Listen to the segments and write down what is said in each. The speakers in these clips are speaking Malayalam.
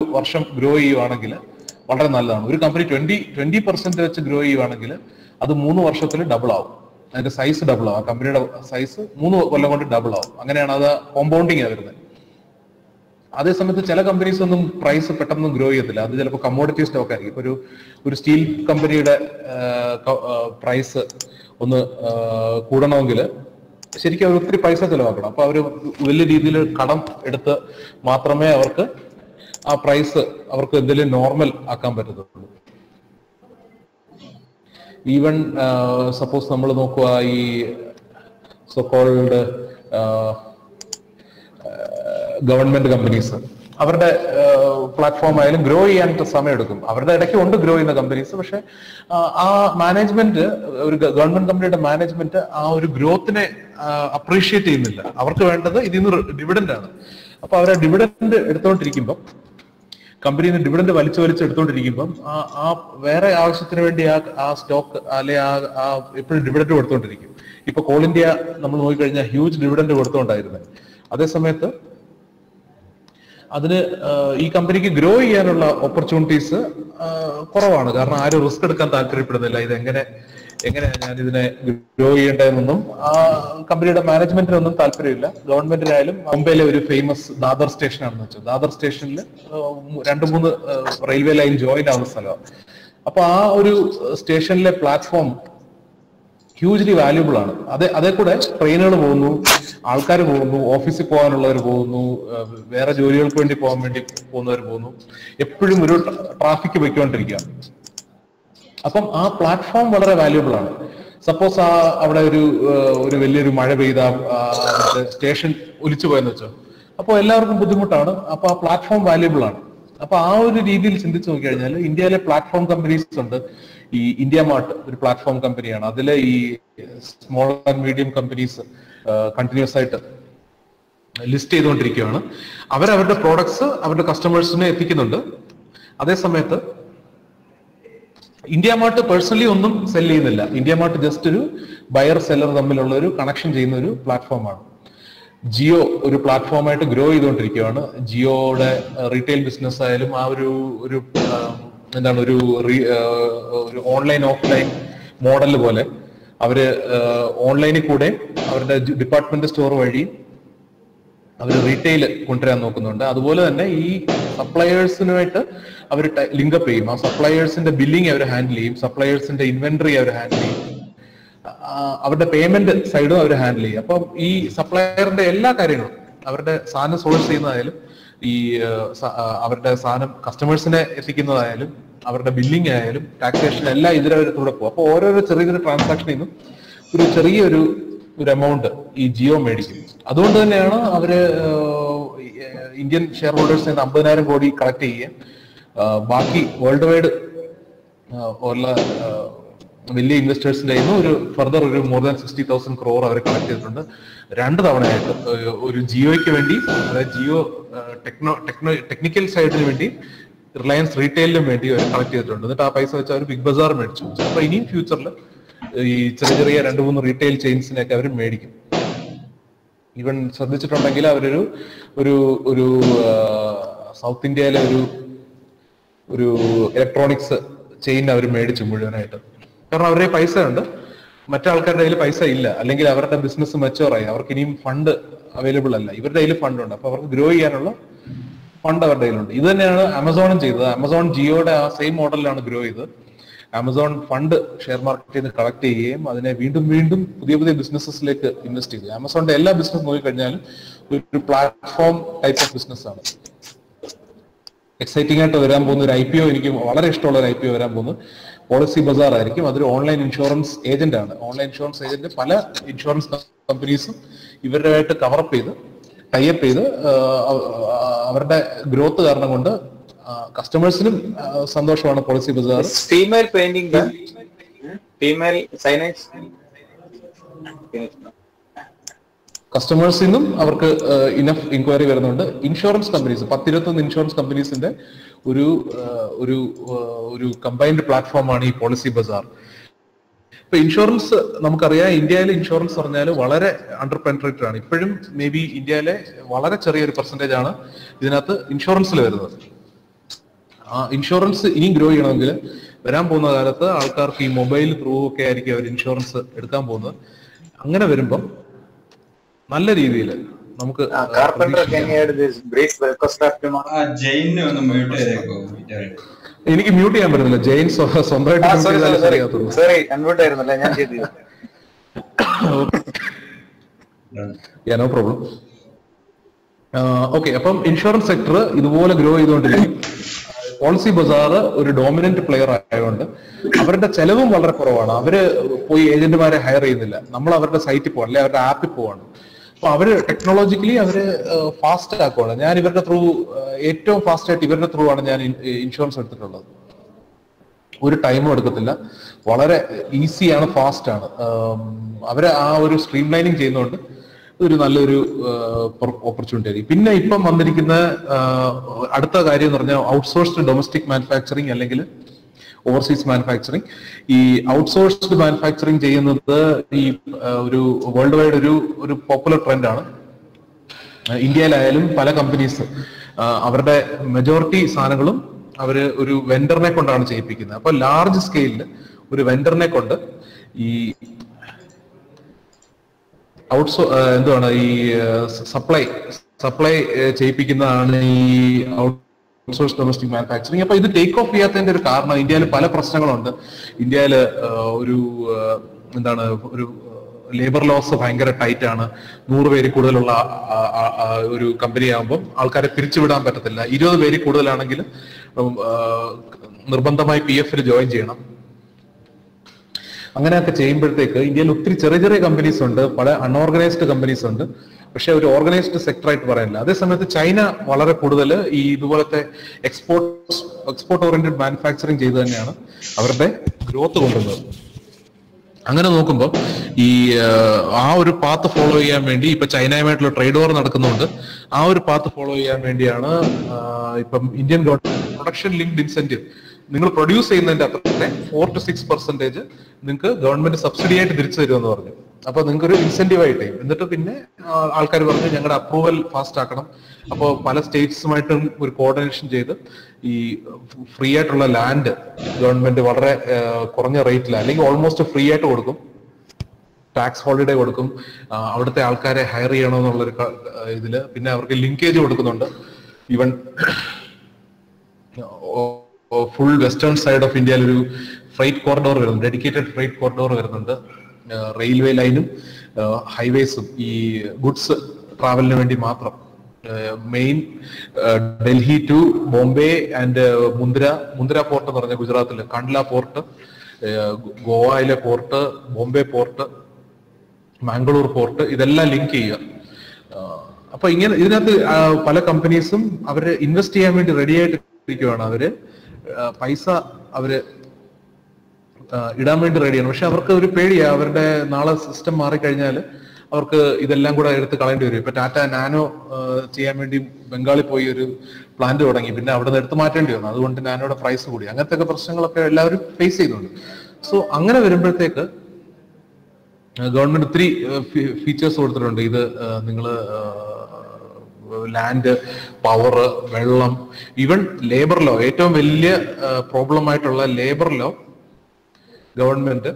വർഷം ഗ്രോ ചെയ്യുവാണെങ്കിൽ വളരെ നല്ലതാണ് ഒരു കമ്പനി ട്വന്റി ട്വന്റി പെർസെന്റ് വെച്ച് ഗ്രോ ചെയ്യുവാണെങ്കിൽ അത് മൂന്ന് വർഷത്തിൽ ഡബിൾ ആവും അതിന്റെ സൈസ് ഡബിൾ ആവും ആ കമ്പനിയുടെ സൈസ് മൂന്ന് കൊല്ലം കൊണ്ട് ഡബിൾ ആവും അങ്ങനെയാണ് അത് കോമ്പൗണ്ടിങ് വരുന്നത് അതേസമയത്ത് ചില കമ്പനീസ് ഒന്നും പ്രൈസ് പെട്ടെന്ന് ഗ്രോ ചെയ്യത്തില്ല അത് ചിലപ്പോൾ കമ്മോഡിറ്റി സ്റ്റോക്ക് ആയിരിക്കും ഇപ്പൊ ഒരു ഒരു സ്റ്റീൽ കമ്പനിയുടെ പ്രൈസ് ഒന്ന് ആ, കൂടണമെങ്കിൽ ശരിക്കും അവർ ഒത്തിരി പൈസ ചെലവാക്കണം അപ്പൊ അവർ വലിയ രീതിയിൽ കടം എടുത്ത് മാത്രമേ അവർക്ക് ആ പ്രൈസ് അവർക്ക് എന്തെങ്കിലും നോർമൽ ആക്കാൻ പറ്റത്തുള്ളൂ ഈവൻ സപ്പോസ് നമ്മൾ നോക്കുക ഈ സോക്കോൾഡ് ഗവൺമെന്റ് കമ്പനീസ് അവരുടെ പ്ലാറ്റ്ഫോം ആയാലും ഗ്രോ ചെയ്യാൻ സമയം എടുക്കും അവരുടെ ഇടയ്ക്ക് ഉണ്ട് ഗ്രോ ചെയ്യുന്ന കമ്പനീസ് പക്ഷെ ആ, ആ മാനേജ്മെന്റ് ഒരു ഗവൺമെന്റ് കമ്പനിയുടെ മാനേജ്മെന്റ് ആ ഒരു ഗ്രോത്തിനെ അപ്രീഷിയേറ്റ് ചെയ്യുന്നില്ല അവർക്ക് വേണ്ടത് ഇതിൽ നിന്ന് ഡിവിഡൻഡ് ആണ് അപ്പൊ അവർ ഡിവിഡൻഡ് എടുത്തോണ്ടിരിക്കുമ്പോൾ കമ്പനിയിൽ നിന്ന് ഡിവിഡൻഡ് വലിച്ചു വലിച്ച് എടുത്തോണ്ടിരിക്കുമ്പം ആ ആ വേറെ ആവശ്യത്തിന് വേണ്ടി ആ ആ സ്റ്റോക്ക് അല്ലെ ആ ആ എപ്പോഴും ഡിവിഡൻഡ് കൊടുത്തോണ്ടിരിക്കും ഇപ്പൊ കോൾ ഇന്ത്യ നമ്മൾ നോക്കിക്കഴിഞ്ഞാൽ ഹ്യൂജ് ഡിവിഡൻഡ് കൊടുത്തോണ്ടായിരുന്നത് അതേ സമയത്ത് അതിന് ആ, ഈ കമ്പനിക്ക് ഗ്രോ ചെയ്യാനുള്ള ഓപ്പർച്യൂണിറ്റീസ് കുറവാണ് കാരണം ആരും റിസ്ക് എടുക്കാൻ താല്പര്യപ്പെടുന്നില്ല ഇത് എങ്ങനെ എങ്ങനെയാണ് ഞാൻ ഇതിനെ ഗ്രോ ചെയ്യേണ്ടതെന്നൊന്നും ആ കമ്പനിയുടെ മാനേജ്മെന്റിനൊന്നും താല്പര്യമില്ല ഗവൺമെന്റിനായാലും മുംബൈയിലെ ഒരു ഫേമസ് ദാദർ സ്റ്റേഷൻ ആണെന്ന് വെച്ചാൽ ദാദർ സ്റ്റേഷനിൽ രണ്ട് മൂന്ന് റെയിൽവേ ലൈൻ ജോയിൻ ആവുന്ന സ്ഥലമാണ് അപ്പൊ ആ ഒരു സ്റ്റേഷനിലെ പ്ലാറ്റ്ഫോം ഹ്യൂജ്ലി വാല്യൂബിൾ ആണ് അതേ അതേ കൂടെ ട്രെയിനുകൾ പോകുന്നു ആൾക്കാർ പോകുന്നു ഓഫീസിൽ പോകാനുള്ളവർ പോകുന്നു ഏഹ് വേറെ ജോലികൾക്ക് വേണ്ടി പോകാൻ വേണ്ടി പോകുന്നവർ പോകുന്നു എപ്പോഴും ഒരു ട്രാഫിക് പൊയ്ക്കൊണ്ടിരിക്കുകയാണ് അപ്പം ആ പ്ലാറ്റ്ഫോം വളരെ വാല്യൂബിൾ ആണ് സപ്പോസ് ആ അവിടെ ഒരു ഏഹ് ഒരു വലിയൊരു മഴ പെയ്ത സ്റ്റേഷൻ ഒലിച്ചു പോയെന്ന് വെച്ചോ അപ്പോൾ എല്ലാവർക്കും ബുദ്ധിമുട്ടാണ് അപ്പൊ ആ പ്ലാറ്റ്ഫോം വാല്യൂബിൾ ആണ് അപ്പൊ ആ ഒരു രീതിയിൽ ചിന്തിച്ചു നോക്കിക്കഴിഞ്ഞാൽ ഇന്ത്യയിലെ പ്ലാറ്റ്ഫോം കമ്പനീസ് ഉണ്ട് ഈ ഇന്ത്യ മാർട്ട് ഒരു പ്ലാറ്റ്ഫോം കമ്പനിയാണ് അതിലെ ഈ small and medium companies continuous ആയിട്ട് ലിസ്റ്റ് ചെയ്തുകൊണ്ടിരിക്കുകയാണ് അവരവരുടെ പ്രോഡക്ട്സ് അവരുടെ കസ്റ്റമേഴ്സിനെ എത്തിക്കുന്നുണ്ട് അതേ സമയത്ത് ഇന്ത്യ മാർട്ട് പേഴ്സണലി ഒന്നും സെൽ ചെയ്യുന്നില്ല ഇന്ത്യ മാർട്ട് ജസ്റ്റ് ഒരു ബയർ സെല്ലർ തമ്മിലുള്ള ഒരു കണക്ഷൻ ചെയ്യുന്ന ഒരു പ്ലാറ്റ്ഫോമാണ് ജിയോ ഒരു പ്ലാറ്റ്ഫോമായിട്ട് ഗ്രോ ചെയ്തുകൊണ്ടിരിക്കുകയാണ് ജിയോയുടെ റീറ്റെയിൽ ബിസിനസ് ആയാലും ആ ഒരു ഒരു ആ, എന്താണ് ഒരു re- ആ, ഒരു ഓൺലൈൻ ഓഫ്ലൈൻ മോഡൽ പോലെ അവര് ഓൺലൈനിൽ കൂടെ അവരുടെ ഡിപ്പാർട്ട്മെന്റ് സ്റ്റോർ വഴി അവർ റീറ്റെയിൽ കൊണ്ടുവരാൻ നോക്കുന്നുണ്ട് അതുപോലെ തന്നെ ഈ സപ്ലയേഴ്സിനുമായിട്ട് അവർ ലിങ്കപ്പ് ചെയ്യും ആ സപ്ലയേഴ്സിന്റെ ബില്ലിംഗ് അവർ ഹാൻഡിൽ ചെയ്യും സപ്ലയേഴ്സിന്റെ ഇൻവെന്ററി അവർ ഹാൻഡിൽ ചെയ്യും ആ, അവരുടെ പേയ്മെന്റ് സൈഡും അവർ ഹാൻഡിൽ ചെയ്യും അപ്പം ഈ സപ്ലയറിന്റെ എല്ലാ കാര്യങ്ങളും അവരുടെ സാധനം സോഴ്സ് ചെയ്യുന്നതായാലും ഈ ആ, സ- ആ, അവരുടെ സാധനം കസ്റ്റമേഴ്സിനെ എത്തിക്കുന്നതായാലും അവരുടെ ബില്ലിംഗ് ആയാലും ടാക്സേഷൻ എല്ലാം ഇതിലൂടെ പോകും അപ്പൊ ഓരോരോ ചെറിയ ചെറിയ ട്രാൻസാക്ഷനിൽ നിന്നും ഒരു ചെറിയൊരു ഒരു എമൗണ്ട് ഈ ജിയോ മേടിക്കും അതുകൊണ്ട് തന്നെയാണ് അവര് ആ, ഇന്ത്യൻ ഷെയർ ഹോൾഡേഴ്സിൽ നിന്ന് അമ്പതിനായിരം കോടി കളക്ട് ചെയ്യുകയും ആ, ബാക്കി വേൾഡ് വൈഡ് ഉള്ള ആ, വലിയ ഇൻവെസ്റ്റേഴ്സിന്റെ കയ്യിൽ നിന്ന് ഒരു ഫർദർ ഒരു more than sixty thousand crore അവർ കളക്ട് ചെയ്തിട്ടുണ്ട് രണ്ട് തവണയായിട്ട് ഒരു- ഒരു ജിയോയ്ക്ക് വേണ്ടി അതായത് ജിയോ ടെക്നോ ടെക്നോ ടെക്നിക്കൽ സൈഡിന് വേണ്ടി റിലയൻസ് റീറ്റെയിലിനും വേണ്ടി അവർ കളക്ട് ചെയ്തിട്ടുണ്ട് എന്നിട്ട് ആ പൈസ വെച്ച് അവർ ബിഗ് ബസാർ മേടിച്ചു അപ്പൊ ഇനിയും ഫ്യൂച്ചറിൽ ഈ ചെറിയ ചെറിയ രണ്ട് മൂന്ന് റീറ്റെയിൽ ചെയിൻസിനെയൊക്കെ അവർ മേടിക്കും ഈവൻ ശ്രദ്ധിച്ചിട്ടുണ്ടെങ്കിൽ അവരൊരു ഒരു ഒരു ആ, സൗത്ത് ഇന്ത്യയിലെ ഒരു ഒരു ഇലക്ട്രോണിക്സ് ചെയിൻ അവർ മേടിച്ചു മുഴുവനായിട്ട് കാരണം അവരുടെ പൈസ ഉണ്ട് മറ്റാൾക്കാരുടെ കയ്യിൽ പൈസ ഇല്ല അല്ലെങ്കിൽ അവരുടെ ബിസിനസ് മെച്ചോറായി അവർക്ക് ഇനിയും ഫണ്ട് അവൈലബിൾ അല്ല ഇവരുടെ കയ്യിൽ ഫണ്ട് ഉണ്ട് അപ്പൊ അവർക്ക് ഗ്രോ ചെയ്യാനുള്ള ഫണ്ട് അവരുടെ കയ്യിലുണ്ട് ഇത് തന്നെയാണ് ആമസോണും ചെയ്തത് ആമസോൺ ജിയോയുടെ ആ സെയിം മോഡലിലാണ് ഗ്രോ ചെയ്തത് ആമസോൺ ഫണ്ട് ഷെയർ മാർക്കറ്റിൽ നിന്ന് കളക്ട് ചെയ്യുകയും അതിനെ വീണ്ടും വീണ്ടും പുതിയ പുതിയ ബിസിനസ്സിലേക്ക് ഇൻവെസ്റ്റ് ചെയ്തു ആമസോണിന്റെ എല്ലാ ബിസിനസ് നോക്കിക്കഴിഞ്ഞാലും ഒരു പ്ലാറ്റ്ഫോം ടൈപ്പ് ഓഫ് ബിസിനസ് ആണ് എക്സൈറ്റിംഗ് ആയിട്ട് വരാൻ പോകുന്ന ഒരു ഐ പി ഒ എനിക്ക് വളരെ ഇഷ്ടമുള്ള ഒരു ഐ പി ഒ വരാൻ പോകുന്നത് പോളിസി ബസാർ ആയിരിക്കും അതൊരു ഓൺലൈൻ ഇൻഷുറൻസ് ഏജന്റ് ആണ് ഓൺലൈൻ ഇൻഷുറൻസ് ഏജന്റ് പല ഇൻഷുറൻസ് കമ്പനീസും ഇവരുമായിട്ട് കവറപ്പ് ചെയ്ത് ടൈപ്പ് ചെയ്ത് ആ, ആ, അവരുടെ ഗ്രോത്ത് കാരണം കൊണ്ട് കസ്റ്റമേഴ്സിനും സന്തോഷമാണ് Policybazaar female painting female signage കസ്റ്റമേഴ്സിൽ നിന്നും അവർക്ക് ഇനഫ് ഇൻക്വയറി വരുന്നുണ്ട് ഇൻഷുറൻസ് കമ്പനീസ് പത്തിരുപത്തൊന്ന് ഇൻഷുറൻസ് കമ്പനീസിന്റെ ഒരു ആ, ഒരു ആ, ഒരു കമ്പൈൻഡ് പ്ലാറ്റ്ഫോമാണ് ഈ പോളിസി ബസാർ ഇപ്പൊ ഇൻഷുറൻസ് നമുക്കറിയാം ഇന്ത്യയിലെ ഇൻഷുറൻസ് പറഞ്ഞാൽ വളരെ അണ്ടർ പെൻട്രേറ്റഡ് ആണ് ഇപ്പോഴും മേ ബി ഇന്ത്യയിലെ വളരെ ചെറിയൊരു പെർസെന്റേജ് ആണ് ഇതിനകത്ത് ഇൻഷുറൻസിൽ വരുന്നത് ഇൻഷുറൻസ് ഇനിയും ഗ്രോ ചെയ്യണമെങ്കിൽ വരാൻ പോകുന്ന കാലത്ത് ആൾക്കാർക്ക് ഈ മൊബൈൽ ത്രൂ ഒക്കെ ആയിരിക്കും അവർ ഇൻഷുറൻസ് എടുക്കാൻ പോകുന്നത് അങ്ങനെ വരുമ്പം നല്ല രീതിയിൽ നമുക്ക് carpenter can add this brief Welcome tomorrow. ആ ജയിലിനെ ഒന്ന് മ്യൂട്ട് ചെയ്തേക്കോ എനിക്ക് മ്യൂട്ട് ചെയ്യാൻ പറ്റുന്നില്ല ജെയിൻ സ്വ- സ്വന്തമായിട്ട് ആ, mute sorry, ചെയ്താലേ sorry, sorry. ശരിയാകത്തുള്ളൂ. Sorry, unmute ആയിരുന്നല്ലേ ഞാൻ ചെയ്തില്ല നോ പ്രോബ്ലം ഓക്കെ അപ്പം ഇൻഷുറൻസ് സെക്ടർ ഇതുപോലെ ഗ്രോ ചെയ്തുകൊണ്ടിരിക്കും പോളിസി ബസാർ ഒരു ഡോമിനന്റ് പ്ലെയർ ആയതുകൊണ്ട് അവരുടെ ചെലവും വളരെ കുറവാണ് അവര് പോയി ഏജന്റുമാരെ ഹയർ ചെയ്യുന്നില്ല നമ്മൾ അവരുടെ സൈറ്റിൽ പോവാണ് അല്ലെ അവരുടെ ആപ്പിൽ പോവാണ് അപ്പൊ അവര് ടെക്നോളജിക്കലി അവര് ഫാസ്റ്റ് ആക്കുവാണ് ഞാൻ ഇവരുടെ ത്രൂ ഏറ്റവും ഫാസ്റ്റ് ആയിട്ട് ഇവരുടെ ത്രൂ ആണ് ഞാൻ ഇൻഷുറൻസ് എടുത്തിട്ടുള്ളത് ഒരു ടൈമും എടുക്കത്തില്ല വളരെ ഈസിയാണ് ഫാസ്റ്റ് ആണ് ആം, അവര് ആ ഒരു സ്ട്രീം ലൈനിങ് ചെയ്യുന്നതുകൊണ്ട് ഒരു നല്ലൊരു ഓപ്പർച്യൂണിറ്റി ആയിരിക്കും പിന്നെ ഇപ്പം വന്നിരിക്കുന്ന ആ, അടുത്ത കാര്യം എന്ന് പറഞ്ഞാൽ ഔട്ട്സോഴ്സ്ഡ് ഡൊമസ്റ്റിക് മാനുഫാക്ചറിങ് അല്ലെങ്കിൽ ഓവർസീസ് മാനുഫാക്ചറിങ് ഈ ഔട്ട്സോഴ്സ്ഡ് മാനുഫാക്ചറിങ് ചെയ്യുന്നത് ഈ ആ, ഒരു വേൾഡ് വൈഡ് ഒരു ഒരു പോപ്പുലർ ട്രെൻഡാണ് ആഹ് ഇന്ത്യയിലായാലും പല കമ്പനീസ് അവരുടെ മെജോറിറ്റി സാധനങ്ങളും അവര് ഒരു വെണ്ടറിനെ കൊണ്ടാണ് ചെയ്യിപ്പിക്കുന്നത് അപ്പൊ ലാർജ് സ്കെയിലിൽ ഒരു വെണ്ടറിനെ കൊണ്ട് ഈ ഔട്ട്സോ എന്തുവാണ് ഈ സപ്ലൈ സപ്ലൈ ചെയ്യിപ്പിക്കുന്നതാണ് ഈ ഔട്ട്സോഴ്സ് ഡൊമസ്റ്റിക് മാനുഫാക്ചറിങ് അപ്പൊ ഇത് ടേക്ക് ഓഫ് ചെയ്യാത്തതിന്റെ ഒരു കാരണം ഇന്ത്യയിൽ പല പ്രശ്നങ്ങളുണ്ട് ഇന്ത്യയിൽ ഒരു ആഹ് എന്താണ് ഒരു ലേബർ ലോസ് ഭയങ്കര ടൈറ്റ് ആണ് നൂറ് പേര് കൂടുതലുള്ള ആ, ആ, ആ, ഒരു കമ്പനി ആകുമ്പോൾ ആൾക്കാരെ പിരിച്ചുവിടാൻ പറ്റത്തില്ല ഇരുപത് പേര് കൂടുതലാണെങ്കിൽ ഉം, ആ, നിർബന്ധമായി പി എഫിൽ ജോയിൻ ചെയ്യണം അങ്ങനെയൊക്കെ ചെയ്യുമ്പോഴത്തേക്ക് ഇന്ത്യയിൽ ഒത്തിരി ചെറിയ ചെറിയ കമ്പനീസ് ഉണ്ട് പല അൺഓർഗനൈസ്ഡ് കമ്പനീസ് ഉണ്ട് പക്ഷെ ഒരു ഓർഗനൈസ്ഡ് സെക്ടർ ആയിട്ട് പറയാനില്ല അതേസമയത്ത് ചൈന വളരെ കൂടുതൽ ഈ ഇതുപോലത്തെ എക്സ്പോർട്ട് എക്സ്പോർട്ട് ഓറിയന്റഡ് മാനുഫാക്ചറിങ് ചെയ്ത് തന്നെയാണ് അവരുടെ ഗ്രോത്ത് കൊണ്ടുവന്നത് അങ്ങനെ നോക്കുമ്പോൾ ഈ ആ, ആ ഒരു പാത്ത് ഫോളോ ചെയ്യാൻ വേണ്ടി ഇപ്പൊ ചൈനയുമായിട്ടുള്ള ട്രേഡ് വാർ നടക്കുന്നുണ്ട് ആ ഒരു പാത്ത് ഫോളോ ചെയ്യാൻ വേണ്ടിയാണ് ആ, ഇപ്പം Indian government production linked incentive നിങ്ങൾ പ്രൊഡ്യൂസ് ചെയ്യുന്നതിന്റെ അത്ര ഫോർ ടു സിക്സ് പെർസെന്റേജ് നിങ്ങൾക്ക് ഗവൺമെന്റ് സബ്സിഡി ആയിട്ട് തിരിച്ചു തരുമെന്ന് പറഞ്ഞു അപ്പൊ നിങ്ങൾക്ക് ഒരു ഇൻസെന്റീവ് ആയിട്ട് എന്നിട്ട് പിന്നെ ആൾക്കാർ പറഞ്ഞു ഞങ്ങളുടെ അപ്രൂവൽ ഫാസ്റ്റ് ആക്കണം അപ്പോൾ പല സ്റ്റേറ്റ്സുമായിട്ടും ഒരു കോർഡിനേഷൻ ചെയ്ത് ഈ ഫ്രീ ആയിട്ടുള്ള ലാൻഡ് ഗവൺമെന്റ് വളരെ ആ, കുറഞ്ഞ റേറ്റിൽ അല്ലെങ്കിൽ ഓൾമോസ്റ്റ് ഫ്രീ ആയിട്ട് കൊടുക്കും ടാക്സ് ഹോളിഡേ കൊടുക്കും ആ, അവിടുത്തെ ആൾക്കാരെ ഹയർ ചെയ്യണമെന്നുള്ളൊരു ക- ഇതില് പിന്നെ അവർക്ക് ലിങ്കേജ് കൊടുക്കുന്നുണ്ട് even full western side of ഇന്ത്യയിൽ ഒരു ഫ്രൈറ്റ് കോറിഡോർ വരുന്നുണ്ട് ഡെഡിക്കേറ്റഡ് ഫ്രൈറ്റ് കോറിഡോർ വരുന്നുണ്ട് റെയിൽവേ ലൈനും ഹൈവേസും ഈ ഗുഡ്സ് ട്രാവലിന് വേണ്ടി മാത്രം main Delhi to Bombay and Mundra Mundra port എന്ന് പറഞ്ഞ ഗുജറാത്തില് കണ്ട്ല പോർട്ട് ഗോവയിലെ port Bombay port Mangalore port ഇതെല്ലാം ലിങ്ക് ചെയ്യുക ആ, അപ്പൊ ഇങ്ങനെ ഇതിനകത്ത് ആ, പല കമ്പനീസും അവര് ഇൻവെസ്റ്റ് ചെയ്യാൻ വേണ്ടി റെഡി ആയിട്ട് ഇരിക്കുവാണ് അവര് ആ, പൈസ അവര് ആ, ഇടാൻ വേണ്ടി റെഡിയാണ് പക്ഷെ അവർക്ക് ഒരു പേടിയാ അവരുടെ നാളെ സിസ്റ്റം മാറിക്കഴിഞ്ഞാൽ അവർക്ക് ഇതെല്ലാം കൂടെ എടുത്ത് കളയേണ്ടി വരും ഇപ്പൊ ടാറ്റ നാനോ ആ, ചെയ്യാൻ വേണ്ടി ബംഗാളിൽ പോയി ഒരു പ്ലാന്റ് തുടങ്ങി പിന്നെ അവിടെ നിന്ന് എടുത്ത് മാറ്റേണ്ടി വന്നു അതുകൊണ്ട് നാനോയുടെ പ്രൈസ് കൂടി അങ്ങനത്തെ ഒക്കെ പ്രശ്നങ്ങളൊക്കെ എല്ലാവരും ഫേസ് ചെയ്യുന്നുണ്ട് സോ അങ്ങനെ വരുമ്പോഴത്തേക്ക് ഗവൺമെന്റ് ഒത്തിരി ഫീച്ചേഴ്സ് കൊടുത്തിട്ടുണ്ട് ഇത് നിങ്ങൾ ലാൻഡ് പവർ വെള്ളം ഈവൻ ലേബർ ലോ ഏറ്റവും വലിയ പ്രോബ്ലം ആയിട്ടുള്ള ലേബർ ലോ ഗവൺമെന്റ്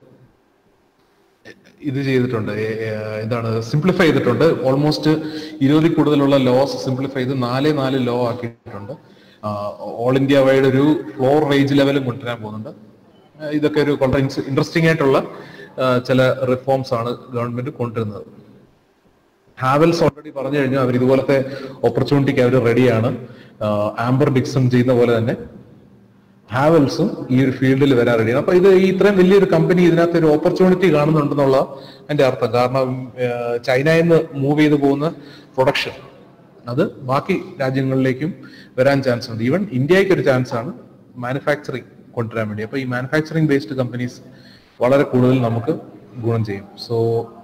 ഇത് ചെയ്തിട്ടുണ്ട് ഏ- ഏ, എന്താണ് സിംപ്ലിഫൈ ചെയ്തിട്ടുണ്ട് ഓൾമോസ്റ്റ് ഇരുപതിൽ കൂടുതലുള്ള ലോസ് സിംപ്ലിഫൈ ചെയ്ത് നാല് നാല് ലോ ആക്കിയിട്ടുണ്ട് ഓൾ ഇന്ത്യ വൈഡ് ഒരു ഫ്ലോർ റേഞ്ച് ലെവലും കൊണ്ടുവരാൻ പോകുന്നുണ്ട് ആ, ഇതൊക്കെ ഒരു വളരെ ഇൻട്രസ്റ്റിംഗ് ആയിട്ടുള്ള ആ, ചില റിഫോംസ് ആണ് ഗവൺമെന്റ് കൊണ്ടുവരുന്നത് ഹാവൽസ് ഓൾറെഡി പറഞ്ഞു കഴിഞ്ഞു അവർ ഇതുപോലത്തെ ഓപ്പർച്യൂണിറ്റിക്ക് അവർ റെഡിയാണ് ആംബർ ഡിക്സൺ ചെയ്യുന്ന പോലെ തന്നെ ഹാവൽസും ഈ ഒരു ഫീൽഡിൽ വരാൻ റെഡിയാണ് അപ്പൊ ഇത് ഈ ഇത്രയും വലിയൊരു കമ്പനി ഇതിനകത്ത് ഒരു ഓപ്പർച്യൂണിറ്റി കാണുന്നുണ്ടെന്നുള്ള അതിന്റെ അർത്ഥം കാരണം ഏഹ്, ചൈനയിൽ നിന്ന് മൂവ് ചെയ്തു പോകുന്ന പ്രൊഡക്ഷൻ അത് ബാക്കി രാജ്യങ്ങളിലേക്കും വരാൻ ചാൻസ് ഉണ്ട് ഈവൻ ഇന്ത്യക്ക് ഒരു ചാൻസ് ആണ് മാനുഫാക്ചറിങ് കൊണ്ടുവരാൻ വേണ്ടി അപ്പൊ ഈ മാനുഫാക്ചറിങ് ബേസ്ഡ് കമ്പനീസ് വളരെ കൂടുതൽ നമുക്ക് ഗുണം ചെയ്യും സോ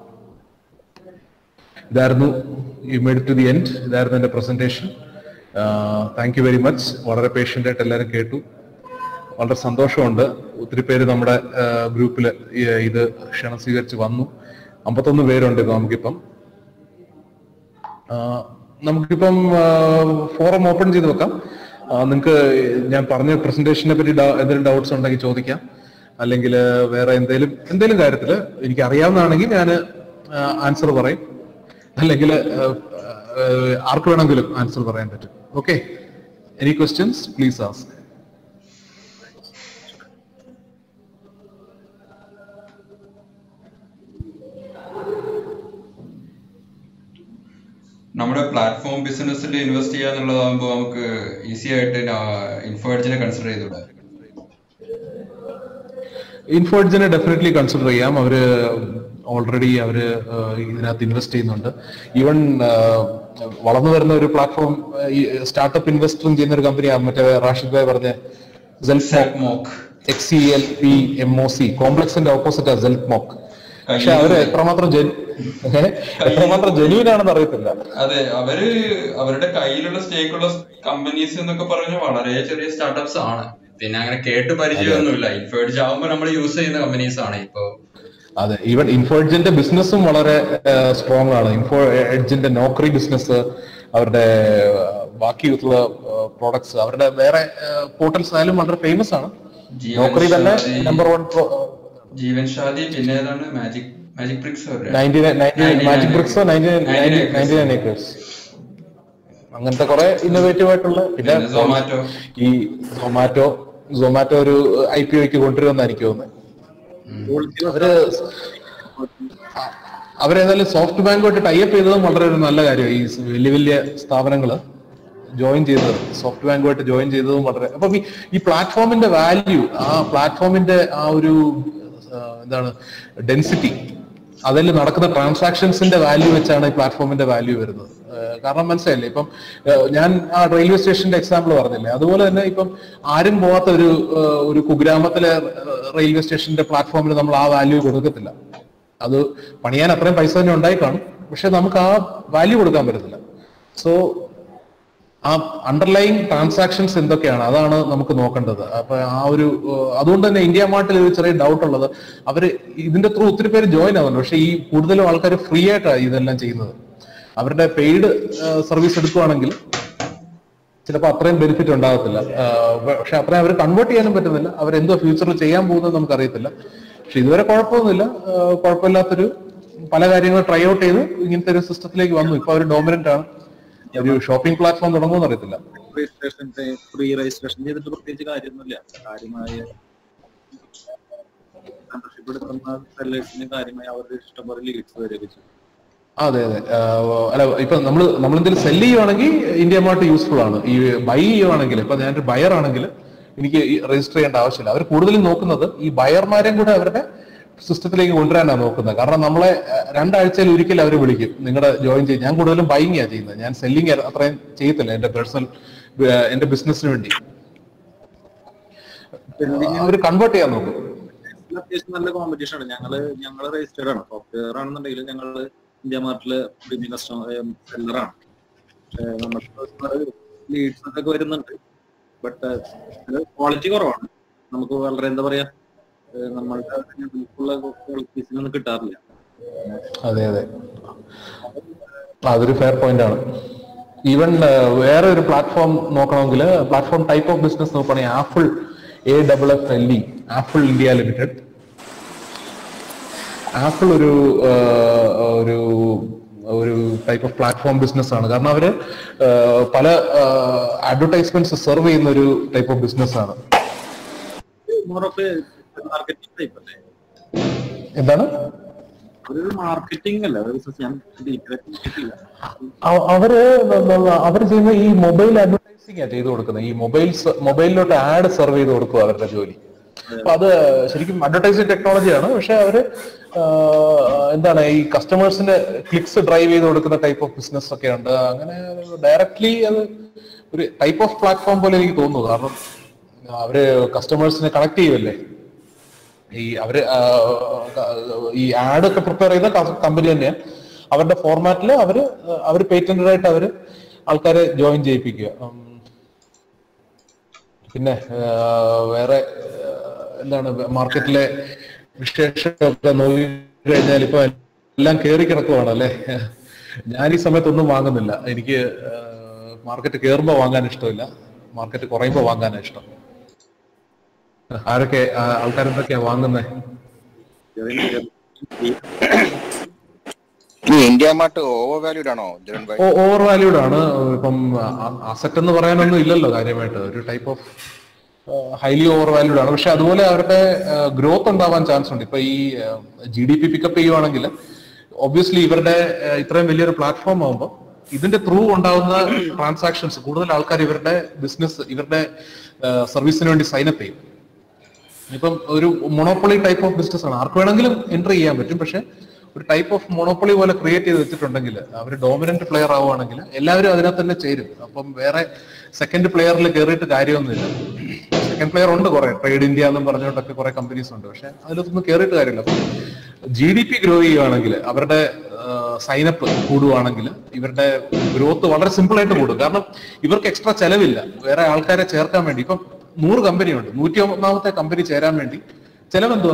ഇതായിരുന്നു you made to the end ഇതായിരുന്നു എന്റെ presentation thank you very much വളരെ പേഷ്യന്റ് ആയിട്ട് എല്ലാവരും കേട്ടു വളരെ സന്തോഷമുണ്ട് ഒത്തിരി പേര് നമ്മുടെ ഗ്രൂപ്പിൽ ഇത് ക്ഷണം സ്വീകരിച്ച് വന്നു അമ്പത്തൊന്ന് പേരുണ്ട് ഇപ്പൊ നമുക്കിപ്പം ആ, നമുക്കിപ്പം ഫോറം ഓപ്പൺ ചെയ്ത് വെക്കാം നിങ്ങൾക്ക് ഞാൻ പറഞ്ഞ പ്രസന്റേഷനെ പറ്റി ഡൗ- എന്തെങ്കിലും ഡൗട്ട്സ് ഉണ്ടെങ്കിൽ ചോദിക്കാം അല്ലെങ്കിൽ വേറെ എന്തെങ്കിലും എന്തെങ്കിലും കാര്യത്തിൽ എനിക്ക് അറിയാവുന്നതാണെങ്കിൽ ഞാൻ ആൻസർ പറയും അല്ലെങ്കിൽ ആർക്ക് വേണമെങ്കിലും ആൻസർ പറയാൻ പറ്റും okay any questions please ask നമ്മുടെ പ്ലാറ്റ്ഫോം ബിസിനസ്സിൽ ഇൻവെസ്റ്റ് ചെയ്യാന്നുള്ളതാകുമ്പോൾ നമുക്ക് ഈസി ആയിട്ട് ഇൻഫോഡ്ജിനെ കൺസിഡർ ചെയ്തൂടെ ഇൻഫോഡ്ജിനെ ഡെഫിനറ്റ്ലി കൺസിഡർ ചെയ്യാം അവര് ഓൾറെഡി അവര് ഏഹ്, ഇതിനകത്ത് ഇൻവെസ്റ്റ് ചെയ്യുന്നുണ്ട് ഈവൻ വളർന്നു വരുന്ന ഒരു പ്ലാറ്റ്ഫോം സ്റ്റാർട്ടപ്പ് ഇൻവെസ്റ്ററും ചെയ്യുന്ന ഒരു കമ്പനിയാണ് മറ്റേ റാഷിദ് ഭായ് പറഞ്ഞ സെൽമോക്ക് X C L P M O C കോംപ്ലക്സിന്റെ ഓപ്പോസിറ്റ് സെൽമോക്ക് പക്ഷെ അവര് എത്രമാത്രം ജെൻ ഏഹ്, എത്രമാത്രം ജെന്യൂൻ ആണെന്ന് അറിയത്തില്ല അതെ അവര് അവരുടെ കയ്യിലുള്ള സ്റ്റേക്കുള്ള കമ്പനീസ് എന്നൊക്കെ പറഞ്ഞ വളരെ ചെറിയ സ്റ്റാർട്ടപ്സ് ആണ് പിന്നെ അങ്ങനെ കേട്ട് പരിചയമൊന്നുമില്ല ഇൻഫോഡ്ജ് ആവുമ്പോൾ നമ്മൾ യൂസ് ചെയ്യുന്ന കമ്പനീസ് ആണ് ഇപ്പൊ അതെ ഈവൻ ഇൻഫോഎഡ്ജിന്റെ ബിസിനസ്സും വളരെ സ്ട്രോങ് ആണ് ഇൻഫോ എഡ്ജിന്റെ നോക്കറി ബിസിനസ് അവരുടെ ഏഹ്, ബാക്കിയുള്ള പ്രോഡക്ട്സ് അവരുടെ വേറെ പോർട്ടൽസ് ആയാലും വളരെ ഫേമസ് ആണ് ജീവൻ നോക്കറി തന്നെ ഷാദി. നമ്പർ വൺ ജീവൻ ഷാദി പിന്നെ ഏതാണ് Magic MagicBricks MagicBricks ninety nine acres അങ്ങനത്തെ കുറെ ഇന്നോവേറ്റീവ് ആയിട്ടുള്ള പിന്നെ പിന്നെ Zomato. ഈ സൊമാറ്റോ സൊമാറ്റോ ഒരു ഐ പി ഒക്ക് കൊണ്ടുവരുമെന്ന് എനിക്ക് തോന്നുന്നത് അവര് അവരേതായാലും സോഫ്റ്റ് ബാങ്കുമായിട്ട് ടൈപ്പ് ചെയ്തതും വളരെ ഒരു നല്ല കാര്യമാണ് ഈ വലിയ വലിയ സ്ഥാപനങ്ങൾ ജോയിൻ ചെയ്തത് സോഫ്റ്റ് ബാങ്കുമായിട്ട് ജോയിൻ ചെയ്തതും വളരെ അപ്പൊ ഈ- ഈ പ്ലാറ്റ്ഫോമിന്റെ വാല്യൂ ആ പ്ലാറ്റ്ഫോമിന്റെ ആ ഒരു ആ, എന്താണ് ഡെൻസിറ്റി അതിൽ നടക്കുന്ന ട്രാൻസാക്ഷൻസിന്റെ വാല്യൂ വെച്ചാണ് ഈ പ്ലാറ്റ്ഫോമിന്റെ വാല്യൂ വരുന്നത് ആ, കാരണം മനസ്സിലായില്ലേ ഇപ്പം ആ, ഞാൻ ആ റെയിൽവേ സ്റ്റേഷന്റെ എക്സാമ്പിൾ പറഞ്ഞില്ലേ അതുപോലെ തന്നെ ഇപ്പം ആരും പോവാത്ത ഒരു ആ, ഒരു കുഗ്രാമത്തിലെ റെയിൽവേ സ്റ്റേഷന്റെ പ്ലാറ്റ്ഫോമിൽ നമ്മൾ ആ വാല്യൂ കൊടുക്കത്തില്ല അത് പണിയാൻ അത്രയും പൈസ തന്നെ ഉണ്ടായി കാണും പക്ഷെ നമുക്ക് ആ വാല്യൂ കൊടുക്കാൻ പറ്റത്തില്ല സോ ആ അണ്ടർലൈൻ ട്രാൻസാക്ഷൻസ് എന്തൊക്കെയാണ് അതാണ് നമുക്ക് നോക്കേണ്ടത് അപ്പൊ ആ ഒരു ഏഹ്, അതുകൊണ്ട് തന്നെ ഇന്ത്യ മാർട്ടിൽ ഒരു ചെറിയ ഡൗട്ട് ഉള്ളത് അവര് ഇതിന്റെ ത്രൂ ഒത്തിരി പേര് ജോയിൻ ആവുന്നുണ്ട് പക്ഷെ ഈ കൂടുതലും ആൾക്കാർ ഫ്രീ ആയിട്ടാണ് ഇതെല്ലാം ചെയ്യുന്നത് അവരുടെ പെയ്ഡ് സർവീസ് എടുക്കുവാണെങ്കിൽ ചിലപ്പോൾ അത്രയും ബെനിഫിറ്റ് ഉണ്ടാകത്തില്ല ആഹ് പക്ഷെ അത്രയും അവർ കൺവേർട്ട് ചെയ്യാനും പറ്റുന്നില്ല അവരെന്തോ ഫ്യൂച്ചറിൽ ചെയ്യാൻ പോകുന്നത് നമുക്ക് അറിയത്തില്ല പക്ഷെ ഇതുവരെ കുഴപ്പമൊന്നുമില്ല ആഹ് കുഴപ്പമില്ലാത്തൊരു പല കാര്യങ്ങൾ ട്രൈ ഔട്ട് ചെയ്ത് ഇങ്ങനത്തെ ഒരു സിസ്റ്റത്തിലേക്ക് വന്നു ഇപ്പൊ അവർ ഡോമിനന്റ് ആണ് ഒരു ഷോപ്പിംഗ് പ്ലാറ്റ്ഫോം തുടങ്ങുമെന്ന് അറിയത്തില്ല രജിസ്ട്രേഷൻ ഫ്രീ രജിസ്ട്രേഷൻ ചെയ്തിട്ട് പ്രത്യേകിച്ച് കാര്യമൊന്നുമില്ല കാര്യമായ മെമ്പർഷിപ്പ് എടുക്കുന്ന സെല്ലേഴ്സിന് കാര്യമായി അവരുടെ ഇഷ്ടംപോലെ ലീഡ്സ് വരികയൊക്കെ ചെയ്യും അതെ അതെ ആഹ് അല്ല ഇപ്പൊ നമ്മൾ നമ്മൾ എന്തെങ്കിലും സെല് ചെയ്യുവാണെങ്കിൽ ഇന്ത്യ മാർട്ട് യൂസ്ഫുൾ ആണ് ഈ ബൈ ചെയ്യുവാണെങ്കിൽ ഇപ്പൊ ഞാനൊരു ബയർ ആണെങ്കിൽ എനിക്ക് രജിസ്റ്റർ ചെയ്യേണ്ട ആവശ്യമില്ല അവർ കൂടുതലും നോക്കുന്നത് ഈ ബയർമാരെയും കൂടെ അവരുടെ സിസ്റ്റത്തിലേക്ക് കൊണ്ടുവരാനാണ് നോക്കുന്നത് കാരണം നമ്മളെ ആഹ് രണ്ടാഴ്ചയിൽ ഒരിക്കൽ അവർ വിളിക്കും നിങ്ങളുടെ ജോയിൻ ചെയ്യും ഞാൻ കൂടുതലും ബൈങ് ആണ് ചെയ്യുന്നത് ഞാൻ സെല്ലിങ് അത്രയും ചെയ്യത്തില്ല എന്റെ പേഴ്സണൽ എന്റെ ബിസിനസിന് വേണ്ടി അവർ കൺവേർട്ട് ചെയ്യാൻ നോക്കും ഇതിൽ അത്യാവശ്യം നല്ല കോമ്പറ്റീഷൻ ആണ് ഞങ്ങള് ഞങ്ങള് രജിസ്റ്റേർഡ് ആണ് സോഫ്റ്റ്വെയർ ആണെന്നുണ്ടെങ്കിലും ഞങ്ങള് ഇന്ത്യ മാർട്ടില് പ്രീമിയം കസ്റ്റമർ സെല്ലറാണ് പക്ഷെ നമുക്ക് ലീഡ്സ് ഒക്കെ വരുന്നുണ്ട് ബട്ട് ക്വാളിറ്റി കുറവാണ് നമുക്ക് വളരെ എന്താ പറയാ ഏഹ് നമ്മളുടെ നമുക്കുള്ള ക്വാളിറ്റീസിനൊന്നും കിട്ടാറില്ല അതെ അതെ അതൊരു ഫെയർ പോയിന്റ് ആണ് ഈവൻ വേറെ ഒരു പ്ലാറ്റ്ഫോം നോക്കണമെങ്കിൽ പ്ലാറ്റ്ഫോം ടൈപ്പ് ഓഫ് ബിസിനസ് നോക്കുകയാണെങ്കിൽ Affle A double F L E Affle India Limited Affle ഒരു ആ, ഒരു ഒരു ടൈപ്പ് ഓഫ് പ്ലാറ്റ്ഫോം ബിസിനസ് ആണ് കാരണം അവര് ആ, പല അഡ്വർടൈസ്മെന്റ്സ് സെർവ് ചെയ്യുന്ന ഒരു ടൈപ്പ് ഓഫ് ബിസിനസ് ആണ് മോർ ഓഫ് മാർക്കറ്റിംഗ് ടൈപ്പ് അല്ലേ എന്താണ് അതൊരു മാർക്കറ്റിംഗ് അല്ല ഒരു business ഞാൻ ഡീറ്റെയിൽ നോക്കിയിട്ടില്ല അവ- അവര് ന- ന- അവര് ചെയ്യുന്ന ഈ മൊബൈൽ അഡ്വർടൈസിംഗ് ചെയ്ത് കൊടുക്കുന്നത് ഈ മൊബൈൽസ് മൊബൈലിലോട്ട് ആഡ് സെർവ് ചെയ്ത് കൊടുക്കുക അവരുടെ ജോലി അപ്പൊ അത് ശരിക്കും അഡ്വർടൈസിംഗ് ടെക്നോളജിയാണ് പക്ഷെ അവര് ആ, എന്താണ് ഈ കസ്റ്റമേഴ്സിന്റെ ക്ലിക്സ് ഡ്രൈവ് ചെയ്ത് കൊടുക്കുന്ന ടൈപ്പ് ഓഫ് ബിസിനസ് ഒക്കെ ഉണ്ട് അങ്ങനെ ഡയറക്ട്ലി അത് ഒരു ടൈപ്പ് ഓഫ് പ്ലാറ്റ്ഫോം പോലെ എനിക്ക് തോന്നുന്നു കാരണം അവര് കസ്റ്റമേഴ്സിനെ കണക്ട് ചെയ്യുമല്ലേ ഈ അവര് ആ, ഈ ആഡ് ഒക്കെ പ്രിപ്പയർ ചെയ്ത കമ്പനി തന്നെയാണ് അവരുടെ ഫോർമാറ്റിൽ അവര് അവർ പേറ്റന്റഡ് ആയിട്ട് അവര് ആൾക്കാരെ ജോയിൻ ചെയ്യിപ്പിക്കുക ഉം. പിന്നെ ആ, വേറെ ആ, എന്താണ് മാർക്കറ്റിലെ വിശേഷമൊക്കെ നോക്കി കഴിഞ്ഞാൽ ഇപ്പൊ എല്ലാം കയറി കിടക്കുവാണ് അല്ലേ ഞാൻ ഈ സമയത്തൊന്നും വാങ്ങുന്നില്ല എനിക്ക് മാർക്കറ്റ് കയറുമ്പോൾ വാങ്ങാൻ ഇഷ്ടമില്ല മാർക്കറ്റ് കുറയുമ്പോൾ വാങ്ങാനാണ് ഇഷ്ടം ആരൊക്കെ ആ, ആൾക്കാരെന്തൊക്കെയാ വാങ്ങുന്നത് ഈ ഇന്ത്യ മാർട്ട് ഓവർ വാല്യൂഡ് ആണോ ജെറൻ ഭായ് ഓവർ വാല്യൂഡ് ആണ് ഇപ്പം അസറ്റ് എന്ന് പറയാനൊന്നും ഇല്ലല്ലോ കാര്യമായിട്ട് ഒരു type of highly over valued ആണ് പക്ഷെ അതുപോലെ അവരുടെ ഗ്രോത്ത് ഉണ്ടാവാൻ ചാൻസ് ഉണ്ട് ഇപ്പൊ ഈ ജി ഡി പി പിക്കപ്പ് ചെയ്യുവാണെങ്കിൽ ഒബ്വിയസ്ലി ഇവരുടെ ആ, ഇത്രയും വലിയൊരു പ്ലാറ്റ്ഫോം ആകുമ്പോൾ ഇതിന്റെ ത്രൂ ഉണ്ടാവുന്ന ട്രാൻസാക്ഷൻസ് കൂടുതൽ ആൾക്കാർ ഇവരുടെ ബിസിനസ് ഇവരുടെ സർവീസിന് വേണ്ടി സൈനപ്പ് ചെയ്യും ഇപ്പം ഒരു മൊണോപ്പൊളി ടൈപ്പ് ഓഫ് ബിസിനസ് ആണ് ആർക്ക് വേണമെങ്കിലും എൻട്രി ചെയ്യാൻ പറ്റും പക്ഷെ ഒരു ടൈപ്പ് ഓഫ് മൊണോപ്പൊളി പോലെ ക്രിയേറ്റ് ചെയ്ത് വെച്ചിട്ടുണ്ടെങ്കിൽ അവർ ഡോമിനന്റ് പ്ലെയർ ആവുകയാണെങ്കിൽ എല്ലാവരും അതിനകത്ത് തന്നെ ചേരും അപ്പം വേറെ സെക്കൻഡ് പ്ലെയറിൽ കയറിയിട്ട് കാര്യമൊന്നുമില്ല സെക്കൻഡ് പ്ലെയർ ഉണ്ട് കുറെ ട്രേഡ് ഇന്ത്യ എന്നും പറഞ്ഞുകൊണ്ടൊക്കെ കുറെ കമ്പനീസ് ഉണ്ട് പക്ഷെ അതിലൊന്നും കയറിയിട്ട് കാര്യമില്ല അപ്പം ജി ഡി പി ഗ്രോ ചെയ്യുകയാണെങ്കിൽ അവരുടെ സൈനപ്പ് കൂടുവാണെങ്കിൽ ഇവരുടെ ഗ്രോത്ത് വളരെ സിമ്പിൾ ആയിട്ട് കൂടും കാരണം ഇവർക്ക് എക്സ്ട്രാ ചെലവില്ല വേറെ ആൾക്കാരെ ചേർക്കാൻ വേണ്ടി ഇപ്പം നൂറ് കമ്പനി ഉണ്ട് നൂറ്റി ഒന്നാമത്തെ കമ്പനി ചേരാൻ വേണ്ടി ചെലവെന്തുവാ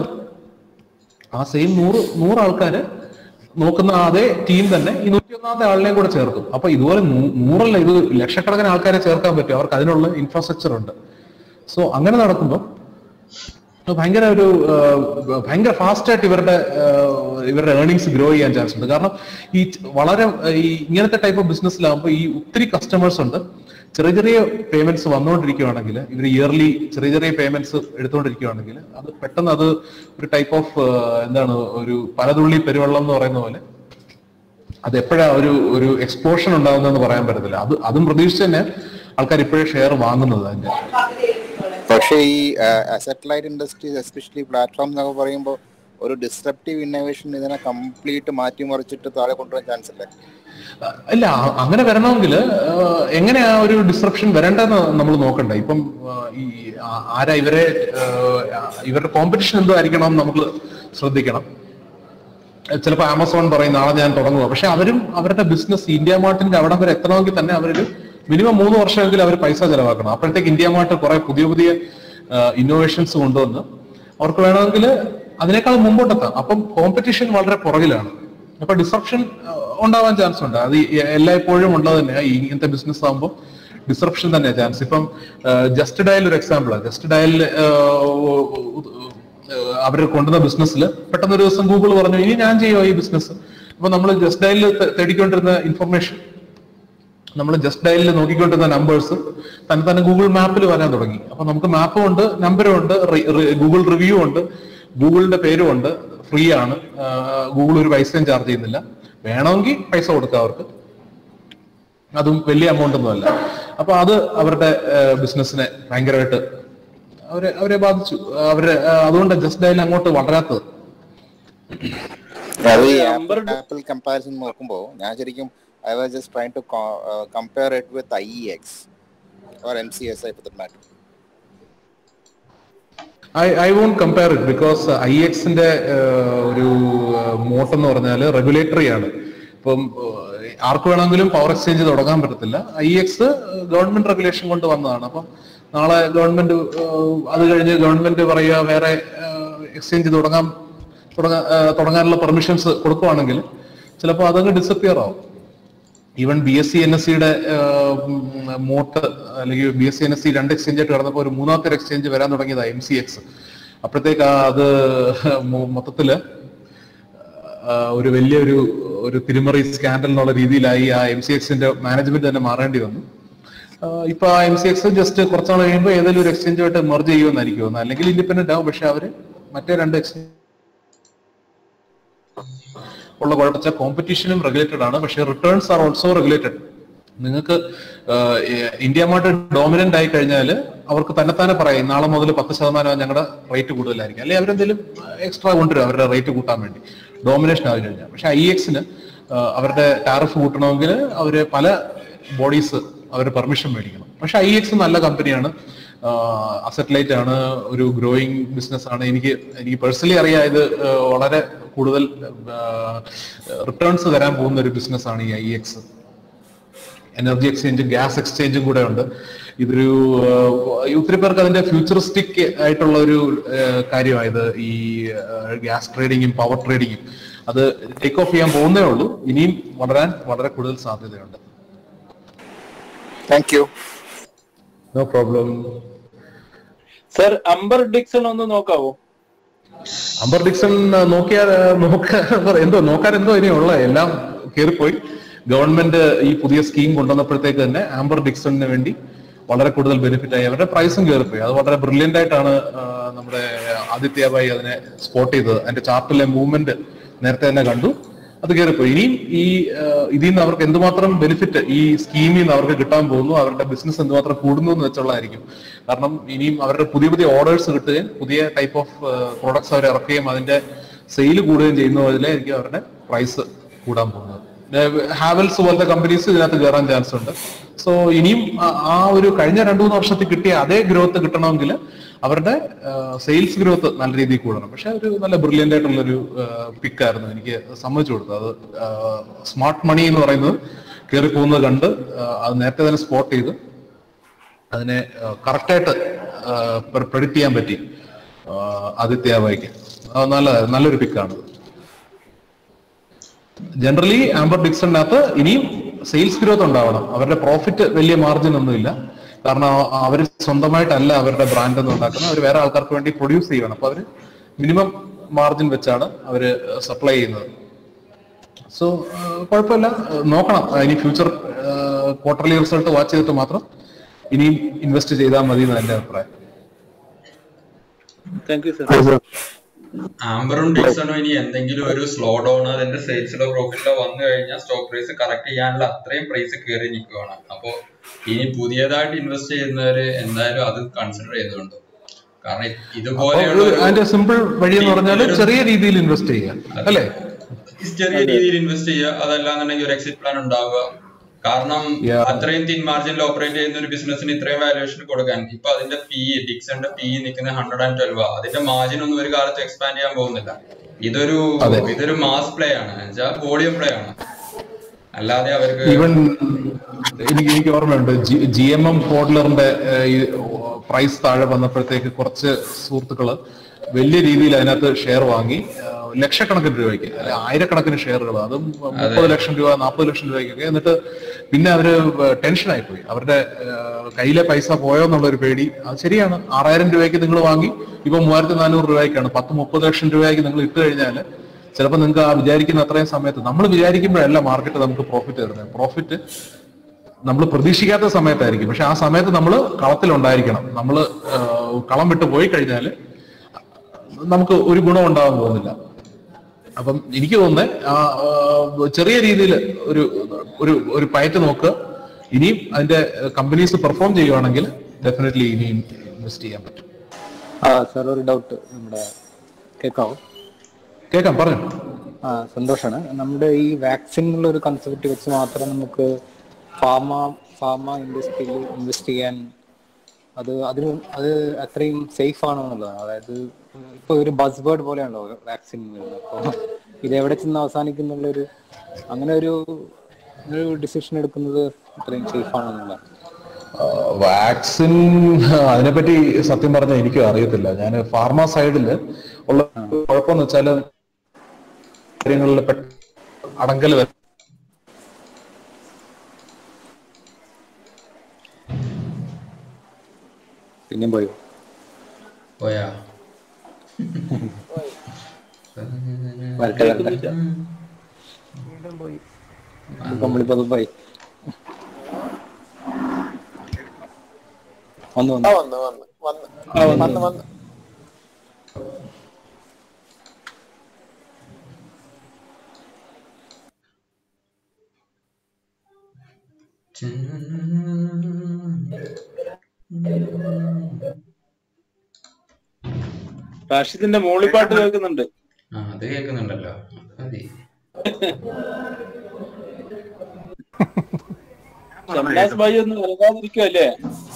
ആ സെയിം നൂറ് നൂറ് ആൾക്കാര് നോക്കുന്ന അതേ ടീം തന്നെ ഈ നൂറ്റി ഒന്നാമത്തെ ആളിനെയും കൂടെ ചേർക്കും അപ്പൊ ഇതുപോലെ നൂ- നൂറല്ല ഇത് ലക്ഷക്കണക്കിന് ആൾക്കാരെ ചേർക്കാൻ പറ്റും അവർക്ക് അതിനുള്ള ഇൻഫ്രാസ്ട്രക്ചർ ഉണ്ട് സോ അങ്ങനെ നടക്കുമ്പോൾ ഭയങ്കര ഒരു ആ, ഭയങ്കര ഫാസ്റ്റ് ആയിട്ട് ഇവരുടെ ആ, ഇവരുടെ ഏർണിങ്സ് ഗ്രോ ചെയ്യാൻ ചാൻസ് ഉണ്ട് കാരണം ഈ ച- വളരെ ആ, ഈ ഇങ്ങനത്തെ ടൈപ്പ് ഓഫ് ബിസിനസ്സിലാകുമ്പോൾ ഈ ഒത്തിരി കസ്റ്റമേഴ്സ് ഉണ്ട് ചെറിയ ചെറിയ പേയ്മെന്റ്സ് വന്നുകൊണ്ടിരിക്കുകയാണെങ്കിൽ ഇവർ ഇയർലി ചെറിയ ചെറിയ പേയ്മെന്റ്സ് എടുത്തുകൊണ്ടിരിക്കുകയാണെങ്കിൽ അത് പെട്ടെന്ന് അത് ഒരു ടൈപ്പ് ഓഫ് എന്താണ് ഒരു പലതുള്ളി പെരുവെള്ളം എന്ന് പറയുന്ന പോലെ അത് എപ്പോഴാ ഒരു ഒരു എക്സ്പ്ലോഷൻ ഉണ്ടാകുന്നതെന്ന് പറയാൻ പറ്റത്തില്ല അത് അതും പ്രതീക്ഷിച്ച് തന്നെ ആൾക്കാർ ഇപ്പോഴേ ഷെയർ വാങ്ങുന്നത് അതിന്റെ പക്ഷേ ഈ അസറ്റ് ഇൻഡസ്ട്രീസ് എസ്പെഷ്യലി പ്ലാറ്റ്ഫോം എന്നൊക്കെ പറയുമ്പോൾ ഒരു ഡിസ്ട്രപ്റ്റീവ് ഇന്നോവേഷൻ ഇതിനെ കംപ്ലീറ്റ് മാറ്റിമറിച്ചിട്ട് താഴെ കൊണ്ടുവരാൻ ചാൻസ് അല്ലേ അല്ല അ- അങ്ങനെ വരണമെങ്കിൽ എങ്ങനെയാ ഒരു ഡിസ്ട്രപ്ഷൻ വരേണ്ടതെന്ന് നമ്മൾ നോക്കണ്ട ഇപ്പം ആ, ഈ ആ- ആരാ ഇവരെ ആ, ഇവരുടെ കോമ്പറ്റീഷൻ എന്തോ ആയിരിക്കണം എന്ന് നമുക്ക് ശ്രദ്ധിക്കണം ചിലപ്പോൾ ആമസോൺ പറയും നാളെ ഞാൻ തുടങ്ങുക പക്ഷെ അവരും അവരുടെ ബിസിനസ് ഇന്ത്യ മാർട്ടിന്റെ അവിടം വരെ എത്തണമെങ്കിൽ തന്നെ അവരൊരു മിനിമം മൂന്ന് വർഷമെങ്കിലും അവർ പൈസ ചെലവാക്കണം അപ്പോഴത്തേക്ക് ഇന്ത്യ മാർട്ട് കുറെ പുതിയ പുതിയ ഇന്നോവേഷൻസ് കൊണ്ടുവന്ന് അവർക്ക് വേണമെങ്കിൽ അതിനേക്കാൾ മുമ്പോട്ടെത്താം അപ്പം കോമ്പറ്റീഷൻ വളരെ പുറകിലാണ് അപ്പൊ ഡിസ്റപ്ഷൻ ഉണ്ടാവാൻ ചാൻസ് ഉണ്ട് അത് ഈ എല്ലായ്പ്പോഴും ഉള്ളത് തന്നെയാ ഈ ഇങ്ങനത്തെ ബിസിനസ് ആകുമ്പോൾ ഡിസ്റപ്ഷൻ തന്നെ ചാൻസ് ഇപ്പം ജസ്റ്റ് ഡയൽ ഒരു എക്സാമ്പിളാണ് ജസ്റ്റ് ഡയൽ അവർ കൊണ്ടുവന്ന ബിസിനസ്സിൽ പെട്ടെന്ന് ഒരു ദിവസം ഗൂഗിൾ പറഞ്ഞു ഇനി ഞാൻ ചെയ്യുമോ ഈ ബിസിനസ് അപ്പൊ നമ്മൾ ജസ്റ്റ് ഡയലിൽ തേടിക്കൊണ്ടിരുന്ന ഇൻഫർമേഷൻ നമ്മൾ ജസ്റ്റ് ഡയലിൽ നോക്കിക്കൊണ്ടിരുന്ന നമ്പേഴ്സ് തന്നെ തന്നെ ഗൂഗിൾ മാപ്പിൽ വരാൻ തുടങ്ങി അപ്പൊ നമുക്ക് മാപ്പും ഉണ്ട് നമ്പറും ഉണ്ട് ഗൂഗിൾ റിവ്യൂ ഉണ്ട് ഗൂഗിളിന്റെ പേരും ഉണ്ട് ഫ്രീ ആണ് ഗൂഗിൾ ഒരു പൈസയും ചാർജ് ചെയ്യുന്നില്ല വേണമെങ്കിൽ പൈസ കൊടുക്കാം അവർക്ക് അതും വലിയ എമൗണ്ട് ഒന്നുമല്ല അപ്പൊ അത് അവരുടെ ബിസിനസ്സിനെ ഭയങ്കരമായിട്ട് അവരെ അവരെ ബാധിച്ചു അവരെ ആ, അതുകൊണ്ട് ജസ്റ്റ് ഡയൽ അങ്ങോട്ട് വളരാത്തത് അത് ഈ ആപ്പിൾ കമ്പാരിസൺ നോക്കുമ്പോൾ ഞാൻ ശരിക്കും I was just try to compare it with I X or M C S I matter I I won't compare it because I എക്സിന്റെ ഒരു മോട്ട് എന്ന് പറഞ്ഞാൽ റെഗുലേറ്ററി ആണ് ഇപ്പം ഏഹ്, ആർക്ക് വേണമെങ്കിലും പവർ എക്സ്ചേഞ്ച് തുടങ്ങാൻ പറ്റത്തില്ല ഐ എക്സ് ഗവൺമെന്റ് റെഗുലേഷൻ കൊണ്ട് വന്നതാണ് അപ്പം നാളെ ഗവൺമെന്റ് ഏഹ്, അത് കഴിഞ്ഞ് ഗവൺമെന്റ് പറയുക വേറെ എക്സ്ചേഞ്ച് തുടങ്ങാൻ തുടങ്ങാൻ ഏഹ്, തുടങ്ങാനുള്ള പെർമിഷൻസ് കൊടുക്കുവാണെങ്കിൽ ചിലപ്പോൾ അതങ്ങ് ഡിസപ്പിയർ ആവും even B S C N S സിയുടെ മോട്ട് അല്ലെങ്കിൽ B S C N S C രണ്ട് എക്സ്ചേഞ്ച് ആയിട്ട് കിടന്നപ്പോൾ ഒരു മൂന്നാമത്തെ എക്സ്ചേഞ്ച് വരാൻ തുടങ്ങിയതാ എം സി എക്സ് അപ്പോഴത്തേക്ക് അത് മൊ- മൊത്തത്തില് ആ, ഒരു വലിയൊരു ഒരു തിരിമറി സ്കാൻഡൽ എന്നുള്ള രീതിയിലായി ആ എം സി എക്സിന്റെ മാനേജ്മെന്റ് തന്നെ മാറേണ്ടി വന്നു ആ, ഇപ്പൊ ആ എം സി എക്സ് ജസ്റ്റ് കുറച്ചാൾ കഴിയുമ്പോൾ ഏതെങ്കിലും ഒരു എക്സ്ചേഞ്ചുമായിട്ട് മെർജ് ചെയ്യുമെന്നായിരിക്കും തോന്നുന്നത് അല്ലെങ്കിൽ ഇൻഡിപെൻഡന്റ് ആവും പക്ഷെ അവര് മറ്റേ രണ്ട് എക്സ്ചേഞ്ച് ഉള്ള കുഴപ്പച്ച കോമ്പറ്റീഷനും റെഗുലേറ്റഡ് ആണ് പക്ഷേ റിട്ടേൺസ് ആർ ഓൾസോ റെഗുലേറ്റഡ് നിങ്ങൾക്ക് ഇന്ത്യ മാർട്ട് ഡോമിനന്റ് ആയി കഴിഞ്ഞാൽ അവർക്ക് തന്നെത്താനെ പറയും നാളെ മുതൽ പത്ത് ശതമാനം ഞങ്ങളുടെ റേറ്റ് കൂടുതലായിരിക്കും അല്ലെങ്കിൽ അവരെന്തെങ്കിലും എക്സ്ട്രാ കൊണ്ടുവരും അവരുടെ റേറ്റ് കൂട്ടാൻ വേണ്ടി ഡോമിനേഷൻ ആയി കഴിഞ്ഞാൽ പക്ഷെ ഐ എക്സിന് അവരുടെ ടാറിഫ് കൂട്ടണമെങ്കിൽ അവര് പല ബോഡീസ് അവർ പെർമിഷൻ മേടിക്കണം പക്ഷെ ഐ എക്സ് നല്ല കമ്പനിയാണ് അസറ്റ് ലൈറ്റ് ആണ് ഒരു ഗ്രോയിങ് ബിസിനസ് ആണ് എനിക്ക് എനിക്ക് പേഴ്സണലി അറിയാം ഇത് ആ, വളരെ കൂടുതൽ റിട്ടേൺസ് തരാൻ പോകുന്ന ഒരു ബിസിനസ് ആണ് ഈ ഐ എക്സ് എനർജി എക്സ്ചേഞ്ചും ഗ്യാസ് എക്സ്ചേഞ്ചും കൂടെ ഉണ്ട് ഇതൊരു ആ, ഒത്തിരി പേർക്ക് അതിന്റെ ഫ്യൂച്ചറിസ്റ്റിക് ആയിട്ടുള്ള ഒരു കാര്യമായത് ഈ ഗ്യാസ് ട്രേഡിങ്ങും പവർ ട്രേഡിങ്ങും അത് ടേക്ക് ഓഫ് ചെയ്യാൻ പോകുന്നേ ഉള്ളൂ ഇനിയും വളരാൻ വളരെ കൂടുതൽ സാധ്യതയുണ്ട് thank you no problem sir Amber Dixon ഒന്ന് നോക്കാവോ അംബർ ഡിക്സൺ നോക്കിയാൽ നോക്കാൻ എന്തോ നോക്കാൻ എന്തോ ഇനിയുള്ള എല്ലാം കയറിപ്പോയി ഗവൺമെന്റ് ഈ പുതിയ സ്കീം കൊണ്ടുവന്നപ്പോഴത്തേക്ക് തന്നെ ആംബർ ഡിക്സണിന് വേണ്ടി വളരെ കൂടുതൽ ബെനിഫിറ്റ് ആയി അവരുടെ പ്രൈസും കയറിപ്പോയി അത് വളരെ ബ്രില്യൻ്റ് ആയിട്ടാണ് ആ, നമ്മുടെ ആദിത്യഭായി അതിനെ സ്പോട്ട് ചെയ്തത് അതിന്റെ ചാർട്ടിലെ മൂവ്മെന്റ് നേരത്തെ തന്നെ കണ്ടു അത് കയറിപ്പോയി ഇനിയും ഈ ആ, ഇതിൽ നിന്ന് അവർക്ക് എന്തുമാത്രം ബെനിഫിറ്റ് ഈ സ്കീമിൽ നിന്ന് അവർക്ക് കിട്ടാൻ പോകുന്നു അവരുടെ ബിസിനസ് എന്തുമാത്രം കൂടുന്നു എന്ന് വെച്ചുള്ളതായിരിക്കും കാരണം ഇനിയും അവരുടെ പുതിയ പുതിയ ഓർഡേഴ്സ് കിട്ടുകയും പുതിയ ടൈപ്പ് ഓഫ് പ്രോഡക്ട്സ് അവർ ഇറക്കുകയും അതിന്റെ സെയിൽ കൂടുകയും ചെയ്യുന്നതിലായിരിക്കും അവരുടെ പ്രൈസ് കൂടാൻ പോകുന്നത് ഹാവൽസ് പോലത്തെ കമ്പനീസ് ഇതിനകത്ത് കയറാൻ ചാൻസ് ഉണ്ട് സോ ഇനിയും ആ- ആ ഒരു കഴിഞ്ഞ രണ്ടു മൂന്ന് വർഷത്തിൽ കിട്ടിയ അതേ ഗ്രോത്ത് കിട്ടണമെങ്കിൽ അവരുടെ സെയിൽസ് ഗ്രോത്ത് നല്ല രീതിയിൽ കൂടണം പക്ഷെ ഒരു നല്ല ബ്രില്യൻ്റ് ആയിട്ടുള്ള ഒരു പിക്കായിരുന്നു എനിക്ക് സമ്മതിച്ചു കൊടുത്തത് അത് സ്മാർട്ട് മണി എന്ന് പറയുന്നത് കയറി പോകുന്നത് കണ്ട് ആ, അത് നേരത്തെ തന്നെ സ്പോട്ട് ചെയ്ത് അതിനെ കറക്റ്റായിട്ട് പ്രെഡിക്റ്റ് ചെയ്യാൻ പറ്റി ആ, ആദിത്യ ബായിക്ക് അത് നല്ല നല്ലൊരു പിക്കാണ് ജനറലി ആംബർ ഡിക്സണിനകത്ത് ഇനിയും സെയിൽസ് ഗ്രോത്ത് ഉണ്ടാവണം അവരുടെ പ്രോഫിറ്റ് വലിയ മാർജിൻ ഒന്നുമില്ല കാരണം അവർ സ്വന്തമായിട്ടല്ല അവരുടെ ബ്രാൻഡ് ഒന്നും ഉണ്ടാക്കുന്നത് അവർ വേറെ ആൾക്കാർക്ക് വേണ്ടി പ്രൊഡ്യൂസ് ചെയ്യണം അപ്പൊ അവർ മിനിമം മാർജിൻ വെച്ചാണ് അവർ സപ്ലൈ ചെയ്യുന്നത് സോ കുഴപ്പമില്ല ഏഹ് നോക്കണം ആ, ഇനി ഫ്യൂച്ചർ ക്വാർട്ടർലി റിസൾട്ട് വാച്ച് ചെയ്തിട്ട് മാത്രം ഇനിയും ഇൻവെസ്റ്റ് ചെയ്താൽ മതി എന്ന് എന്റെ അഭിപ്രായം താങ്ക് യു സർ ആംബറും ഡിക്സണും ഇനി എന്തെങ്കിലും ഒരു സ്ലോ ഡൗൺ അതിന്റെ സെയിൽസിലോ പ്രോഫിറ്റിലോ വന്നു കഴിഞ്ഞാൽ സ്റ്റോക്ക് പ്രൈസ് കറക്റ്റ് ചെയ്യാനുള്ള അത്രയും പ്രൈസ് കയറി നിൽക്കുകയാണ് അപ്പോ ഇനി പുതിയതായിട്ട് ഇൻവെസ്റ്റ് ചെയ്യുന്നവര് എന്തായാലും അത് കൺസിഡർ ചെയ്യുന്നുണ്ട് കാരണം അപ്പൊ ഇതുപോലെയുള്ള ഒരു- ഒരു അതിന്റെ സിമ്പിൾ വഴി എന്ന് പറഞ്ഞാൽ ചെറിയ രീതിയിൽ ഇൻവെസ്റ്റ് ചെയ്യുക അല്ലേ ചെറിയ രീതിയിൽ ഇൻവെസ്റ്റ് ചെയ്യുക അതല്ലാന്നുണ്ടെങ്കിൽ ഒരു എക്സിറ്റ് പ്ലാൻ ഉണ്ടാവുക കാരണം Yeah. അത്രയും തിൻ മാർജിനിൽ ഓപ്പറേറ്റ് ചെയ്യുന്ന ഒരു ബിസിനസിന് ഇത്രയും വാല്യുവേഷൻ കൊടുക്കാൻ ഇപ്പൊ അതിന്റെ പി ഡിക്സന്റെ പി നിൽക്കുന്ന ഹൺഡ്രഡ് ആൻഡ് ട്വൽവ് അതിന്റെ മാർജിൻ ഒന്നും ഒരു കാലത്ത് എക്സ്പാൻഡ് ചെയ്യാൻ പോകുന്നില്ല ഇതൊരു അതെ. ഇതൊരു മാസ് പ്ലേ ആണ് വെച്ചാൽ വോളിയം പ്ലേ ആണ് അല്ലാതെ അവർക്ക് ഈവൻ എനിക്ക് എനിക്ക് ഓർമ്മയുണ്ട് ജി എം എം ഹോട്ട്ലറിന്റെ പ്രൈസ് താഴെ വന്നപ്പോഴത്തേക്ക് കുറച്ച് സുഹൃത്തുക്കള് വലിയ രീതിയിൽ അതിനകത്ത് ഷെയർ വാങ്ങി ആ, ലക്ഷക്കണക്കിന് രൂപയ്ക്ക് അല്ലെ ആയിരക്കണക്കിന് ഷെയറുകൾ അതും മുപ്പത് ലക്ഷം രൂപ നാൽപ്പത് ലക്ഷം രൂപയ്ക്കൊക്കെ എന്നിട്ട് പിന്നെ അവര് ടെൻഷൻ ആയിപ്പോയി അവരുടെ ആ, കയ്യിലെ പൈസ പോയോ എന്നുള്ള ഒരു പേടി അത് ശരിയാണ് ആറായിരം രൂപയ്ക്ക് നിങ്ങൾ വാങ്ങി ഇപ്പൊ മൂവായിരത്തി നാനൂറ് രൂപയ്ക്കാണ് പത്ത് മുപ്പത് ലക്ഷം രൂപയ്ക്ക് നിങ്ങൾ ഇട്ട് കഴിഞ്ഞാൽ ചിലപ്പോൾ നിങ്ങൾക്ക് ആ വിചാരിക്കുന്ന അത്രയും സമയത്ത് നമ്മൾ വിചാരിക്കുമ്പോഴല്ല മാർക്കറ്റ് നമുക്ക് പ്രോഫിറ്റ് തരുന്നത് പ്രോഫിറ്റ് നമ്മൾ പ്രതീക്ഷിക്കാത്ത സമയത്തായിരിക്കും പക്ഷെ ആ സമയത്ത് നമ്മൾ കളത്തിലുണ്ടായിരിക്കണം നമ്മൾ കളം വിട്ട് പോയി കഴിഞ്ഞാൽ നമുക്ക് ഒരു ഗുണം ഉണ്ടാവാൻ പോകുന്നില്ല അപ്പം എനിക്ക് തോന്നുന്നത് ആ ആ, ചെറിയ രീതിയിൽ ഒരു ഒരു ഒരു പയറ്റ് നോക്കുക ഇനിയും അതിന്റെ കമ്പനീസ് പെർഫോം ചെയ്യുവാണെങ്കിൽ ഡെഫിനറ്റ്ലി ഇനിയും ഇൻവെസ്റ്റ് ചെയ്യാൻ പറ്റും ആ സാർ ഒരു ഡൗട്ട് നമ്മുടെ കേൾക്കാവോ കേൾക്കാം പറഞ്ഞു ആ സന്തോഷാണ് നമ്മുടെ ഈ വാക്സിൻ എന്നുള്ള ഒരു കൺസെപ്റ്റ് വെച്ച് മാത്രം നമുക്ക് ഫാർമ ഫാർമ ഇൻഡസ്ട്രിയിൽ ഇൻവെസ്റ്റ് ചെയ്യാൻ അത് അതിന് അത് അത്രയും സേഫ് ആണോ എന്നുള്ളതാണ് അതായത് ഇപ്പൊ ഒരു ബസ് വേർഡ് പോലെയാണല്ലോ വാക്സിൻ വരുന്നത് അപ്പോൾ ഇത് എവിടെ ചെന്ന് അവസാനിക്കുന്നുള്ളൊരു അങ്ങനെ ഒരു ഒരു ഡിസിഷൻ എടുക്കുന്നത് അത്രയും സേഫ് ആണോ എന്നുള്ളതാണ് വാക്സിൻ അതിനെപ്പറ്റി സത്യം പറഞ്ഞാൽ എനിക്കും അറിയത്തില്ല ഞാൻ ഫാർമ സൈഡിൽ ഉള്ള കുഴപ്പമെന്ന് വെച്ചാൽ കാര്യങ്ങളിൽ പെട്ട- അടങ്കൽ വരും പിന്നെയും പോയോ പോയാ വരട്ടെ വരട്ടെ കമ്പിളിപ്പത് പോയി വന്നു വന്നു വന്ന് വന്ന് വന്ന് വന്ന് വന്ന് റാഷിദിന്റെ മൂളിപ്പാട്ട് കേൾക്കുന്നുണ്ട് ആ അത് കേൾക്കുന്നുണ്ടല്ലോ മതി ഷംനാസ് ഭായി ഒന്ന് വലുതാതിരിക്കുമല്ലേ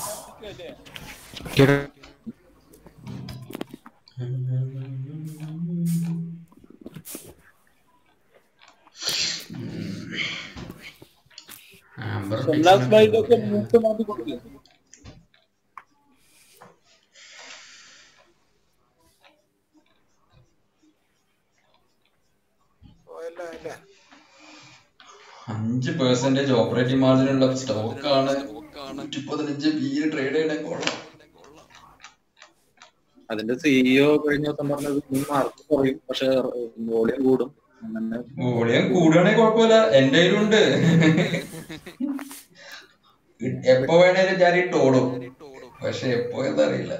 ആംബർ ഷംനാസ് ഭായിന്റെ ഒക്കെ മൂട്ട് മാറ്റി കൊടുക്കുക പോയല്ലോ അല്ലേ അഞ്ച് പെർസെന്റേജ് ഓപ്പറേറ്റിംഗ് മാർജിനുള്ള സ്റ്റോക്കാണ് നൂറ്റി പതിനഞ്ച് ബി ട്രേഡ് ചെയ്യണേ കൊള്ളാം അതിന്റെ സിഇഒ കഴിഞ്ഞ ദിവസം പറഞ്ഞത് ഇനി മാർക്ക് കുറയും പക്ഷെ വോളിയം കൂടും അങ്ങനെ വോളിയം കൂടുകയാണെങ്കിൽ കുഴപ്പമില്ല എന്റെ കയ്യിലുണ്ട് എപ്പോ വേണേലും ഞാൻ ഇട്ട് ഓടും പക്ഷെ എപ്പോ എന്നറിയില്ല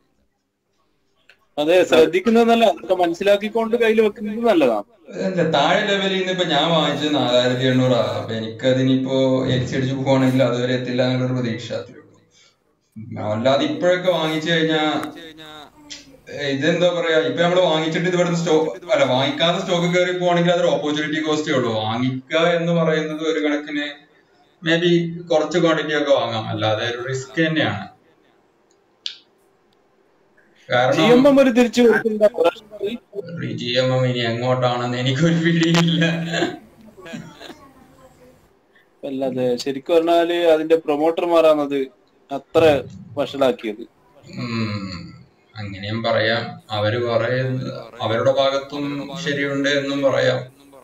അതെ ശ്രദ്ധിക്കുന്നത് അതൊക്കെ മനസ്സിലാക്കിക്കൊണ്ട് കയ്യിൽ വെക്കുന്നത് നല്ലതാണ് എന്താ താഴെ ലെവലിൽ നിന്ന് ഇപ്പൊ ഞാൻ വാങ്ങിച്ചത് നാലായിരത്തി എണ്ണൂറാ അപ്പൊ എനിക്കതിനിപ്പോ എൽസി അടിച്ച് പോവാണെങ്കിൽ അതുവരെ എത്തില്ല എന്നുള്ളൊരു പ്രതീക്ഷ അത്രേ ഉള്ളൂ അല്ലാതെ ഇപ്പോഴൊക്കെ വാങ്ങിച്ചു കഴിഞ്ഞാ ഏഹ് ഇതെന്താ പറയാ ഇപ്പൊ നമ്മള് വാങ്ങിച്ചിട്ട് ഇത് ഇവിടുന്ന് സ്റ്റോക്ക് അല്ല വാങ്ങിക്കാതെ സ്റ്റോക്ക് കയറി പോവാണെങ്കിൽ അതൊരു ഓപ്പർച്യൂണിറ്റി കോസ്റ്റേ ഉള്ളൂ വാങ്ങിക്കുക എന്ന് പറയുന്നത് ഒരു കണക്കിന് മേ ബി കുറച്ച് ക്വാണ്ടിറ്റി ഒക്കെ വാങ്ങാം അല്ലാതെ ഒരു റിസ്ക് തന്നെയാണ് ജി കാരണം എം എം ഒരു തിരിച്ചു കൊടുക്കുന്ന ജി എം എം ഇനി എങ്ങോട്ടാണെന്ന് എനിക്കൊരു പിടിയില്ല അല്ലാതെ ശരിക്കും പറഞ്ഞാല് അതിന്റെ പ്രൊമോട്ടർമാരാണത് അത്ര വഷളാക്കിയത് ഉം. അങ്ങനെയും പറയാം അവര് പറയുന്നത് അവരുടെ ഭാഗത്തും ശരിയുണ്ട് എന്നും പറയാം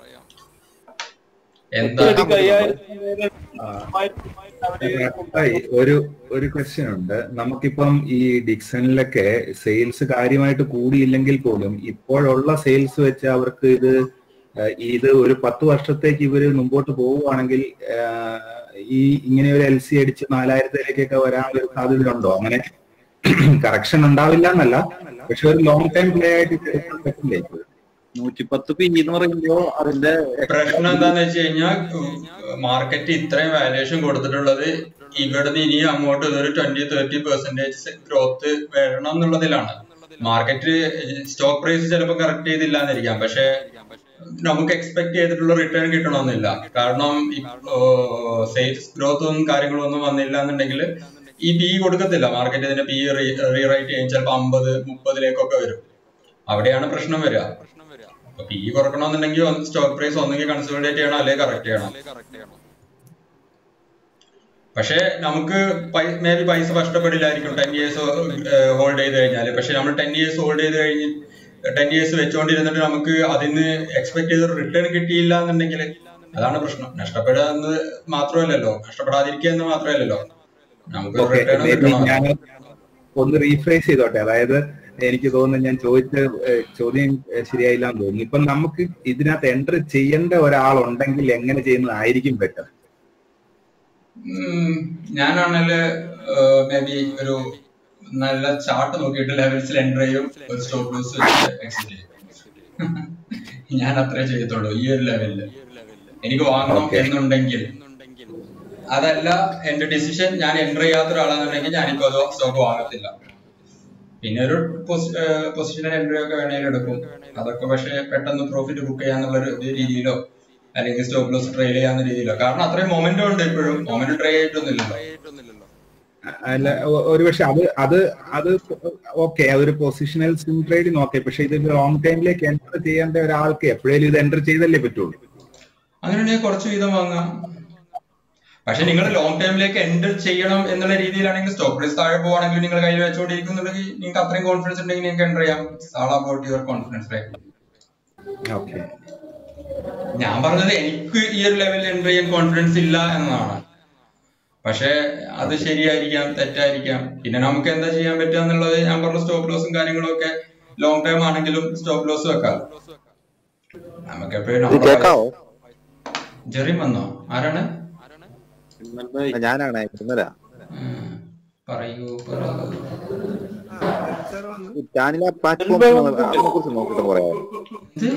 എന്താ ഒറ്റയടിക്ക് അയ്യായിരത്തിന് മേലെ റായി, ഒരു ഒരു ക്വസ്റ്റ്യൻ ഉണ്ട് നമുക്കിപ്പം ഈ ഡിക്സണിലൊക്കെ സെയിൽസ് കാര്യമായിട്ട് കൂടിയില്ലെങ്കിൽ പോലും ഇപ്പോഴുള്ള സെയിൽസ് വെച്ച് അവർക്ക് ഇത് ഏഹ്, ഇത് ഒരു പത്ത് വർഷത്തേക്ക് ഇവര് മുമ്പോട്ട് പോവുകയാണെങ്കിൽ ഏഹ്, ഈ ഇങ്ങനെ ഒരു എൽ സി അടിച്ച് നാലായിരത്തിലേക്കൊക്കെ വരാൻ ഒരു സാധ്യതയുണ്ടോ അങ്ങനെ കറക്ഷൻ ഉണ്ടാവില്ല എന്നല്ല പക്ഷെ ഒരു ലോങ് ടൈം പ്ലേ ആയിട്ട് ഇത് എടുക്കാൻ പറ്റില്ലേ ഇത്? നൂറ്റിപ്പത്ത് പി എന്ന് പറയുമ്പോ അതിന്റെ പ്രശ്നം എന്താന്ന് വെച്ച് കഴിഞ്ഞാൽ മാർക്കറ്റ് ഇത്രയും വാല്യുവേഷൻ കൊടുത്തിട്ടുള്ളത് ഇവിടുന്ന് ഇനി അങ്ങോട്ട് ഇതൊരു ട്വന്റി തേർട്ടി പെർസെന്റേജ് ഗ്രോത്ത് വരണം എന്നുള്ളതിലാണ് മാർക്കറ്റ് സ്റ്റോക്ക് പ്രൈസ് ചിലപ്പോൾ കറക്റ്റ് ചെയ്തില്ല എന്നിരിക്കാം പക്ഷെ നമുക്ക് എക്സ്പെക്ട് ചെയ്തിട്ടുള്ള റിട്ടേൺ കിട്ടണമെന്നില്ല കാരണം സെയിൽസ് ഗ്രോത്തും കാര്യങ്ങളും ഒന്നും വന്നില്ല എന്നുണ്ടെങ്കിൽ ഈ പി കൊടുക്കത്തില്ല മാർക്കറ്റ് ഇതിന്റെ പി റീറൈറ്റ് ചെയ്യും ചിലപ്പോൾ അമ്പത് മുപ്പതിലേക്കൊക്കെ വരും അവിടെയാണ് പ്രശ്നം വരിക അപ്പൊ പി കുറക്കണമെന്നുണ്ടെങ്കിൽ സ്റ്റോക്ക് പ്രൈസ് ഒന്നെങ്കിൽ കൺസോളിഡേറ്റ് ചെയ്യണം അല്ലെങ്കിൽ കറക്റ്റ് ചെയ്യണം പക്ഷെ നമുക്ക് മേ ബി പൈസ നഷ്ടപ്പെടില്ലായിരിക്കും ടെൻ ഇയേഴ്സ് ഹോൾഡ് ചെയ്ത് കഴിഞ്ഞാൽ പക്ഷെ നമ്മൾ ടെൻ ഇയേഴ്സ് ഹോൾഡ് ചെയ്ത് കഴിഞ്ഞ് ടെൻ ഇയേഴ്സ് വെച്ചുകൊണ്ടിരുന്നിട്ട് നമുക്ക് അതിന് എക്സ്പെക്ട് ചെയ്ത റിട്ടേൺ കിട്ടിയില്ല എന്നുണ്ടെങ്കിൽ അതാണ് പ്രശ്നം നഷ്ടപ്പെടുക എന്ന് മാത്രമല്ലല്ലോ നഷ്ടപ്പെടാതിരിക്കുക എന്ന് മാത്രമല്ലല്ലോ നമുക്ക് ഓക്കെ റിട്ടേൺ maybe കിട്ടണം ഞാൻ ഒന്ന് റീഫ്രേസ് ചെയ്തോട്ടെ അതായത് എനിക്ക് തോന്നുന്നു ഞാൻ ചോദിച്ച ഏഹ്, ചോദ്യം ഏഹ്, ശരിയായില്ല എന്ന് തോന്നുന്നു ഇപ്പൊ നമുക്ക് ഇതിനകത്ത് എൻ്റർ ചെയ്യേണ്ട ഒരാളുണ്ടെങ്കിൽ എങ്ങനെ ചെയ്യുന്നതായിരിക്കും ബെറ്റർ ഉം, ഞാനാണെങ്കില് മേ ബി ഒരു നല്ല ചാർട്ട് നോക്കിയിട്ട് ലെവൽസിൽ എൻ്റർ ചെയ്യും ഒരു സ്റ്റോപ്പ് ലോസ് വെച്ച് എക്സിറ്റ് ചെയ്യും ഞാൻ അത്രേ ചെയ്യത്തുള്ളൂ ഈ ഒരു ലെവലില് എനിക്ക് വാങ്ങണം Okay. എന്നുണ്ടെങ്കിൽ അതല്ല എന്റെ ഡിസിഷൻ ഞാൻ എൻ്റർ ചെയ്യാത്ത ഒരാളാണെന്നുണ്ടെങ്കിൽ ഞാനിപ്പോ അത് സ്റ്റോക്ക് വാങ്ങത്തില്ല പിന്നെ ഒരു പൊസിഷണൽ എൻട്രി ഒക്കെ വേണേലും എടുക്കും അതൊക്കെ പക്ഷെ പെട്ടെന്ന് പ്രോഫിറ്റ് ബുക്ക് ചെയ്യാന്നുള്ള ഒരു ഒരു രീതിയിലോ അല്ലെങ്കിൽ സ്റ്റോപ്പ് ലോസ് ട്രെയിൽ ചെയ്യാവുന്ന രീതിയിലോ കാരണം അത്രയും മൊമെന്റം ഉണ്ട് ഇപ്പോഴും മൊമെന്റ് ട്രൈ ആയിട്ടൊന്നുമില്ലല്ലോ അല്ല ഒ- ഒരു പക്ഷെ അത് അത് അത് ഓക്കെ അതൊരു പൊസിഷണൽ സ്വിംഗ് ട്രേഡിങ് ഓക്കെ പക്ഷെ ഇത് ലോങ് ടൈമിലേക്ക് എൻ്റർ ചെയ്യേണ്ട ഒരാൾക്ക് എപ്പോഴേലും ഇത് എൻ്റർ ചെയ്തല്ലേ പറ്റുള്ളൂ അങ്ങനെയാണെങ്കിൽ കുറച്ച് വീതം വാങ്ങാം പക്ഷെ നിങ്ങൾ ലോങ് ടൈമിലേക്ക് എൻറ്റർ ചെയ്യണം എന്നുള്ള രീതിയിലാണെങ്കിൽ സ്റ്റോക്ക് പ്രൈസ് താഴെ പോവാണെങ്കിൽ നിങ്ങൾ കയ്യിൽ വെച്ചുകൊണ്ടിരിക്കുന്നുണ്ടെങ്കിൽ നിങ്ങൾക്ക് അത്രയും കോൺഫിഡൻസ് ഉണ്ടെങ്കിൽ നിങ്ങൾക്ക് എൻ്റർ ചെയ്യാം all about your confidence right okay ഞാൻ പറഞ്ഞത് എനിക്ക് ഈ ഒരു ലെവലിൽ എൻ്റർ ചെയ്യാൻ കോൺഫിഡൻസ് ഇല്ല എന്നതാണ് പക്ഷെ അത് ശരിയായിരിക്കാം തെറ്റായിരിക്കാം പിന്നെ നമുക്ക് എന്താ ചെയ്യാൻ പറ്റുക എന്നുള്ളത് ഞാൻ പറഞ്ഞ സ്റ്റോപ്പ് ലോസും കാര്യങ്ങളും ഒക്കെ ലോങ് ടൈം ആണെങ്കിലും സ്റ്റോപ്പ് ലോസ് വെക്കാം നമുക്ക് ഇത് എപ്പോഴും കേക്കാവോ ജെറി വന്നോ ആരാണ് ഇന്നലെ ഞാനാണ് ഇന്നലെ ഉം. പറയൂ പറയൂ ഞാനില്ല പ്ലാറ്റ്ഫോം അതിനെ കുറിച്ച് നോക്കിട്ട് പറയാം ഇത്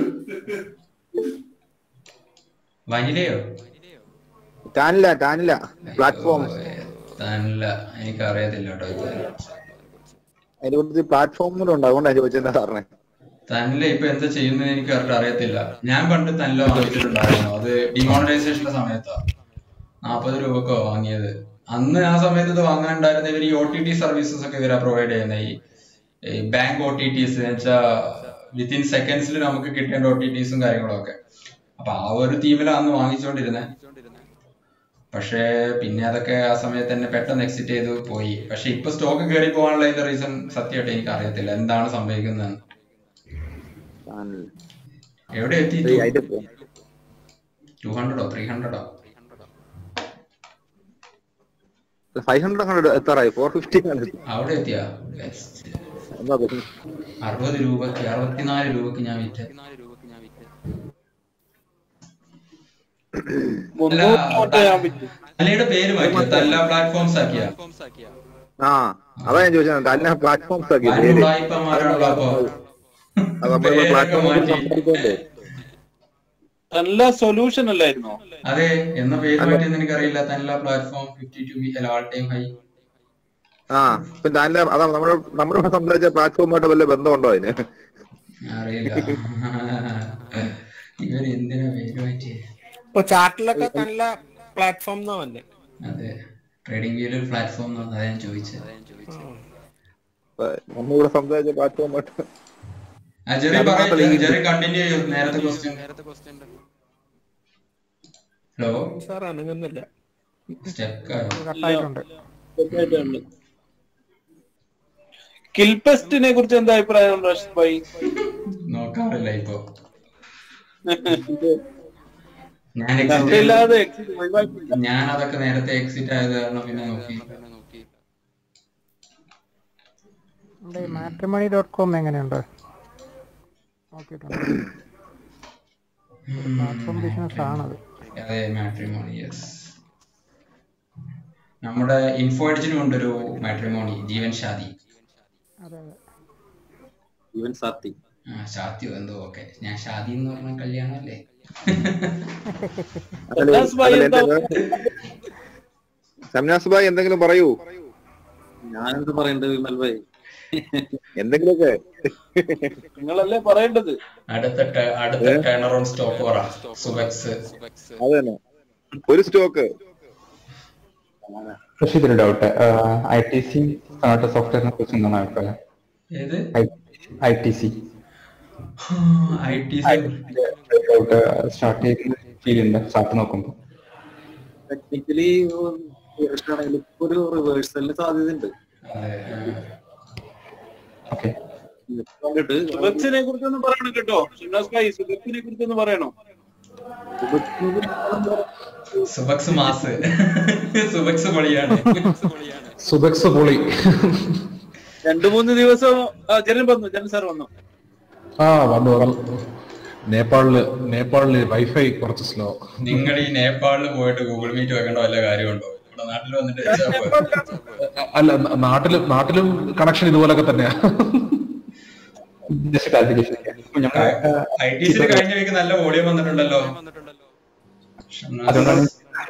വനിലയോ ടാനില്ല ടാനില്ല പ്ലാറ്റ്ഫോം തന്നില്ല എനിക്ക് അറിയത്തില്ല കേട്ടോ ഇത് അതിനെ കുറിച്ച് പ്ലാറ്റ്ഫോമിലുണ്ട് അതുകൊണ്ടാണ് ചോദിച്ചത് സാറിനെ തന്നില്ല ഇപ്പൊ എന്താ ചെയ്യുന്നത് എനിക്ക് കറക്റ്റ് അറിയത്തില്ല ഞാൻ പണ്ട് തന്നില്ല വാങ്ങിച്ചിട്ടുണ്ടായിരുന്നു അത് ഡിമോണറൈസേഷന്റെ സമയത്താ നാൽപ്പത് രൂപക്കോ വാങ്ങിയത് അന്ന് ആ സമയത്ത് ഇത് വാങ്ങാനുണ്ടായിരുന്ന ഇവർ ഈ ഒ ടി ടി സർവീസസ് ഒക്കെ ഇവരാ പ്രൊവൈഡ് ചെയ്യുന്ന ഈ ബാങ്ക് ഒ ടി ടിസ് എന്ന് വെച്ചാൽ വിത്തിൻ സെക്കൻഡ്സിൽ നമുക്ക് കിട്ടേണ്ട ഒ ടി ടിസും കാര്യങ്ങളും ഒക്കെ അപ്പൊ ആ ഒരു തീമിലാണ് അന്ന് വാങ്ങിച്ചുകൊണ്ടിരുന്നത് പക്ഷേ പിന്നെ അതൊക്കെ ആ സമയത്ത് തന്നെ പെട്ടെന്ന് എക്സിറ്റ് ചെയ്ത് പോയി പക്ഷെ ഇപ്പൊ സ്റ്റോക്ക് കയറി പോകാനുള്ള അതിന്റെ റീസൺ സത്യമായിട്ട് എനിക്ക് അറിയത്തില്ല എന്താണ് സംഭവിക്കുന്നത് ടാനിൽ എവിടെ എത്തി ഇത് അതിന്റെ ടു ഹൺഡ്രഡോ ത്രീ ഹൺഡ്രഡോ ഫൈവ് ഹൺഡ്രഡ് അങ്ങനെ എത്താറായി ഫോർ ഫിഫ്റ്റി അവിടെ എത്തിയാ Best. എന്താ പ്രശ്നം? അറുപത് രൂപക്ക് അറുപത്തിനാല് രൂപക്ക് ഞാൻ വിറ്റ് മുന്നൂറ് നോട്ട് ഞാൻ വിറ്റു തലയുടെ പേര് മാറ്റിയോ തല്ല പ്ലാറ്റ്ഫോംസ് ആക്കിയ ആ അതാ ഞാൻ ചോദിച്ചത് തന്നെ പ്ലാറ്റ്ഫോംസ് ആക്കി പേര് ഉടായിപ്പന്മാരാണല്ലോ അപ്പൊ അത് നമ്മൾ പേരൊക്കെ പ്ലാറ്റ്ഫോം മാറ്റി. സംസാരിക്കണ്ടേ നല്ല സൊല്യൂഷൻ അല്ലായിരുന്നോ അതെ എന്ന പേര് മാറ്റിയെന്ന് എനിക്കറിയില്ല തല്ല പ്ലാറ്റ്ഫോം ഫിഫ്റ്റി ടു ബി അല്ല ആൾ ടൈം ഹൈ ആ പിന്നെ അതിന്റെ അതാ നമ്മൾ നമ്മൾ സംസാരിച്ച പ്ലാറ്റ്ഫോമായിട്ട് വല്ല ബന്ധമുണ്ടോ അതിന് അറിയില്ല ഇവർ എന്തിനാ പേര് മാറ്റിയത് ഇപ്പൊ ചാർട്ടിലൊക്കെ നല്ല പ്ലാറ്റ്ഫോം എന്നാ വന്നെ അതെ ട്രേഡിംഗ് വ്യൂല് ഒരു പ്ലാറ്റ്ഫോം അതാ ഞാൻ ചോദിച്ചത് നമ്മളിവിടെ സംസാരിച്ച പ്ലാറ്റ്ഫോമായിട്ട് ആ ജെറി പറയില്ല ജെറി കണ്ടിന്യൂ ചെയ്യൂ നേരത്തെ ക്വസ്റ്റ്യൻ ഹലോ സാർ അനങ്ങുന്നില്ല സ്റ്റെക്കായോ കട്ടായിട്ടുണ്ട് കിൽപെസ്റ്റിനെ കുറിച്ച് എന്താ അഭിപ്രായം റഷീദ് ഭായി നോക്കാറില്ല ഇപ്പൊ ഞാൻ exit കഷ്ടമില്ലാതെ ചെയ്തു. exit ഒഴിവാക്കി. ഞാൻ അതൊക്കെ നേരത്തെ എക്സിറ്റ് ആയത് കാരണം പിന്നെ നോക്കി മാട്രിമണി ഡോട്ട് കോം എങ്ങനെയുണ്ട് നോക്കിയിട്ടുണ്ട് പ്ലാറ്റ്ഫോം ബിസിനസ് ആണത് അതെ മാട്രിമോണി യെസ് നമ്മുടെ ഇൻഫോ എഡിജിനും ഉണ്ടൊരു മാട്രിമോണി ജീവൻ ഷാദി അതെ അതെ ഈവൻ സാത്തി ആ ഷാദിയോ എന്തോ ഓക്കെ ഞാൻ ഷാദി എന്ന് പറഞ്ഞ കല്യാണം അല്ലേ ഷംനാസ് ഭായി എന്താ ഷംനാസ് ഭായ് എന്തെങ്കിലും പറയൂ ഞാനെന്ത് പറയണ്ടത് വിമൽ ഭായി എന്തെങ്കിലുമൊക്കെ നിങ്ങളല്ലേ പറയേണ്ടത് അടുത്ത ട- അടുത്ത ടേൺ അറൗണ്ട് സ്റ്റോക്ക് പറ സുബക്സ് അത് തന്നെ ഒരു stock Rasheed doubt I T C start സോഫ്റ്റ്വെയറിനെ കുറിച്ച് എന്താണ് അഭിപ്രായം ഏത് I T C I T doubt start ചെയ്യുന്ന ഫീൽ ഉണ്ട് സ്റ്റാർട്ട് നോക്കുമ്പോൾ ടെക്നിക്കലി ആണെങ്കിൽ ഇപ്പൊ ഒരു റിവേഴ്സലിന് സാധ്യതയുണ്ട് ഓക്കെ കണ്ടിട്ട് സുബക്സിനെ കുറിച്ചൊന്നും പറയണം കേട്ടോ ഷിംനാസ് ഭായി സുബക്സിനെ കുറിച്ചൊന്ന് പറയണോ സുബക്സ് മാസ് സുബക്സ് പൊളിയാണ് സുബക്സ് പൊളി രണ്ടു മൂന്ന് ദിവസം ആ, ജനൻ വന്നു ജനൻ സാർ വന്നു ആ വന്നു വന്നു നേപ്പാളില് നേപ്പാളില് വൈഫൈ കുറച്ച് സ്ലോ നിങ്ങൾ ഈ നേപ്പാളിൽ പോയിട്ട് ഗൂഗിൾ മീറ്റ് വെക്കേണ്ട വല്ല കാര്യമുണ്ടോ ഇവിടെ നാട്ടിൽ വന്നിട്ട് വെച്ചാ പോരെ. അല്ല ന- നാട്ടിലും നാട്ടിലും കണക്ഷൻ ഇതുപോലൊക്കെ തന്നെയാ ജസ്റ്റ് ക്ലാരിഫിക്കേഷൻ ഐ ടി സിയിൽ കഴിഞ്ഞ വീക്ക് നല്ല വോളിയം വന്നിട്ടുണ്ടല്ലോ അതുകൊണ്ടാണ്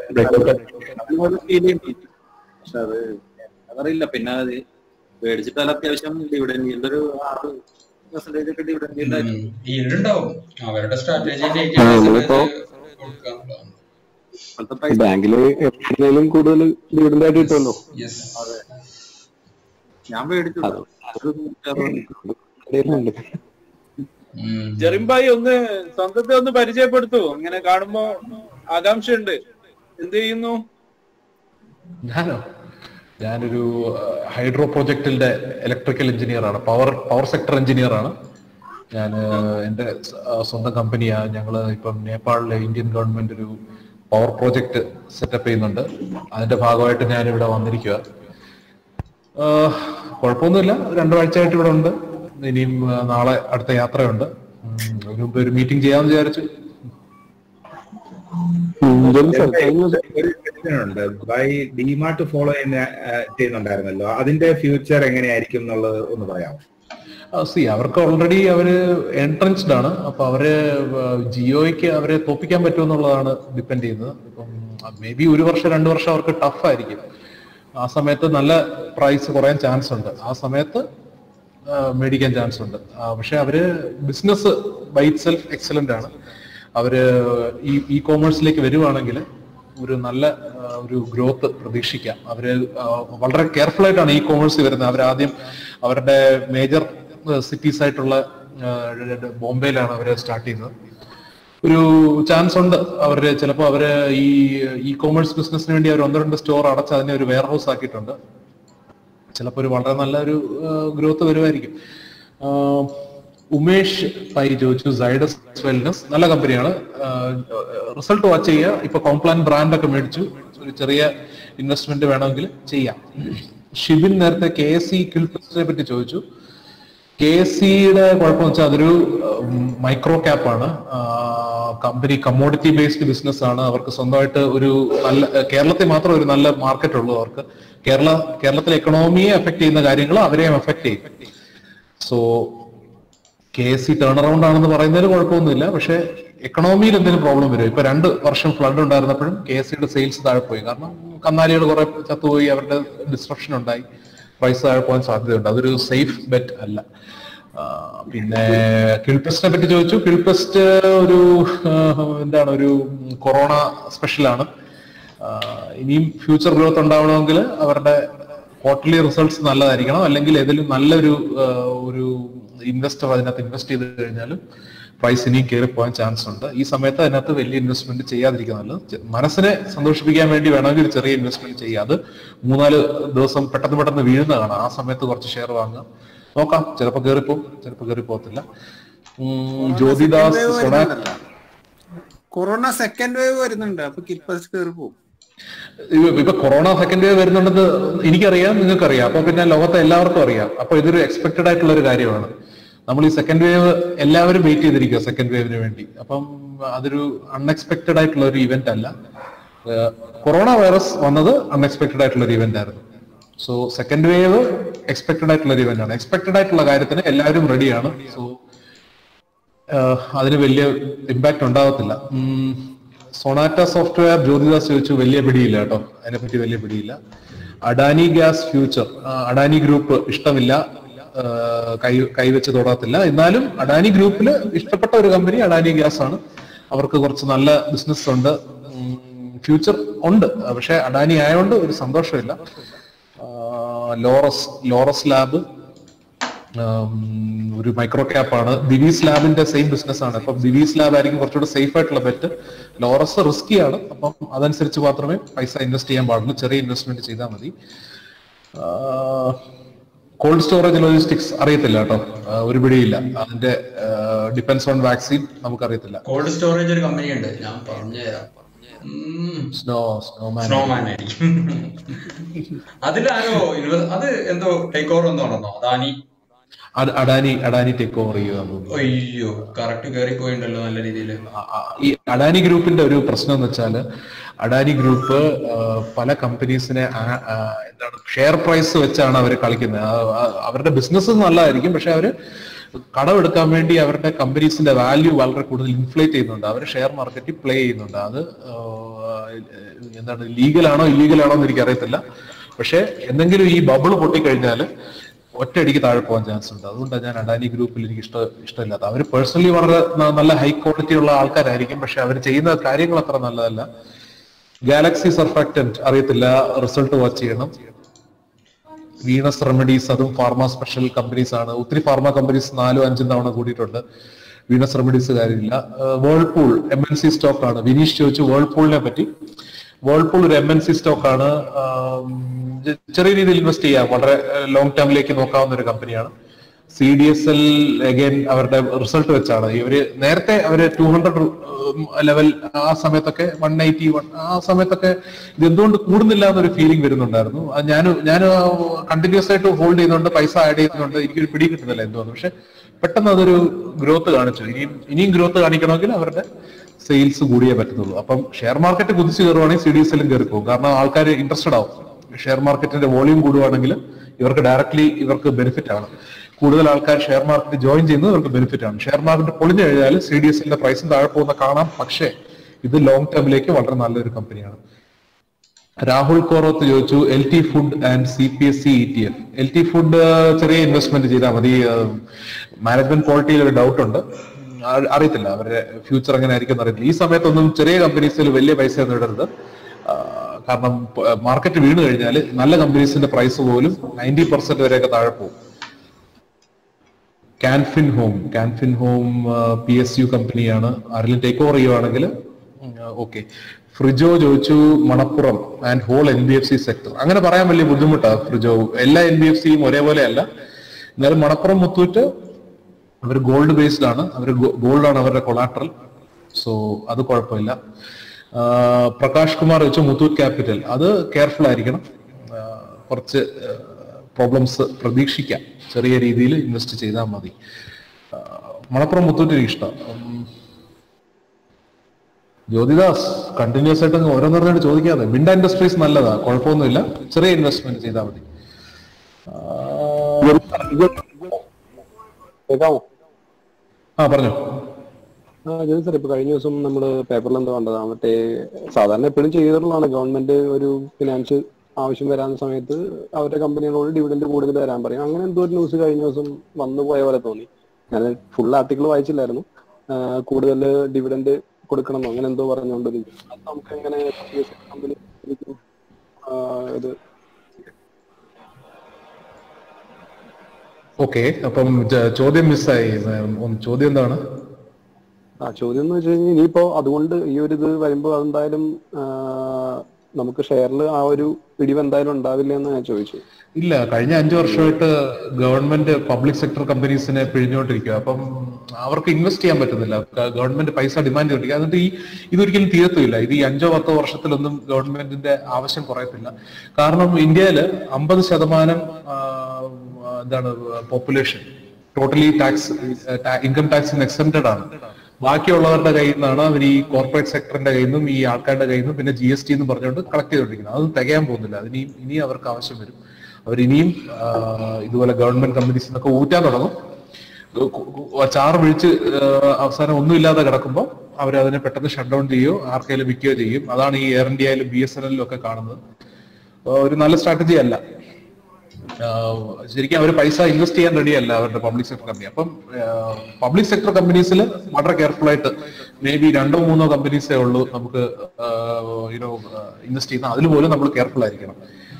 ഫീൽ ചെയ്യുന്നു പക്ഷെ അത് അതറിയില്ല പിന്നെ അത് മേടിച്ചിട്ടാൽ അത്യാവശ്യം ഡിവിഡൻ yield ഒരു ആറ് പെർസെന്റേജ് ഒക്കെ ഡിവിഡൻ yield ആയിരിക്കും yield ഉണ്ടാവും അവരുടെ സ്ട്രാറ്റജിന്റെ ആ, നമ്മളിപ്പോ ബാങ്കില് എപ്പോഴും കൂടുതൽ ഡിവിഡൻഡ് ആയിട്ട് കിട്ടുമല്ലോ അതെ ഞാൻ മേടിച്ചു ഒരു നൂറ്ററുപത് ഇടയിലുണ്ട്. ജെറിംബായി ഒന്ന് സ്വന്തത്തെ ഒന്ന് പരിചയപ്പെടുത്തൂ ഇങ്ങനെ കാണുമ്പോ ആകാംക്ഷയുണ്ട് എന്ത് ചെയ്യുന്നു ഞാനോ ഞാനൊരു ഹൈഡ്രോ പ്രോജക്റ്റിന്റെ ഇലക്ട്രിക്കൽ എഞ്ചിനീയർ ആണ് പവർ പവർ സെക്ടർ എഞ്ചിനീയർ ആണ് ഞാൻ എന്റെ സ- ആ, സ്വന്തം കമ്പനിയാണ് ഞങ്ങൾ ഇപ്പം നേപ്പാളിലെ ഇന്ത്യൻ ഗവൺമെന്റ് ഒരു പവർ പ്രോജക്റ്റ് സെറ്റപ്പ് ചെയ്യുന്നുണ്ട് അതിന്റെ ഭാഗമായിട്ട് ഞാൻ ഇവിടെ വന്നിരിക്കുക കുഴപ്പമൊന്നുമില്ല രണ്ടു ആഴ്ചയായിട്ട് ഇവിടെ ഉണ്ട് ഇനിയും ആ, നാളെ അടുത്ത യാത്രയുണ്ട് ഉം, അതിന് മുമ്പ് ഒരു മീറ്റിംഗ് ചെയ്യാമെന്ന് വിചാരിച്ചു ഉണ്ട് ബൈ ഡിമാർട്ട് ഫോളോ ചെയ്യുന്ന ആ, ചെയ്യുന്നുണ്ടായിരുന്നല്ലോ അതിന്റെ ഫ്യൂച്ചർ എങ്ങനെയായിരിക്കും എന്നുള്ളത് ഒന്ന് പറയാമോ സി അവർക്ക് ഓൾറെഡി അവര് എൻട്രൻസ്ഡ് ആണ് അപ്പൊ അവര് ജിയോയ്ക്ക് അവരെ തോപ്പിക്കാൻ പറ്റുമെന്നുള്ളതാണ് ഡിപ്പെൻഡ് ചെയ്യുന്നത് ഇപ്പം മേ ബി ഒരു വർഷം രണ്ട് വർഷം അവർക്ക് ടഫ് ആയിരിക്കും ആ സമയത്ത് നല്ല പ്രൈസ് കുറയാൻ ചാൻസ് ഉണ്ട് ആ സമയത്ത് ആ, മേടിക്കാൻ ചാൻസ് ഉണ്ട് ആ, പക്ഷെ അവര് ബിസിനസ് ബൈ സെൽഫ് എക്സലന്റ് ആണ് അവര് ഈ ഇ കോമേഴ്സിലേക്ക് വരുവാണെങ്കിൽ ഒരു നല്ല ആ, ഒരു ഗ്രോത്ത് പ്രതീക്ഷിക്കാം അവര് ആ, വളരെ കെയർഫുൾ ആയിട്ടാണ് ഈ കോമേഴ്സ് വരുന്നത് അവരാദ്യം അവരുടെ മേജർ സിറ്റീസ് ആയിട്ടുള്ള ആ, ബോംബെയിലാണ് അവര് സ്റ്റാർട്ട് ചെയ്യുന്നത് ഒരു ചാൻസ് ഉണ്ട് അവര് ചിലപ്പോൾ അവര് ഈ ഇ കോമേഴ്സ് ബിസിനസിന് വേണ്ടി അവർ ഒന്ന് രണ്ട് സ്റ്റോർ അടച്ച് അതിനെ ഒരു വെയർ ഹൗസ് ആക്കിയിട്ടുണ്ട് ചിലപ്പോൾ ഒരു വളരെ നല്ലൊരു ഗ്രോത്ത് വരുമായിരിക്കും ആ, ഉമേഷ് പൈ ചോദിച്ചു സൈഡസ് വെൽനസ് നല്ല കമ്പനിയാണ് റിസൾട്ട് വാച്ച് ചെയ്യുക ഇപ്പൊ കോംപ്ലാൻ ബ്രാൻഡ് ഒക്കെ മേടിച്ചു ഒരു ചെറിയ ഇൻവെസ്റ്റ്മെന്റ് വേണമെങ്കിൽ ചെയ്യാം ഷിബിൻ നേരത്തെ കെ എസ് സി ക്യൂൽപെസ്റ്റിനെ പറ്റി ചോദിച്ചു കെ എസ് സിയുടെ കുഴപ്പം വെച്ചാൽ അതൊരു മൈക്രോ ക്യാപ്പ് ആണ് കമ്പനി കമ്മോഡിറ്റി ബേസ്ഡ് ബിസിനസ് ആണ് അവർക്ക് സ്വന്തമായിട്ട് ഒരു നല്ല കേരളത്തിൽ മാത്രം ഒരു നല്ല മാർക്കറ്റ് ഉള്ളൂ അവർക്ക് കേരള കേരളത്തിലെ എക്കണോമിയെ എഫക്ട് ചെയ്യുന്ന കാര്യങ്ങൾ അവരെയും എഫക്ട് ചെയ്യും so K S C turn around ആണെന്ന് പറയുന്നതിൽ കുഴപ്പമൊന്നുമില്ല പക്ഷെ എക്കണോമിയിൽ എന്തെങ്കിലും പ്രോബ്ലം വരും ഇപ്പൊ രണ്ട് വർഷം ഫ്ലഡ് ഉണ്ടായിരുന്നപ്പോഴും കെ എസ് സിയുടെ സെയിൽസ് താഴെ പോയി കാരണം കന്നാലികൾ കുറെ ചത്തുപോയി അവരുടെ ഡിസ്ട്രപ്ഷൻ ഉണ്ടായി പ്രൈസ് താഴെ പോകാൻ സാധ്യതയുണ്ട് അതൊരു സേഫ് ബെറ്റ് അല്ല ആ, പിന്നെ കിൽപെസ്റ്റിനെ പറ്റി ചോദിച്ചു കിൽപെസ്റ്റ് ഒരു ആ, എന്താണ് ഒരു കൊറോണ സ്പെഷ്യലാണ് ഇനിയും ഫ്യൂച്ചർ ഗ്രോത്ത് ഉണ്ടാവണമെങ്കിൽ അവരുടെ ക്വാർട്ടർലി റിസൾട്ട്സ് നല്ലതായിരിക്കണം അല്ലെങ്കിൽ ഏതെങ്കിലും നല്ലൊരു ആ, ഒരു ഇൻവെസ്റ്റർ അതിനകത്ത് ഇൻവെസ്റ്റ് ചെയ്ത് കഴിഞ്ഞാൽ പ്രൈസ് ഇനിയും കയറി പോകാൻ ചാൻസ് ഉണ്ട് ഈ സമയത്ത് അതിനകത്ത് വലിയ ഇൻവെസ്റ്റ്മെന്റ് ചെയ്യാതിരിക്കുക നല്ലത് ചെ- മനസ്സിനെ സന്തോഷിപ്പിക്കാൻ വേണ്ടി വേണമെങ്കിൽ ഒരു ചെറിയ ഇൻവെസ്റ്റ്മെന്റ് ചെയ്യുക അത് മൂന്നാല് ദിവസം പെട്ടെന്ന് പെട്ടെന്ന് വീഴുന്ന കാണാം ആ സമയത്ത് കുറച്ച് ഷെയർ വാങ്ങുക നോക്കാം ചിലപ്പോൾ കയറിപ്പോവും ചിലപ്പോൾ കയറി പോകത്തില്ല ഉം, ജ്യോതിദാസ് Second wave സൊണാ വരുന്നുണ്ടല്ലോ. കൊറോണ സെക്കൻഡ് വേവ് വരുന്നുണ്ട് അപ്പൊ കിൽപ്പസ് കയറി പോകും ഇപ്പൊ- ഇപ്പൊ കൊറോണ സെക്കൻഡ് വേവ് വരുന്നുണ്ടെന്ന് എനിക്കറിയാം നിങ്ങൾക്കറിയാം അപ്പൊ പിന്നെ ലോകത്തെ എല്ലാവർക്കും അറിയാം അപ്പൊ ഇതൊരു എക്സ്പെക്ടഡ് ആയിട്ടുള്ള ഒരു കാര്യമാണ് നമ്മൾ ഈ സെക്കൻഡ് വേവ് എല്ലാവരും വെയിറ്റ് ചെയ്തിരിക്കുക സെക്കൻഡ് വേവിന് വേണ്ടി അപ്പം അതൊരു അൺഎക്സ്പെക്ടഡ് ആയിട്ടുള്ള ഒരു ഇവന്റ് അല്ല കൊറോണ വൈറസ് വന്നത് അൺഎക്സ്പെക്ടഡ് ആയിട്ടുള്ള ഒരു ഇവന്റ് ആയിരുന്നു സോ സെക്കൻഡ് വേവ് എക്സ്പെക്ടഡ് ആയിട്ടുള്ള ഒരു ഇവന്റ് ആണ് എക്സ്പെക്ടഡ് ആയിട്ടുള്ള കാര്യത്തിന് എല്ലാവരും റെഡിയാണ് സോ അതിന് വലിയ ഇമ്പാക്ട് ഉണ്ടാകത്തില്ല ഉം, സൊണാറ്റ സോഫ്റ്റ്വെയർ ജ്യോതിദാസ് ചോദിച്ചു വലിയ പിടിയില്ല കേട്ടോ അതിനെപ്പറ്റി വലിയ പിടിയില്ല Adani gas future Adani group ഇഷ്ടമില്ല ആ, കൈ കൈവച്ച് തൊടത്തില്ല എന്നാലും അഡാനി ഗ്രൂപ്പിൽ ഇഷ്ടപ്പെട്ട ഒരു കമ്പനി അഡാനി ഗ്യാസ് ആണ് അവർക്ക് കുറച്ച് നല്ല ബിസിനസ് ഉണ്ട് ഫ്യൂച്ചർ ഉണ്ട് പക്ഷെ അഡാനി ആയതുകൊണ്ട് ഒരു സന്തോഷമില്ല ആ, ലോറസ് ലോറസ് ലാബ് ഉം, ഒരു മൈക്രോ ക്യാപ്പ് ആണ് ദിവീസ് ലാബിന്റെ സെയിം ബിസിനസ് ആണ് അപ്പം ദിവീസ് ലാബ് ആയിരിക്കും കുറച്ചുകൂടെ സേഫ് ആയിട്ടുള്ള ബെറ്റ് ലോറസ് റിസ്കി ആണ് അപ്പം അതനുസരിച്ച് മാത്രമേ പൈസ ഇൻവെസ്റ്റ് ചെയ്യാൻ പാടുള്ളൂ ചെറിയ ഇൻവെസ്റ്റ്മെന്റ് ചെയ്താൽ മതി കോൾഡ് സ്റ്റോറേജ് ലോജിസ്റ്റിക്സ് അറിയത്തില്ല കേട്ടോ ആ, ഒരു പിടിയില്ല അതിന്റെ ഡിപ്പെൻസ് ഓൺ വാക്സിൻ നമുക്കറിയത്തില്ല കോൾഡ് സ്റ്റോറേജ് ഒരു കമ്പനി ഉണ്ട് ഞാൻ പറഞ്ഞുതരാം സ്നോ സ്നോമാൻ സ്നോമാൻ ആയിരിക്കും അതിലാരോ ഇൻവെ- അത് എന്തോ ടേക്ക് ഓവർ എന്തോ ആണെന്നോ അദാനി അഡ- അഡാനി അഡാനി ടേക്ക് ഓവർ ചെയ്യുക അയ്യോ കറക്റ്റ് കയറി പോയിണ്ടല്ലോ നല്ല രീതിയിൽ ഈ അഡാനി ഗ്രൂപ്പിന്റെ ഒരു പ്രശ്നം എന്ന് വെച്ചാല് അഡാനി ഗ്രൂപ്പ് ആ, പല കമ്പനീസിനെ ആ- ആ, എന്താണ് ഷെയർ പ്രൈസ് വെച്ചാണ് അവർ കളിക്കുന്നത് ആ, ആ, അവരുടെ ബിസിനസ് നല്ലതായിരിക്കും പക്ഷെ അവര് കടമെടുക്കാൻ വേണ്ടി അവരുടെ കമ്പനീസിന്റെ വാല്യൂ വളരെ കൂടുതൽ ഇൻഫ്ലേറ്റ് ചെയ്യുന്നുണ്ട് അവർ ഷെയർ മാർക്കറ്റിൽ പ്ലേ ചെയ്യുന്നുണ്ട് അത് ആ, എന്താണ് ലീഗലാണോ ഇല്ലീഗലാണോ എന്ന് എനിക്കറിയത്തില്ല പക്ഷെ എന്തെങ്കിലും ഈ ബബിൾ പൊട്ടിക്കഴിഞ്ഞാൽ ഒറ്റയടിക്ക് താഴെ പോകാൻ ചാൻസ് ഉണ്ട് അതുകൊണ്ടാണ് ഞാൻ അഡാനി ഗ്രൂപ്പിൽ എനിക്ക് ഇഷ്ട ഇഷ്ടമില്ലാത്ത അവർ പേഴ്സണലി വളരെ ന- നല്ല ഹൈ ക്വാളിറ്റി ഉള്ള ആൾക്കാരായിരിക്കും പക്ഷെ അവർ ചെയ്യുന്ന കാര്യങ്ങൾ അത്ര നല്ലതല്ല ഗാലക്സി സർഫാക്ടന്റ് അറിയത്തില്ല റിസൾട്ട് വാച്ച് ചെയ്യണം വീണസ് റെമഡീസ് അതും ഫാർമ സ്പെഷ്യൽ കമ്പനീസ് ആണ് ഒത്തിരി ഫാർമ കമ്പനീസ് നാലും അഞ്ചും തവണ കൂടിയിട്ടുണ്ട് വീണസ് റെമഡീസ് കാര്യമില്ല Whirlpool M N C stock ആണ് വിനീഷ് ചോദിച്ചു വേൾപൂളിനെ പറ്റി വേൾപൂൾ ഒരു എം എൻ സി സ്റ്റോക്ക് ആണ് ആം, ചെ- ചെറിയ രീതിയിൽ ഇൻവെസ്റ്റ് ചെയ്യാം വളരെ ലോങ് ടേമിലേക്ക് നോക്കാവുന്ന ഒരു കമ്പനിയാണ് C D S L again അവരുടെ റിസൾട്ട് വെച്ചാണ് ഇവര് നേരത്തെ അവര് ടു ഹൺഡ്രഡ് ലെവൽ ആ സമയത്തൊക്കെ വൺ എയ്റ്റി വൺ ആ സമയത്തൊക്കെ ഇത് എന്തുകൊണ്ട് കൂടുന്നില്ല എന്നൊരു ഫീലിംഗ് വരുന്നുണ്ടായിരുന്നു അത് ഞാൻ ഞാൻ കണ്ടിന്യൂസ് ആയിട്ട് ഹോൾഡ് ചെയ്യുന്നുണ്ട് പൈസ ആഡ് ചെയ്യുന്നുണ്ട് എനിക്കൊരു പിടി കിട്ടുന്നില്ല എന്തുകൊണ്ട് പക്ഷെ പെട്ടെന്ന് അതൊരു ഗ്രോത്ത് കാണിച്ചു ഇനിയും ഇനിയും ഗ്രോത്ത് കാണിക്കണമെങ്കിൽ അവരുടെ സെയിൽസ് കൂടിയേ പറ്റത്തുള്ളൂ അപ്പം ഷെയർ മാർക്കറ്റ് കുതിച്ചു കയറുവാണെങ്കിൽ സി ഡി എസ് എല്ലും കയറി പോകും കാരണം ആൾക്കാർ ഇൻട്രസ്റ്റഡ് ആവും ഷെയർ മാർക്കറ്റിന്റെ വോളിയം കൂടുവാണെങ്കിൽ ഇവർക്ക് ഡയറക്ട്ലി ഇവർക്ക് ബെനിഫിറ്റ് ആണ് കൂടുതൽ ആൾക്കാർ ഷെയർ മാർക്കറ്റ് ജോയിൻ ചെയ്യുന്നത് ഇവർക്ക് ബെനിഫിറ്റ് ആണ് ഷെയർ മാർക്കറ്റ് പൊളിഞ്ഞു കഴിഞ്ഞാൽ സി ഡി എസിന്റെ പ്രൈസും താഴെ പോകുന്ന കാണാം പക്ഷേ ഇത് ലോങ് ടേമിലേക്ക് വളരെ നല്ലൊരു കമ്പനിയാണ് രാഹുൽ കോറോത്ത് ചോദിച്ചു L T food and C P S C E T F L T food ചെറിയ ഇൻവെസ്റ്റ്മെന്റ് ചെയ്താൽ മതി മാനേജ്മെന്റ് ക്വാളിറ്റിയിൽ ഒരു ഡൗട്ട് ഉണ്ട് ഉം, ആ- അറിയത്തില്ല അവരുടെ ഫ്യൂച്ചർ എങ്ങനെ ആയിരിക്കും എന്ന് അറിയത്തില്ല ഈ സമയത്തൊന്നും ചെറിയ കമ്പനീസിൽ വലിയ പൈസ ഒന്നും ഇടരുത് ആ, കാരണം മാർക്കറ്റ് വീണ് കഴിഞ്ഞാൽ നല്ല കമ്പനീസിന്റെ പ്രൈസ് പോലും നയൻറ്റി പെർസെന്റ് വരെയൊക്കെ താഴെ പോകും Canfin home Canfin home P S U കമ്പനിയാണ് ആരെങ്കിലും ടേക്ക് ഓവർ ചെയ്യുവാണെങ്കിൽ ഓക്കെ ഫ്രിജോ ചോദിച്ചു Manappuram and whole N B F C sector അങ്ങനെ പറയാൻ വലിയ ബുദ്ധിമുട്ടാണ് ഫ്രിജോ എല്ലാ എൻ ബി എഫ് സിയും ഒരേപോലെ അല്ല എന്നാലും മണപ്പുറം മുത്തൂറ്റ് അവർ ഗോൾഡ് ബേസ്ഡ് ആണ് അവർ ഗോൾഡ് ആണ് അവരുടെ കൊളാട്രൽ സോ അത് കുഴപ്പമില്ല ആ, പ്രകാശ് കുമാർ വെച്ച് മുത്തൂറ്റ് ക്യാപിറ്റൽ അത് കെയർഫുൾ ആയിരിക്കണം ആ, കുറച്ച് പ്രോബ്ലംസ് പ്രതീക്ഷിക്കാം ചെറിയ രീതിയിൽ ഇൻവെസ്റ്റ് ചെയ്താൽ മതി ആ, മണപ്പുറം മുത്തൂറ്റിന് ഇഷ്ടം ഉം, ജ്യോതിദാസ് കണ്ടിന്യൂസ് ആയിട്ട് അങ്ങ് ഓരോന്നോരോന്നായിട്ട് ചോദിക്കാതെ മിണ്ട ഇൻഡസ്ട്രീസ് നല്ലതാ കുഴപ്പമൊന്നുമില്ല ചെറിയ ഇൻവെസ്റ്റ്മെന്റ് ചെയ്താൽ മതി കേൾക്കാമോ ആ പറഞ്ഞോ ആ ജോലി സാർ ഇപ്പൊ കഴിഞ്ഞ ദിവസം നമ്മൾ പേപ്പറിൽ എന്താ കണ്ടതാ മറ്റേ സാധാരണ എപ്പോഴും ചെയ്തിട്ടുള്ളതാണ് ഗവൺമെന്റ് ഒരു ഫിനാൻസ് ആവശ്യം വരാവുന്ന സമയത്ത് അവരുടെ കമ്പനികളോട് ഡിവിഡൻഡ് കൂടുതൽ തരാൻ പറയും അങ്ങനെ എന്തോ ഒരു ന്യൂസ് കഴിഞ്ഞ ദിവസം വന്നു പോയ പോലെ തോന്നി ഞാൻ ഫുൾ ആർട്ടിക്കിൾ വായിച്ചില്ലായിരുന്നു ആ, കൂടുതൽ ഡിവിഡൻഡ് കൊടുക്കണം അങ്ങനെ എന്തോ പറഞ്ഞുകൊണ്ട് അത് നമുക്ക് എങ്ങനെ കമ്പനി ഇത് ഓക്കെ അപ്പം ജ- ചോദ്യം മിസ്സായി ഒന്ന് ചോദ്യം എന്താണ് ആ ചോദ്യം എന്ന് വെച്ച് കഴിഞ്ഞാൽ ഇനിയിപ്പോ അതുകൊണ്ട് ഈ ഒരു ഇത് വരുമ്പോ അതെന്തായാലും ആ, നമുക്ക് ഷെയറിൽ ആ ഒരു ഇടിവ് എന്തായാലും ഉണ്ടാവില്ല എന്ന് ഞാൻ ചോദിച്ചു ഇല്ല കഴിഞ്ഞ അഞ്ചു വർഷമായിട്ട് ഗവൺമെന്റ് പബ്ലിക് സെക്ടർ കമ്പനീസിനെ പിഴിഞ്ഞുകൊണ്ടിരിക്കുക അപ്പം അവർക്ക് ഇൻവെസ്റ്റ് ചെയ്യാൻ പറ്റുന്നില്ല ഗ- ഗവൺമെന്റ് പൈസ ഡിമാൻഡ് ചെയ്തിരിക്കുക എന്നിട്ട് ഈ ഇതൊരിക്കലും തീരത്തുമില്ല ഇത് ഈ അഞ്ചോ പത്തോ വർഷത്തിലൊന്നും ഗവൺമെന്റിന്റെ ആവശ്യം കുറയത്തില്ല കാരണം ഇന്ത്യയിൽ അമ്പത് ശതമാനം ആ, എന്താണ് പോപ്പുലേഷൻ ടോട്ടലി ടാക്സ് ഇൻകം ടാക്സിന് എക്സെപ്റ്റഡ് ആണ് ബാക്കിയുള്ളവരുടെ കയ്യിൽ നിന്നാണ് അവർ ഈ കോർപ്പറേറ്റ് സെക്ടറിന്റെ കയ്യിൽ നിന്നും ഈ ആൾക്കാരുടെ കയ്യിൽ നിന്നും പിന്നെ ജി എസ് ടി എന്ന് പറഞ്ഞുകൊണ്ട് കളക്ട് ചെയ്തുകൊണ്ടിരിക്കുന്നത് അത് തികയാൻ പോകുന്നില്ല അതിനിയും ഇനിയും അവർക്ക് ആവശ്യം വരും അവരിനിയും ആ, ഇതുപോലെ ഗവൺമെന്റ് കമ്പനീസ് എന്നൊക്കെ ഊറ്റാൻ തുടങ്ങും ഗ- ഗ- ഗ- ചാറ് വിളിച്ച് ആ, അവസാനം ഒന്നുമില്ലാതെ കിടക്കുമ്പോൾ അവർ അതിനെ പെട്ടെന്ന് ഷട്ട് ഡൗൺ ചെയ്യുകയോ ആർക്കെങ്കിലും വിൽക്കുകയോ ചെയ്യും അതാണ് ഈ എയർ ഇന്ത്യയിലും ബി എസ് എൻ എല്ലിലും ഒക്കെ കാണുന്നത് ആ, ഒരു നല്ല സ്ട്രാറ്റജി അല്ല ആഹ് ശരിക്കും അവർ പൈസ ഇൻവെസ്റ്റ് ചെയ്യാൻ റെഡി അല്ല അവരുടെ പബ്ലിക് സെക്ടർ കമ്പനി അപ്പം പബ്ലിക് സെക്ടർ കമ്പനീസിൽ വളരെ കെയർഫുൾ ആയിട്ട് മേ ബി രണ്ടോ മൂന്നോ കമ്പനീസേ ഉള്ളൂ നമുക്ക് യുനോ ഇൻവെസ്റ്റ് ചെയ്യുന്ന അതിൽ പോലും നമ്മൾ കെയർഫുൾ ആയിരിക്കണം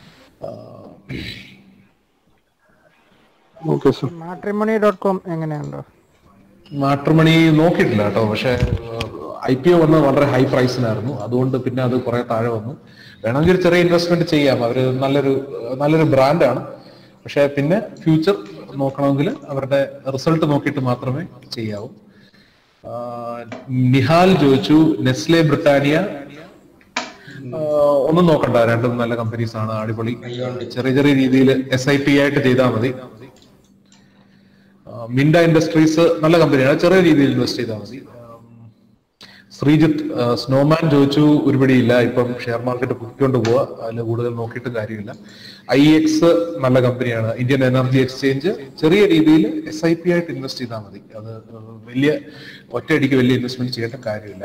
okay sir matrimony dot com എങ്ങനെയുണ്ടോ മാട്രിമണി നോക്കിയിട്ടില്ല കേട്ടോ പക്ഷെ ഐ പി ഒ വന്ന് വളരെ ഹൈ പ്രൈസിനായിരുന്നു അതുകൊണ്ട് പിന്നെ അത് കുറെ താഴെ വന്നു വേണമെങ്കിൽ ഒരു ചെറിയ ഇൻവെസ്റ്റ്മെന്റ് ചെയ്യാം അവര് നല്ലൊരു നല്ലൊരു ബ്രാൻഡാണ് പക്ഷെ പിന്നെ ഫ്യൂച്ചർ നോക്കണമെങ്കിൽ അവരുടെ റിസൾട്ട് നോക്കിയിട്ട് മാത്രമേ ചെയ്യാവൂ ആ, നിഹാൽ ചോദിച്ചു നെസ്ലെ ബ്രിട്ടാനിയ ആ, ഒന്നും നോക്കണ്ട രണ്ടും നല്ല കമ്പനീസ് ആണ് അടിപൊളി ചെറിയ ചെറിയ രീതിയിൽ എസ് ഐ പി ആയിട്ട് ചെയ്താൽ മതി ആ, മിൻഡ ഇൻഡസ്ട്രീസ് നല്ല കമ്പനിയാണ് ചെറിയ രീതിയിൽ ഇൻവെസ്റ്റ് ചെയ്താൽ മതി ആം, ശ്രീജിത്ത് ആ, സ്നോമാൻ ചോദിച്ചു ഒരുപടിയില്ല ഇപ്പം ഷെയർ മാർക്കറ്റ് കുത്തിക്കൊണ്ട് പോവുക അതിൽ കൂടുതൽ നോക്കിയിട്ട് കാര്യമില്ല ഐ എക്സ് നല്ല കമ്പനിയാണ് ഇന്ത്യൻ എനർജി എക്സ്ചേഞ്ച് ചെറിയ രീതിയിൽ എസ് ഐ പി ആയിട്ട് ഇൻവെസ്റ്റ് ചെയ്താൽ മതി അത് വലിയ ഒറ്റയടിക്ക് വലിയ ഇൻവെസ്റ്റ്മെന്റ് ചെയ്യേണ്ട കാര്യമില്ല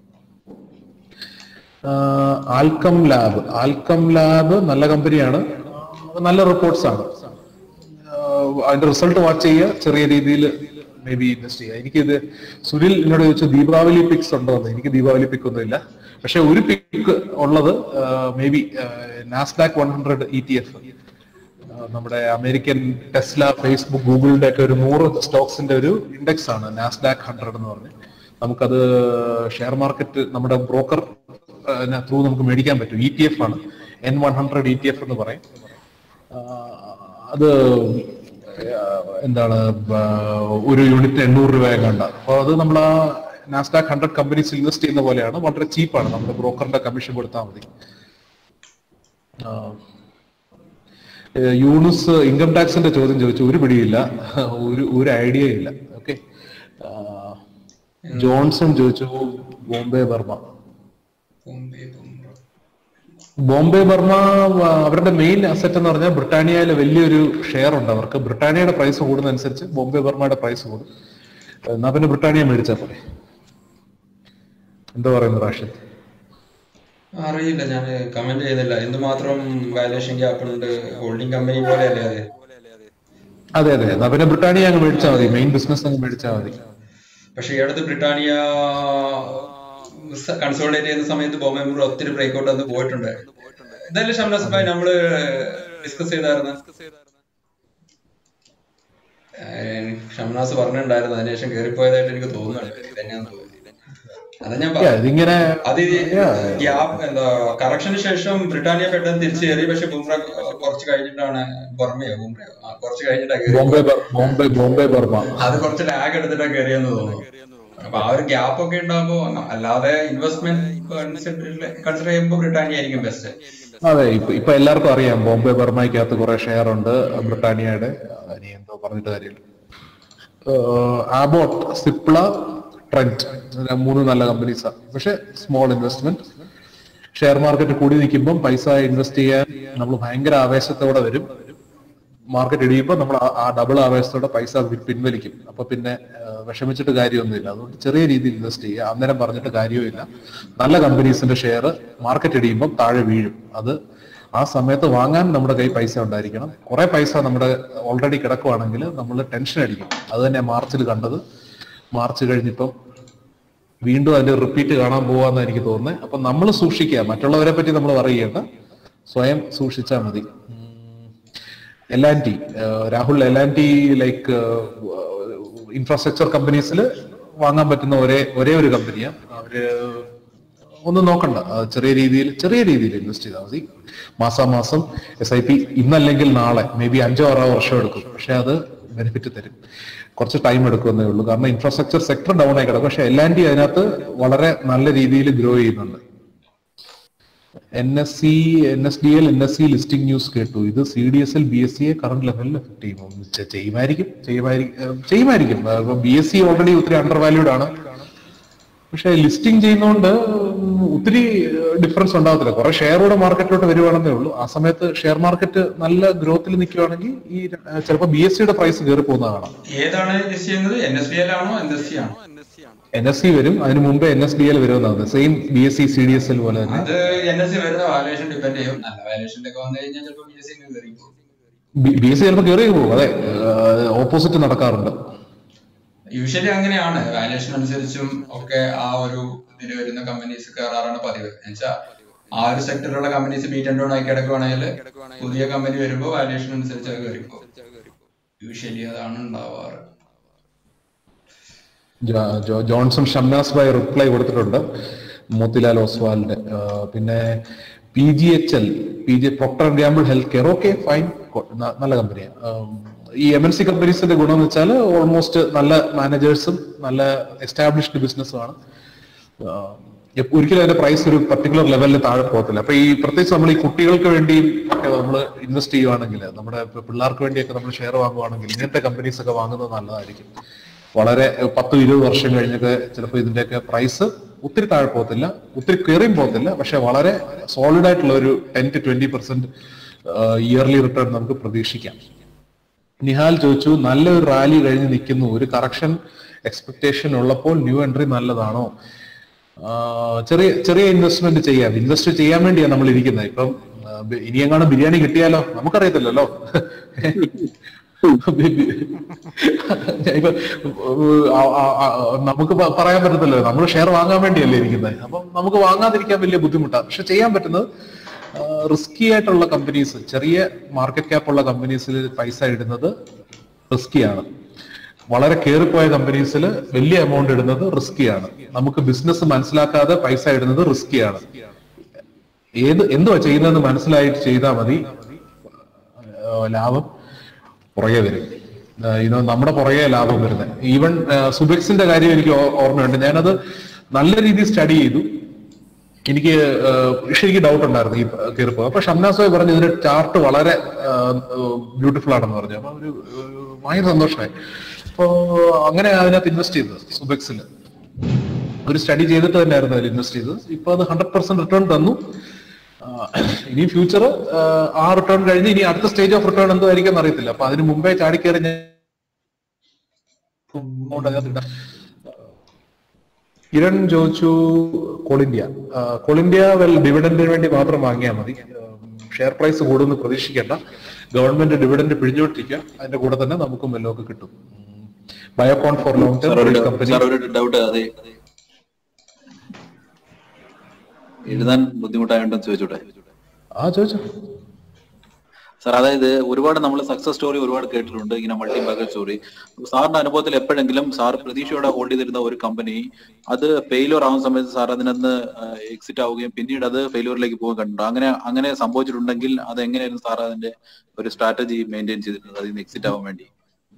ആഹ് ആൽക്കം ലാബ് ആൽക്കം ലാബ് നല്ല കമ്പനിയാണ് ആഹ് നല്ല റിപ്പോർട്ട്സ് ആണ് ആഹ് അതിന്റെ റിസൾട്ട് വാച്ച് ചെയ്യുക ചെറിയ രീതിയിൽ മേ ബി ഇൻവെസ്റ്റ് ചെയ്യുക എനിക്കിത് സുനിൽ എന്നോട് ചോദിച്ചു ദീപാവലി പിക്സ് ഉണ്ടോ എന്ന് എനിക്ക് ദീപാവലി പിക്ക് ഒന്നുമില്ല പക്ഷെ ഒരു പിക്ക് ഉള്ളത് maybe Nasdaq one hundred E T F നമ്മുടെ അമേരിക്കൻ ടെസ്ല ഫേസ്ബുക്ക് ഗൂഗിളിന്റെ ഒക്കെ ഒരു നൂറ് സ്റ്റോക്സിന്റെ ഒരു ഇൻഡെക്സ് ആണ് നാസ്ഡാക്ക് ഹൺഡ്രഡ് എന്ന് പറഞ്ഞ് നമുക്കത് ഷെയർ മാർക്കറ്റ് നമ്മുടെ ബ്രോക്കർ ത്രൂ നമുക്ക് മേടിക്കാൻ പറ്റും ഇ ടി എഫ് ആണ് N one hundred E T F എന്ന് പറയും ആഹ് അത് ആഹ് എന്താണ് ബ- ഒരു യൂണിറ്റ് എണ്ണൂറ് രൂപ കണ്ട അപ്പോൾ അത് നമ്മൾ ആ നാസ്ഡാക്ക് ഹൺഡ്രഡ് കമ്പനീസ് ഇൻവെസ്റ്റ് ചെയ്യുന്ന പോലെയാണ് വളരെ ചീപ്പാണ് നമ്മുടെ ബ്രോക്കറിന്റെ കമ്മീഷൻ കൊടുത്താൽ മതി ആഹ് ഏഹ് യൂണുസ് ഇൻകം ടാക്സിന്റെ ചോദ്യം ചോദിച്ചു ഒരു പിടിയില്ല ഒരു ഒരു ഐഡിയ ഇല്ല ഓക്കെ ജോൺസൺ ചോദിച്ചു ബോംബെ ബർമ ബോംബെ ബർമ ആ, അവരുടെ മെയിൻ അസറ്റ് എന്ന് പറഞ്ഞാൽ ബ്രിട്ടാനിയയിലെ വലിയൊരു ഷെയർ ഉണ്ട് അവർക്ക് ബ്രിട്ടാനിയയുടെ പ്രൈസ് കൂടുന്നതനുസരിച്ച് ബോംബെ ബർമയുടെ പ്രൈസ് കൂടും എന്നാ പിന്നെ ബ്രിട്ടാനിയ മേടിച്ചാൽ പോലെ എന്താ പറയുന്നു റാഷിദ് അറിയില്ല ഞാൻ കമന്റ് ചെയ്യുന്നില്ല എന്തുമാത്രം വാല്യുവേഷൻ ഗ്യാപ്പ് ഉണ്ട് ഹോൾഡിംഗ് കമ്പനി പോലെയല്ലേ അത് അതെ അതെ എന്നാ പിന്നെ ബ്രിട്ടാനിയ അങ്ങ് മേടിച്ചാൽ മതി മെയിൻ ബിസിനസ് അങ്ങ് മേടിച്ചാൽ മതി പക്ഷെ ഈ അടുത്ത് ബ്രിട്ടാനിയ കൺസോൾട്ടേറ്റ് ചെയ്യുന്ന സമയത്ത് ബോംബെ മെമ്പർ ഒത്തിരി ബ്രേക്ക്ഔട്ട് വന്ന് പോയിട്ടുണ്ട് ഇതല്ലേ ഷംനാസ് ഭായ് നമ്മള് ഡിസ്കസ് ചെയ്തായിരുന്നു ഏഹ് ഷംനാസ് പറഞ്ഞിട്ടുണ്ടായിരുന്നു അതിനുശേഷം കയറിപ്പോയതായിട്ട് എനിക്ക് തോന്നുന്നുണ്ട് ഇതന്നെയാന്ന് തോന്നുന്നു അതാ ഞാൻ Yeah, ഇതിങ്ങനെ അത് ഗ്യാപ്പ് എന്താ കറക്ഷന് ശേഷം ബ്രിട്ടാനിയ പെട്ടെന്ന് തിരിച്ചു കയറി പക്ഷെ ബുംറ കുറച്ച് കഴിഞ്ഞിട്ടാണ് ബർമയോ ബുംറയോ ആ, കുറച്ച് കഴിഞ്ഞിട്ടാണ് കയറി ബോംബെ ബർ- ബോംബെ ബോംബെ ബർമ അത് കുറച്ച് ലാഗ് എടുത്തിട്ടാണ് കയറിയെന്ന് തോന്നുന്നു അപ്പൊ ആ ഒരു ഗ്യാപ്പ് ഒക്കെ ഉണ്ടാകുമ്പോ അല്ലാതെ ഇൻവെസ്റ്റ്മെന്റ് കൺസിഡർ ചെയ്യുമ്പോൾ ബ്രിട്ടാനിയ ആയിരിക്കും ബെസ്റ്റ് അതെ ഇപ്പൊ ഇപ്പൊ എല്ലാവർക്കും അറിയാം ബോംബെ ബർമയ്ക്കകത്ത് കുറെ ഷെയർ ഉണ്ട് ബ്രിട്ടാനിയയുടെ ഇനി എന്തോ പറഞ്ഞിട്ട് കാര്യമില്ല ആബോട്ട് സിപ്ല ട്രെൻറ്റ് മൂന്ന് നല്ല കമ്പനീസാണ് പക്ഷെ സ്മോൾ ഇൻവെസ്റ്റ്മെന്റ് ഷെയർ മാർക്കറ്റ് കൂടി നിൽക്കുമ്പോൾ പൈസ ഇൻവെസ്റ്റ് ചെയ്യാൻ നമ്മൾ ഭയങ്കര ആവേശത്തോടെ വരും മാർക്കറ്റ് ഇടിയുമ്പോൾ നമ്മൾ ആ- ആ ഡബിൾ ആവേശത്തോടെ പൈസ വി- പിൻവലിക്കും അപ്പൊ പിന്നെ ആ, വിഷമിച്ചിട്ട് കാര്യമൊന്നുമില്ല അതുകൊണ്ട് ചെറിയ രീതിയിൽ ഇൻവെസ്റ്റ് ചെയ്യുക അന്നേരം പറഞ്ഞിട്ട് കാര്യവുമില്ല നല്ല കമ്പനീസിന്റെ ഷെയർ മാർക്കറ്റ് ഇടിയുമ്പോൾ താഴെ വീഴും അത് ആ സമയത്ത് വാങ്ങാൻ നമ്മുടെ കയ്യിൽ പൈസ ഉണ്ടായിരിക്കണം കുറെ പൈസ നമ്മുടെ ഓൾറെഡി കിടക്കുവാണെങ്കിൽ നമ്മൾ ടെൻഷൻ അടിക്കും അത് തന്നെ മാർച്ചിൽ കണ്ടത് മാർച്ച് കഴിഞ്ഞിപ്പം വീണ്ടും അതിന്റെ റിപ്പീറ്റ് കാണാൻ പോവാന്ന് എനിക്ക് തോന്നുന്നത് അപ്പൊ നമ്മൾ സൂക്ഷിക്കുക മറ്റുള്ളവരെ പറ്റി നമ്മൾ പറയേണ്ട സ്വയം സൂക്ഷിച്ചാൽ മതി L and T Rahul L and T like infrastructure കമ്പനീസിൽ വാങ്ങാൻ പറ്റുന്ന ഒരേ ഒരേ ഒരു കമ്പനിയാണ് അവര് ഒന്നും നോക്കണ്ട ആ, ചെറിയ രീതിയിൽ ചെറിയ രീതിയിൽ ഇൻവെസ്റ്റ് ചെയ്താൽ മതി മാസാമാസം എസ് ഐ പി ഇന്നല്ലെങ്കിൽ നാളെ മേ ബി അഞ്ചോ ആറോ വർഷം എടുക്കും പക്ഷെ അത് ബെനിഫിറ്റ് തരും കുറച്ച് ടൈം എടുക്കുമെന്നേ ഉള്ളൂ കാരണം ഇൻഫ്രാസ്ട്രക്ചർ സെക്ടർ ഡൗൺ ആയി കിടക്കും പക്ഷെ എൽ ആൻഡ് ടി അതിനകത്ത് വളരെ നല്ല രീതിയിൽ ഗ്രോ ചെയ്യുന്നുണ്ട് N S C N S D L N S C listing news കേട്ടു ഇത് C D S L B S സിയെ കറണ്ട് ലെവലിൽ എഫക്ട് ചെയ്യും ചെ- ചെയ്യുമായിരിക്കും ചെയ്യുമായിരിക്കും ചെയ്യുമായിരിക്കും ബി എസ് സി ഓൾറെഡി ഒത്തിരി അണ്ടർ വാല്യൂഡ് ആണ് പക്ഷെ ലിസ്റ്റിംഗ് ചെയ്യുന്നതുകൊണ്ട് ഉം, ഒത്തിരി ഡിഫറൻസ് ഉണ്ടാകത്തില്ല കുറെ ഷെയറോടെ മാർക്കറ്റിലോട്ട് വരുവാണെന്നേ ഉള്ളൂ ആ സമയത്ത് ഷെയർ മാർക്കറ്റ് നല്ല ഗ്രോത്തിൽ നിൽക്കുവാണെങ്കിൽ ഈ ചിലപ്പോൾ ബി എസ് സിയുടെ പ്രൈസ് കയറി പോകുന്നത് കാണാം ഏതാണ് ലിസ്റ്റ് ചെയ്യുന്നത് എൻ എസ് ഡി എൽ ആണോ എൻ എസ് സി ആണോ എൻ എസ് സി വരും അതിന് മുമ്പേ എൻ എസ് ഡി എൽ വരുമെന്നാണ് same B S C C D S L പോലെ തന്നെ അത് എൻ എസ് സി വരുന്ന വാലുവേഷൻ ഡിപെൻഡ് ചെയ്യും നല്ല വാലുവേഷനിലൊക്കെ വന്നു കഴിഞ്ഞാൽ ചിലപ്പോൾ ബി എസ് സി കയറി പോകും ബി എസ് സി ചിലപ്പോൾ കയറി പോകും അതെ ഓപ്പോസിറ്റ് നടക്കാറുണ്ട് യൂഷ്വലി അങ്ങനെയാണ് വാല്യുവേഷൻ അനുസരിച്ചും ഒക്കെ ആ ഒരു ഇതിൽ വരുന്ന കമ്പനീസ് കയറാറാണ് പതിവ് എന്നുവെച്ചാൽ ആ ഒരു സെക്ടറിലുള്ള കമ്പനീസ് ബീറ്റ് ആൻഡ് ഡൗൺ ആയി കിടക്കുവാണെങ്കിൽ പുതിയ കമ്പനി വരുമ്പോൾ വാല്യുവേഷൻ അനുസരിച്ച് അത് കയറിപ്പോ യൂഷ്വലി അതാണ് ഉണ്ടാവാറ് ജോ- ജോ- ജോൺസൺ ഷംനാസ് ഭായ് റിപ്ലൈ കൊടുത്തിട്ടുണ്ട് മോത്തിലാൽ ഓസ്വാലിന്റെ ആ, പിന്നെ P G H L P G Procter and Gamble health care okay fine നല്ല കമ്പനിയാണ് ഈ എം എൻ സി കമ്പനീസിന്റെ ഗുണം എന്ന് വെച്ചാൽ ഓൾമോസ്റ്റ് നല്ല മാനേജേഴ്സും നല്ല എസ്റ്റാബ്ലിഷ്ഡ് ബിസിനസ്സുമാണ് എപ്പ- ഒരിക്കലും അതിന്റെ പ്രൈസ് ഒരു പർട്ടിക്കുലർ ലെവലിൽ താഴെ പോകത്തില്ല അപ്പൊ ഈ പ്രത്യേകിച്ച് നമ്മൾ ഈ കുട്ടികൾക്ക് വേണ്ടിയും ഒക്കെ നമ്മൾ ഇൻവെസ്റ്റ് ചെയ്യുവാണെങ്കിൽ നമ്മുടെ ഇപ്പൊ പിള്ളേർക്ക് വേണ്ടിയൊക്കെ നമ്മൾ ഷെയർ വാങ്ങുവാണെങ്കിൽ ഇങ്ങനത്തെ കമ്പനീസ് ഒക്കെ വാങ്ങുന്നത് നല്ലതായിരിക്കും വളരെ ഏഹ്, പത്തും ഇരുപത് വർഷം കഴിഞ്ഞൊക്കെ ചിലപ്പോൾ ഇതിന്റെയൊക്കെ പ്രൈസ് ഒത്തിരി താഴെ പോകത്തില്ല ഒത്തിരി കയറിയും പോകത്തില്ല പക്ഷെ വളരെ സോളിഡ് ആയിട്ടുള്ള ഒരു ten to twenty percent yearly return നമുക്ക് പ്രതീക്ഷിക്കാം നിഹാൽ ചോദിച്ചു നല്ലൊരു റാലി കഴിഞ്ഞ് നിൽക്കുന്നു ഒരു കറക്ഷൻ എക്സ്പെക്ടേഷൻ ഉള്ളപ്പോൾ ന്യൂ എൻട്രി നല്ലതാണോ ആ, ചെറിയ ചെറിയ ഇൻവെസ്റ്റ്മെന്റ് ചെയ്യാം ഇൻവെസ്റ്റ് ചെയ്യാൻ വേണ്ടിയാണ് നമ്മൾ ഇരിക്കുന്നത് ഇപ്പം ആ, ബി- ഇനി എങ്ങാനും ബിരിയാണി കിട്ടിയാലോ നമുക്കറിയത്തില്ലല്ലോ ഇപ്പൊ ആ, ആ, ആ, നമുക്ക് പ- പറയാൻ പറ്റത്തില്ലോ നമ്മൾ ഷെയർ വാങ്ങാൻ വേണ്ടിയല്ലേ ഇരിക്കുന്നത് അപ്പം നമുക്ക് വാങ്ങാതിരിക്കാൻ വലിയ ബുദ്ധിമുട്ടാണ് പക്ഷെ ചെയ്യാൻ പറ്റുന്നത് റിസ്കി ആയിട്ടുള്ള കമ്പനീസ് ചെറിയ മാർക്കറ്റ് ക്യാപ്പ് ഉള്ള കമ്പനീസിൽ പൈസ ഇടുന്നത് റിസ്കിയാണ് വളരെ കയറിപ്പോയ കമ്പനീസിൽ വലിയ എമൗണ്ട് ഇടുന്നത് റിസ്കിയാണ് നമുക്ക് ബിസിനസ് മനസ്സിലാക്കാതെ പൈസ ഇടുന്നത് റിസ്കിയാണ് ഏത് എന്തുവാ ചെയ്യുന്നതെന്ന് മനസ്സിലായിട്ട് ചെയ്താൽ മതി ആ, ലാഭം പുറകെ വരും ഇനോ നമ്മുടെ പുറകെ ലാഭം വരുന്നത് ഈവൻ സുബെക്സിന്റെ കാര്യം എനിക്ക് ഓ- ഓർമ്മയുണ്ട് ഞാനത് നല്ല രീതിയിൽ സ്റ്റഡി ചെയ്തു എനിക്ക് ഏഹ്, പക്ഷെ എനിക്ക് ഡൗട്ട് ഉണ്ടായിരുന്നു ഈ കയറിപ്പോ അപ്പൊ ഷംനാസ് ഭായ് പറഞ്ഞു ഇതിന്റെ ചാർട്ട് വളരെ ബ്യൂട്ടിഫുൾ ആണെന്ന് പറഞ്ഞു അപ്പൊ ഒരു ഒരു ഭയങ്കര സന്തോഷമായി അപ്പോ അങ്ങനെ അതിനകത്ത് ഇൻവെസ്റ്റ് ചെയ്തത് സുബെക്സിൽ ഒരു സ്റ്റഡി ചെയ്തിട്ട് തന്നെയായിരുന്നു അതിൽ ഇൻവെസ്റ്റ് ചെയ്തത് ഇപ്പൊ അത് ഹൺഡ്രഡ് പെർസെന്റ് റിട്ടേൺ തന്നു ആ, ഇനി ഫ്യൂച്ചർ ആ റിട്ടേൺ കഴിഞ്ഞ് ഇനി അടുത്ത സ്റ്റേജ് ഓഫ് റിട്ടേൺ എന്തോ ആയിരിക്കും അറിയത്തില്ല അപ്പൊ അതിന് മുമ്പേ ചാടിക്കയറി ഞാൻ amount അതിനകത്ത് ഇടാം. കിരൺ ചോദിച്ചു Coal India Coal India well ഡിവിഡന്റിന് വേണ്ടി മാത്രം വാങ്ങിയാൽ മതി ഷെയർ പ്രൈസ് കൂടുമെന്ന് പ്രതീക്ഷിക്കേണ്ട ഗവൺമെന്റ് ഡിവിഡന്റ് പിഴിഞ്ഞോട്ടിരിക്കുക അതിന്റെ കൂടെ തന്നെ നമുക്കും വെല്ലമൊക്കെ കിട്ടും ബയോകോൺ ഫോർ ലോങ് സാർ ഒരു ടേം കമ്പനി സാർ ഒരു ഡൗട്ട് അതെ എഴുതാൻ ബുദ്ധിമുട്ടായോണ്ടെന്ന് ചോദിച്ചോട്ടെ ആ ചോദിച്ചോ സാർ അതായത് ഒരുപാട് നമ്മൾ സക്സസ് സ്റ്റോറി ഒരുപാട് കേട്ടിട്ടുണ്ട് ഇങ്ങനെ മൾട്ടി ബാഗർ സ്റ്റോറി സാറിന്റെ അനുഭവത്തിൽ എപ്പോഴെങ്കിലും സാർ പ്രതീക്ഷയോടെ ഹോൾഡ് ചെയ്തിരുന്ന ഒരു കമ്പനി അത് ഫെയിലിയർ ആവുന്ന സമയത്ത് സാർ അതിനകത്ത് എക്സിറ്റ് ആവുകയും പിന്നീട് അത് ഫെയിലിയറിലേക്ക് പോകാൻ കണ്ടിട്ടുണ്ട് അങ്ങനെ അങ്ങനെ സംഭവിച്ചിട്ടുണ്ടെങ്കിൽ അത് എങ്ങനെയായിരുന്നു സാർ അതിന്റെ ഒരു സ്ട്രാറ്റജി മെയിൻറ്റെയിൻ ചെയ്തിരുന്നത് അതിൽ നിന്ന് എക്സിറ്റ് ആവാൻ വേണ്ടി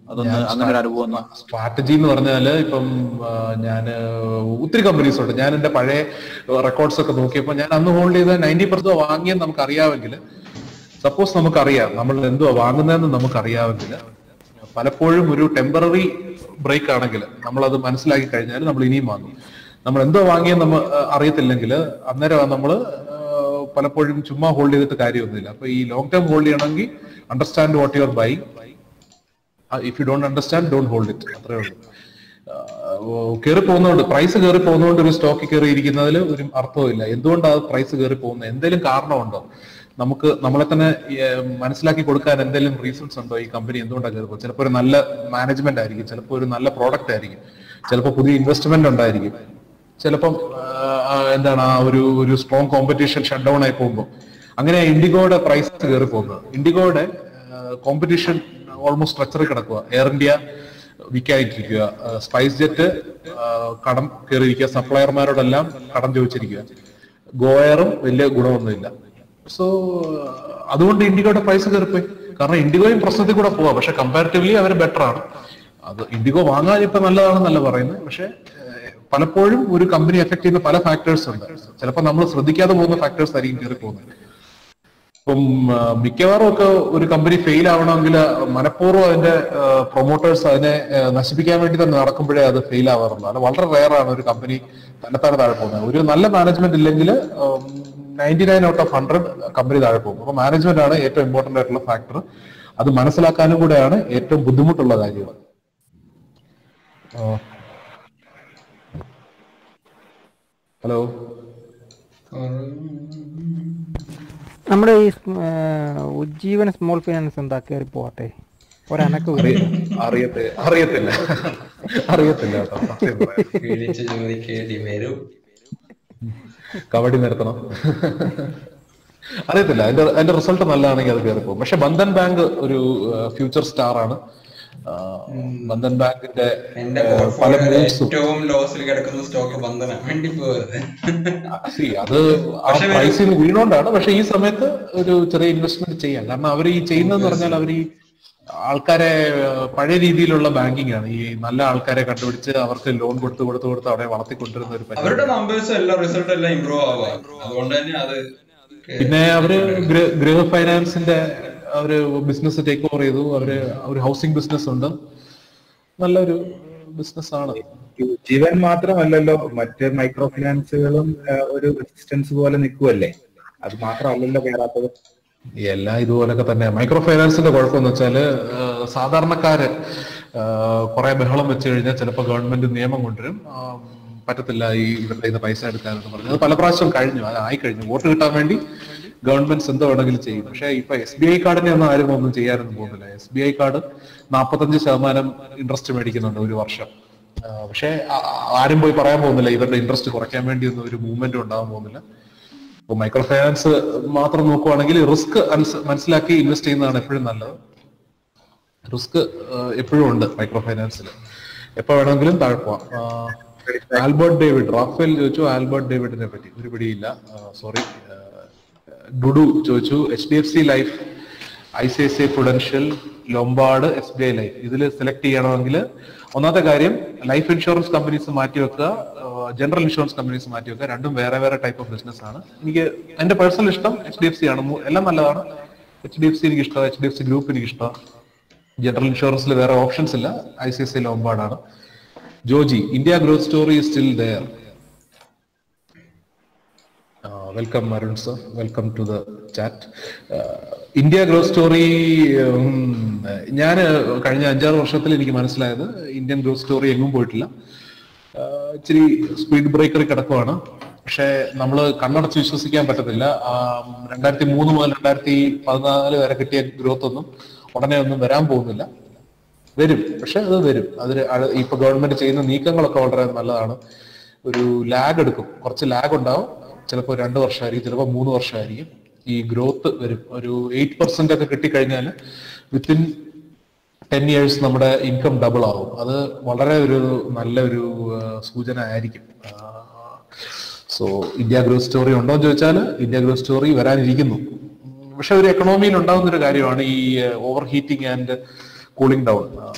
അതൊന്ന് അങ്ങനെ ഒരു അനുഭവം ഒന്ന് സ്ട്രാറ്റജി എന്ന് പറഞ്ഞാല് ഇപ്പം ഞാൻ ഒത്തിരി കമ്പനീസ് ഉണ്ട് ഞാൻ എന്റെ പഴയ റെക്കോർഡ്സ് ഒക്കെ നോക്കിയപ്പോൾ ഞാൻ അന്ന് ഹോൾഡ് ചെയ്ത നയൻറ്റി പെർസെന്റ് വാങ്ങിയെന്ന് നമുക്ക് അറിയാമെങ്കിൽ സപ്പോസ് നമുക്കറിയാം നമ്മൾ എന്തുവാ വാങ്ങുന്നതെന്ന് നമുക്കറിയാമെങ്കിൽ പലപ്പോഴും ഒരു ടെമ്പററി ബ്രേക്ക് ആണെങ്കിൽ നമ്മളത് മനസ്സിലാക്കി കഴിഞ്ഞാൽ നമ്മൾ ഇനിയും വാങ്ങും നമ്മൾ എന്തോ വാങ്ങിയെന്ന് നമ്മൾ അറിയത്തില്ലെങ്കിൽ അന്നേരം നമ്മൾ പലപ്പോഴും ചുമ്മാ ഹോൾഡ് ചെയ്തിട്ട് കാര്യമൊന്നുമില്ല അപ്പൊ ഈ ലോങ് ടേം ഹോൾഡ് ചെയ്യണമെങ്കിൽ understand what you're buy if you don't understand don't hold it അത്രേ ഉള്ളൂ കയറി പോകുന്നതുകൊണ്ട് പ്രൈസ് കയറി പോകുന്നതുകൊണ്ട് ഒരു സ്റ്റോക്ക് കയറി ഇരിക്കുന്നതിൽ ഒരു അർത്ഥവുമില്ല എന്തുകൊണ്ടാണ് പ്രൈസ് കയറി പോകുന്നത് എന്തെങ്കിലും കാരണമുണ്ടോ നമുക്ക് നമ്മളെ തന്നെ ഏർ, മനസ്സിലാക്കി കൊടുക്കാൻ എന്തെങ്കിലും റീസൺസ് ഉണ്ടോ ഈ കമ്പനി എന്തുകൊണ്ടാണ് കയറി പോകുന്നത് ചിലപ്പോൾ ഒരു നല്ല മാനേജ്മെന്റ് ആയിരിക്കും ചിലപ്പോൾ ഒരു നല്ല പ്രോഡക്റ്റ് ആയിരിക്കും ചിലപ്പോൾ പുതിയ ഇൻവെസ്റ്റ്മെന്റ് ഉണ്ടായിരിക്കും ചിലപ്പം ആ, എന്താണ് ആ ഒരു ഒരു സ്ട്രോങ് കോമ്പറ്റീഷൻ ഷട്ട് ഡൗൺ ആയി പോകുമ്പോൾ അങ്ങനെ ഇൻഡിഗോയുടെ പ്രൈസ് കയറി പോകുന്നത് ഇൻഡിഗോയുടെ കോമ്പറ്റീഷൻ ഓൾമോസ്റ്റ് സ്ട്രക്ചറിൽ കിടക്കുക എയർ ഇന്ത്യ വിൽക്കാതിരിക്കുക സ്പൈസ് ജെറ്റ് കടം കയറിയിരിക്കുക സപ്ലയർമാരോടെല്ലാം കടം ചോദിച്ചിരിക്കുക ഗോയറും വലിയ ഗുണമൊന്നുമില്ല സോ അതുകൊണ്ട് ഇൻഡിഗോയുടെ പ്രൈസ് കയറിപ്പോയി കാരണം ഇൻഡിഗോയും പ്രശ്നത്തിൽ കൂടെ പോവാം പക്ഷെ കമ്പാരിറ്റീവ്ലി അവർ ബെറ്റർ ആണ് അത് ഇൻഡിഗോ വാങ്ങാൻ ഇപ്പൊ നല്ലതാണെന്നല്ല പറയുന്നത് പക്ഷെ ഏഹ്, പലപ്പോഴും ഒരു കമ്പനി എഫക്ട് ചെയ്യുന്ന പല ഫാക്ടേഴ്സ് ഉണ്ട് ചിലപ്പോൾ നമ്മൾ ശ്രദ്ധിക്കാതെ പോകുന്ന ഫാക്ടേഴ്സ് ആയിരിക്കും കയറി പോകുന്നത് ഇപ്പം ആ, മിക്കവാറും ഒക്കെ ഒരു കമ്പനി ഫെയിൽ ആവണമെങ്കിൽ മനഃപൂർവ്വം അതിന്റെ പ്രൊമോട്ടേഴ്സ് അതിനെ ആ, നശിപ്പിക്കാൻ വേണ്ടി തന്നെ നടക്കുമ്പോഴേ അത് ഫെയിൽ ആവാറുള്ളൂ അത് വളരെ റെയർ ആണ് ഒരു കമ്പനി തന്നെത്താനെ താഴെ പോകുന്നത് ഒരു നല്ല മാനേജ്മെന്റ് ഇല്ലെങ്കിൽ ninety nine out of hundred company താഴെ പോകും അപ്പൊ മാനേജ്മെന്റ് ആണ് ഏറ്റവും ഇമ്പോർട്ടന്റ് ആയിട്ടുള്ള ഫാക്ടർ അത് മനസ്സിലാക്കാനും കൂടെയാണ് ഏറ്റവും ബുദ്ധിമുട്ടുള്ള കാര്യം ഹലോ നമ്മുടെ ഈ സ്- ഏ, ഉജ്ജീവൻ സ്മോൾ ഫിനാൻസ് എന്താ കയറി പോട്ടെ ഒരനക്ക് അറിയ- അറിയത്തി അറിയത്തില്ല അറിയത്തില്ല കേട്ടോ സത്യം പറയാം. വിളിച്ച് ചോദിക്കേണ്ടി വരും കബഡി നിർത്തണം അറിയത്തില്ല അതിന്റെ അതിന്റെ റിസൾട്ട് നല്ലതാണെങ്കിൽ അത് കയറി പോകും പക്ഷെ ബന്ധൻ ബാങ്ക് ഒരു ഫ്യൂച്ചർ സ്റ്റാർ ആണ് ആ, ബന്ധൻ ബാങ്കിന്റെ എന്റെ ആ, പല പോർട്ട്ഫോളിയോയിലെ മൂവ്സും ഏറ്റവും ലോസിൽ കിടക്കുന്ന സ്റ്റോക്ക് ബന്ധന വേണ്ടി പോയത് See, അത് ആ പ്രൈസിൽ വീണോണ്ടാണ് പക്ഷെ ഈ സമയത്ത് ഒരു ചെറിയ ഇൻവെസ്റ്റ്മെന്റ് ചെയ്യാം കാരണം അവർ ഈ ചെയ്യുന്നതെന്ന് പറഞ്ഞാൽ അവർ ഈ ആൾക്കാരെ ആ, പഴയ രീതിയിലുള്ള ബാങ്കിങ് ആണ് ഈ നല്ല ആൾക്കാരെ കണ്ടുപിടിച്ച് അവർക്ക് ലോൺ കൊടുത്ത് കൊടുത്ത് കൊടുത്ത് അവിടെ വളർത്തിക്കൊണ്ടിരുന്ന ഒരു പരിപാടി അവരുടെ നമ്പേഴ്സ് എല്ലാം റിസൾട്ട് എല്ലാം ഇമ്പ്രൂവ് ആവുക അതുകൊണ്ട് തന്നെ അത് പിന്നെ അവര് ഗൃ- ഗൃഹ ഫൈനാൻസിന്റെ ഒരു ബിസിനസ് ടേക്ക് ഓവർ ചെയ്തു അവര് ഒരു ഹൗസിംഗ് ബിസിനസ് ഉണ്ട് നല്ലൊരു ബിസിനസ് ആണ് ജീവൻ മാത്രമല്ലല്ലോ മറ്റ് മൈക്രോ ഫിനാൻസുകളും ആ, ഒരു റെസിസ്റ്റൻസ് പോലെ നിൽക്കുമല്ലേ അത് മാത്രമല്ലല്ലോ കയറാത്തത് എല്ലാം ഇതുപോലൊക്കെ തന്നെ മൈക്രോ ഫൈനാൻസിന്റെ കുഴപ്പമെന്ന് വെച്ചാല് ആ, സാധാരണക്കാര് കുറെ ബഹളം വെച്ച് കഴിഞ്ഞാൽ ചിലപ്പോൾ ഗവൺമെന്റ് നിയമം കൊണ്ടുവരും ആ, പറ്റത്തില്ല ഈ ഇവരുടെ കയ്യിൽ നിന്ന് പൈസ എടുക്കാനെന്ന് പറഞ്ഞു അത് പല പ്രാവശ്യം കഴിഞ്ഞു അത് ആയി കഴിഞ്ഞു വോട്ട് കിട്ടാൻ വേണ്ടി ഗവൺമെന്റ് എന്തോ വേണമെങ്കിലും ചെയ്യും പക്ഷേ ഇപ്പൊ എസ് ബി ഐ കാർഡിനെ ഒന്നും ആരും ഒന്നും ചെയ്യാനൊന്നും പോകുന്നില്ല എസ് ബി ഐ കാർഡ് നാൽപ്പത്തഞ്ച് ശതമാനം ഇൻട്രസ്റ്റ് മേടിക്കുന്നുണ്ട് ഒരു വർഷം ആ, പക്ഷേ ആ- ആരും പോയി പറയാൻ പോകുന്നില്ല ഇവരുടെ ഇൻട്രസ്റ്റ് കുറയ്ക്കാൻ വേണ്ടി ഒന്നും ഒരു മൂവ്മെന്റും ഉണ്ടാകാൻ പോകുന്നില്ല ഇപ്പൊ മൈക്രോ ഫൈനാൻസ് മാത്രം നോക്കുവാണെങ്കിൽ റിസ്ക് മനസ്സിലാക്കി ഇൻവെസ്റ്റ് ചെയ്യുന്നതാണ് എപ്പോഴും നല്ലത് റിസ്ക് എപ്പോഴും ഉണ്ട് മൈക്രോ ഫൈനാൻസിൽ എപ്പോ വേണമെങ്കിലും താഴെ പോവാം ആ, ആൽബർട്ട് ഡേവിഡ് റാഫേൽ ചോദിച്ചു ആൽബർട്ട് ഡേവിഡിനെ പറ്റി ഒരു പിടിയില്ല സോറി ഡുഡു ചോദിച്ചു H D F C life I C I C I prudential Lombard S B I life ഇതിൽ സെലക്ട് ചെയ്യണമെങ്കിൽ ഒന്നാമത്തെ കാര്യം ലൈഫ് ഇൻഷുറൻസ് കമ്പനീസ് മാറ്റി വെക്കുക ജനറൽ ഇൻഷുറൻസ് കമ്പനീസ് മാറ്റി വെക്കുക രണ്ടും വേറെ വേറെ ടൈപ്പ് ഓഫ് ബിസിനസ് ആണ് എനിക്ക് എന്റെ പേഴ്സണൽ ഇഷ്ടം എച്ച് ഡി എഫ് സി ആണ് മൂ- എല്ലാം നല്ലതാണ് എച്ച് ഡി എഫ് സി എനിക്ക് ഇഷ്ടമാണ് H D F C group എനിക്ക് ഇഷ്ടമാണ് ജനറൽ ഇൻഷുറൻസിൽ വേറെ ഓപ്ഷൻസ് ഇല്ല ഐ സി എസ് ഐ ലോംബാർഡാണ് Joji India growth story still there welcome Arun sir welcome to the chat India growth story ഞാൻ കഴിഞ്ഞ അഞ്ചാറ് വർഷത്തിൽ എനിക്ക് മനസ്സിലായത് ഇന്ത്യൻ ഗ്രോത്ത് സ്റ്റോറി എങ്ങും പോയിട്ടില്ല ആ, ഇച്ചിരി സ്പീഡ് ബ്രേക്കറിൽ കിടക്കുവാണ് പക്ഷെ നമ്മൾ കണ്ണടച്ച് വിശ്വസിക്കാൻ പറ്റത്തില്ല ആ, രണ്ടായിരത്തി മൂന്ന് മുതൽ രണ്ടായിരത്തി പതിനാല് വരെ കിട്ടിയ ഗ്രോത്ത് ഒന്നും ഉടനെ ഒന്നും വരാൻ പോകുന്നില്ല വരും പക്ഷെ അത് വരും അതിന് അഴ- ഇപ്പൊ ഗവൺമെന്റ് ചെയ്യുന്ന നീക്കങ്ങളൊക്കെ വളരെ നല്ലതാണ് ഒരു ലാഗ് എടുക്കും കുറച്ച് ലാഗ് ഉണ്ടാവും ചിലപ്പോൾ രണ്ട് വർഷമായിരിക്കും ചിലപ്പോൾ മൂന്ന് വർഷമായിരിക്കും ഈ ഗ്രോത്ത് വരും ഒരു എയ്റ്റ് പെർസെന്റ് ഒക്കെ കിട്ടിക്കഴിഞ്ഞാൽ വിത്തിൻ ടെൻ ഇയേഴ്സ് നമ്മുടെ ഇൻകം ഡബിൾ ആവും അത് വളരെ ഒരു നല്ല ഒരു ആ, സൂചന ആയിരിക്കും സോ ഇന്ത്യ ഗ്രോത്ത് സ്റ്റോറി ഉണ്ടോ എന്ന് ചോദിച്ചാൽ ഇന്ത്യ ഗ്രോത്ത് സ്റ്റോറി വരാനിരിക്കുന്നു പക്ഷെ ഒരു എക്കണോമിയിൽ ഉണ്ടാകുന്ന ഒരു കാര്യമാണ് ഈ overheating and cooling down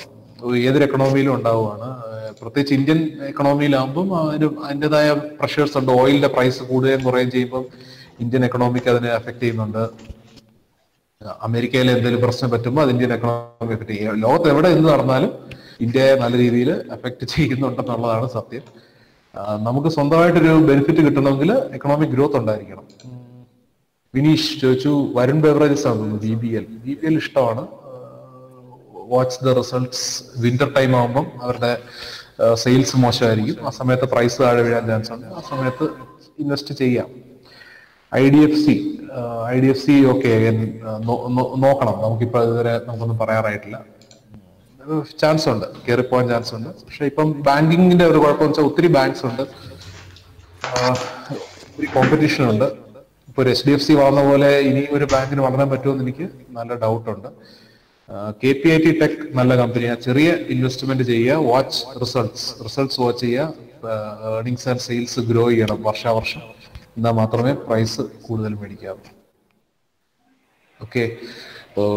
ഏതൊരു എക്കണോമിയിലും ഉണ്ടാവുകയാണ് ഏഹ് പ്രത്യേകിച്ച് ഇന്ത്യൻ എക്കണോമിയിലാകുമ്പം അതിന് അതിൻ്റെതായ പ്രഷേഴ്സ് ഉണ്ട് ഓയിലിന്റെ പ്രൈസ് കൂടുകയും കുറയുകയും ചെയ്യുമ്പോൾ ഇന്ത്യൻ എക്കണോമിക്ക് അതിനെ അഫക്ട് ചെയ്യുന്നുണ്ട് അമേരിക്കയിൽ എന്തെങ്കിലും പ്രശ്നം പറ്റുമ്പോൾ അത് ഇന്ത്യൻ എക്കണോമി എഫക്ട് ചെയ്യും ലോകത്ത് എവിടെ എന്ത് നടന്നാലും ഇന്ത്യയെ നല്ല രീതിയിൽ എഫക്ട് ചെയ്യുന്നുണ്ടെന്നുള്ളതാണ് സത്യം ആ, നമുക്ക് സ്വന്തമായിട്ടൊരു ബെനിഫിറ്റ് കിട്ടണമെങ്കിൽ എക്കണോമിക് ഗ്രോത്ത് ഉണ്ടായിരിക്കണം വിനീഷ് ചോദിച്ചു വരുൺ ബെവറേജസ് ആണ് B B L B B L ഇഷ്ടമാണ് watch the results winter time ആകുമ്പം അവരുടെ സെയിൽസ് മോശമായിരിക്കും ആ സമയത്ത് പ്രൈസ് താഴെ വീഴാൻ ചാൻസ് ഉണ്ട് ആ സമയത്ത് ഇൻവെസ്റ്റ് ചെയ്യാം I D F C I D F C okay നോക്കണം നമുക്കിപ്പോ ഇതുവരെ നമുക്കൊന്നും പറയാറായിട്ടില്ല ചാൻസ് ഉണ്ട് കയറിപ്പോകാൻ ചാൻസ് ഉണ്ട് പക്ഷെ ഇപ്പം ബാങ്കിങ്ങിന്റെ ഒരു കുഴപ്പം വെച്ചാൽ ഒത്തിരി ബാങ്ക്സ് ഉണ്ട് ആഹ് ഒത്തിരി കോമ്പറ്റീഷൻ ഉണ്ട് ഇപ്പൊ ഒരു എച്ച് ഡി എഫ് സി വളർന്ന പോലെ ഇനി ഒരു ബാങ്കിന് വളരാൻ പറ്റുമെന്ന് എനിക്ക് നല്ല ഡൗട്ട് ഉണ്ട് K P I T tech നല്ല കമ്പനിയാണ് ചെറിയ ഇൻവെസ്റ്റ്മെന്റ് ചെയ്യുക വാച്ച് റിസൾട്ട്സ് റിസൾട്ട്സ് വാച്ച് ചെയ്യുക ഏർണിങ്സ് ആൻഡ് സെയിൽസ് ഗ്രോ ചെയ്യണം വർഷാവർഷം എന്നാൽ മാത്രമേ പ്രൈസ് കൂടുതൽ മേടിക്കാവൂ ഓക്കെ അപ്പോ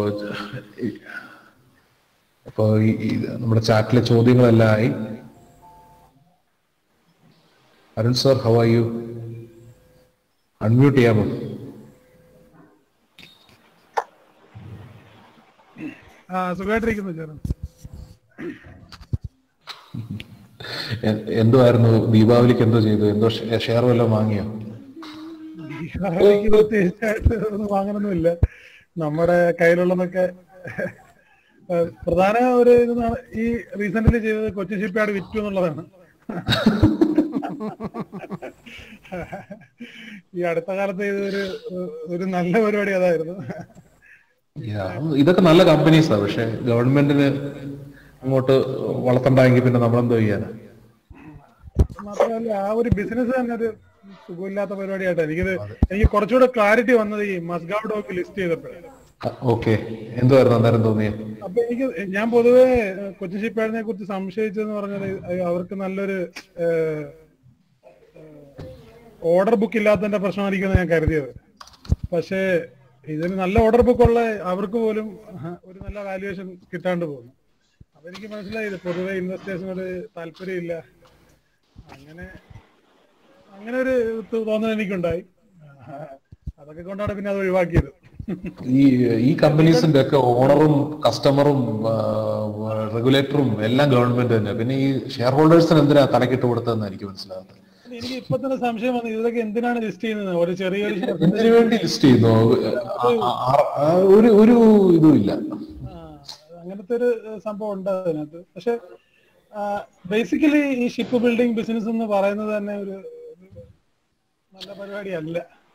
അപ്പോ ഈ ഈ നമ്മുടെ ചാറ്റിലെ ചോദ്യങ്ങളെല്ലാം ആയി Arun sir how are you unmute ചെയ്യാമോ ആ സുഖമായിട്ടിരിക്കുന്നു ചേട്ടൻ എ- എന്തുവായിരുന്നു ദീപാവലിക്ക് എന്തോ ചെയ്തു എന്തോ ഷെയർ വല്ലതും വാങ്ങിയോ ദീപാവലിക്ക് പ്രത്യേകിച്ചായിട്ട് ഒന്നും വാങ്ങാനൊന്നുമില്ല നമ്മുടെ കയ്യിലുള്ളതൊക്കെ ഏഹ്, പ്രധാന ഒരു ഇത് ന- ഈ റീസെന്റ്ലി ചെയ്തത് കൊച്ചി ഷിപ്പ്യാർഡ് വിറ്റു എന്നുള്ളതാണ് ഈ അടുത്ത കാലത്ത് ചെയ്തൊരു ഒരു നല്ല പരിപാടി അതായിരുന്നു Yeah, ഇതൊക്കെ നല്ല കമ്പനീസാ പക്ഷെ ഗവൺമെന്റിന് അങ്ങോട്ട് വളർത്തണ്ടെങ്കിൽ പിന്നെ നമ്മളെന്തോ ചെയ്യാനാ മാത്രമല്ല ആ ഒരു ബിസിനസ് തന്നെ ഒരു സുഖമില്ലാത്ത പരിപാടിയായിട്ട് എനിക്കത് എനിക്ക് കുറച്ചുകൂടെ ക്ലാരിറ്റി വന്നത് ഈ മസ്ഗാവ് ഡോക്ക് ലിസ്റ്റ് ചെയ്തപ്പോഴാണ് ഓക്കെ എന്തുവായിരുന്നു അന്നേരം തോന്നിയേ അപ്പൊ എനിക്ക് ഞാൻ പൊതുവെ ഏഹ്, കൊച്ചി ഷിപ്പാഡിനെ കുറിച്ച് സംശയിച്ചെന്ന് പറഞ്ഞാൽ അഹ് അവർക്ക് നല്ലൊരു ഓർഡർ ബുക്ക് ഇല്ലാത്തതിന്റെ പ്രശ്നമായിരിക്കും ഞാൻ കരുതിയത് പക്ഷേ ഇതിന് നല്ല ഓർഡർ ബുക്ക് ഉള്ള അവർക്ക് പോലും അഹ്, ഒരു നല്ല വാല്യുവേഷൻ കിട്ടാണ്ട് പോകുന്നു അപ്പൊ എനിക്ക് മനസ്സിലായത് പൊതുവെ ഇൻവെസ്റ്റേഴ്സിനോട് താല്പര്യമില്ല അങ്ങനെ അങ്ങനെ ഒരു ത- തോന്നൽ എനിക്കുണ്ടായി ആഹ്, അതൊക്കെ കൊണ്ടാണ് പിന്നെ അത് ഒഴിവാക്കിയത് ഈ ഈ കമ്പനീസിന്റെ ഒക്കെ ഓണറും കസ്റ്റമറും റെഗുലേറ്ററും എല്ലാം ഗവൺമെന്റ് തന്നെ പിന്നെ ഈ ഷെയർ ഹോൾഡേഴ്സിന് എന്തിനാ തലക്കിട്ട് കൊടുത്തതെന്ന് എനിക്ക് മനസ്സിലാകുന്നത് എനിക്ക് ഇപ്പൊ തന്നെ സംശയം വന്നു ഇതൊക്കെ എന്തിനാണ് ലിസ്റ്റ് ചെയ്യുന്നത് ഒരു ചെറിയൊരു എന്തിനു വേണ്ടി ലിസ്റ്റ് ചെയ്യുന്നു ആ- ആ- ആ- ആ ഒരു ഒരു ഇതും ഇല്ല അങ്ങനത്തെ ഒരു ഏഹ്, സംഭവം ഉണ്ട് അതിനകത്ത് പക്ഷെ ബേസിക്കലി ഈ ഷിപ്പ് ബിൽഡിംഗ് ബിസിനസ് എന്ന് പറയുന്നത് തന്നെ ഒരു ഒരു നല്ല പരിപാടിയല്ല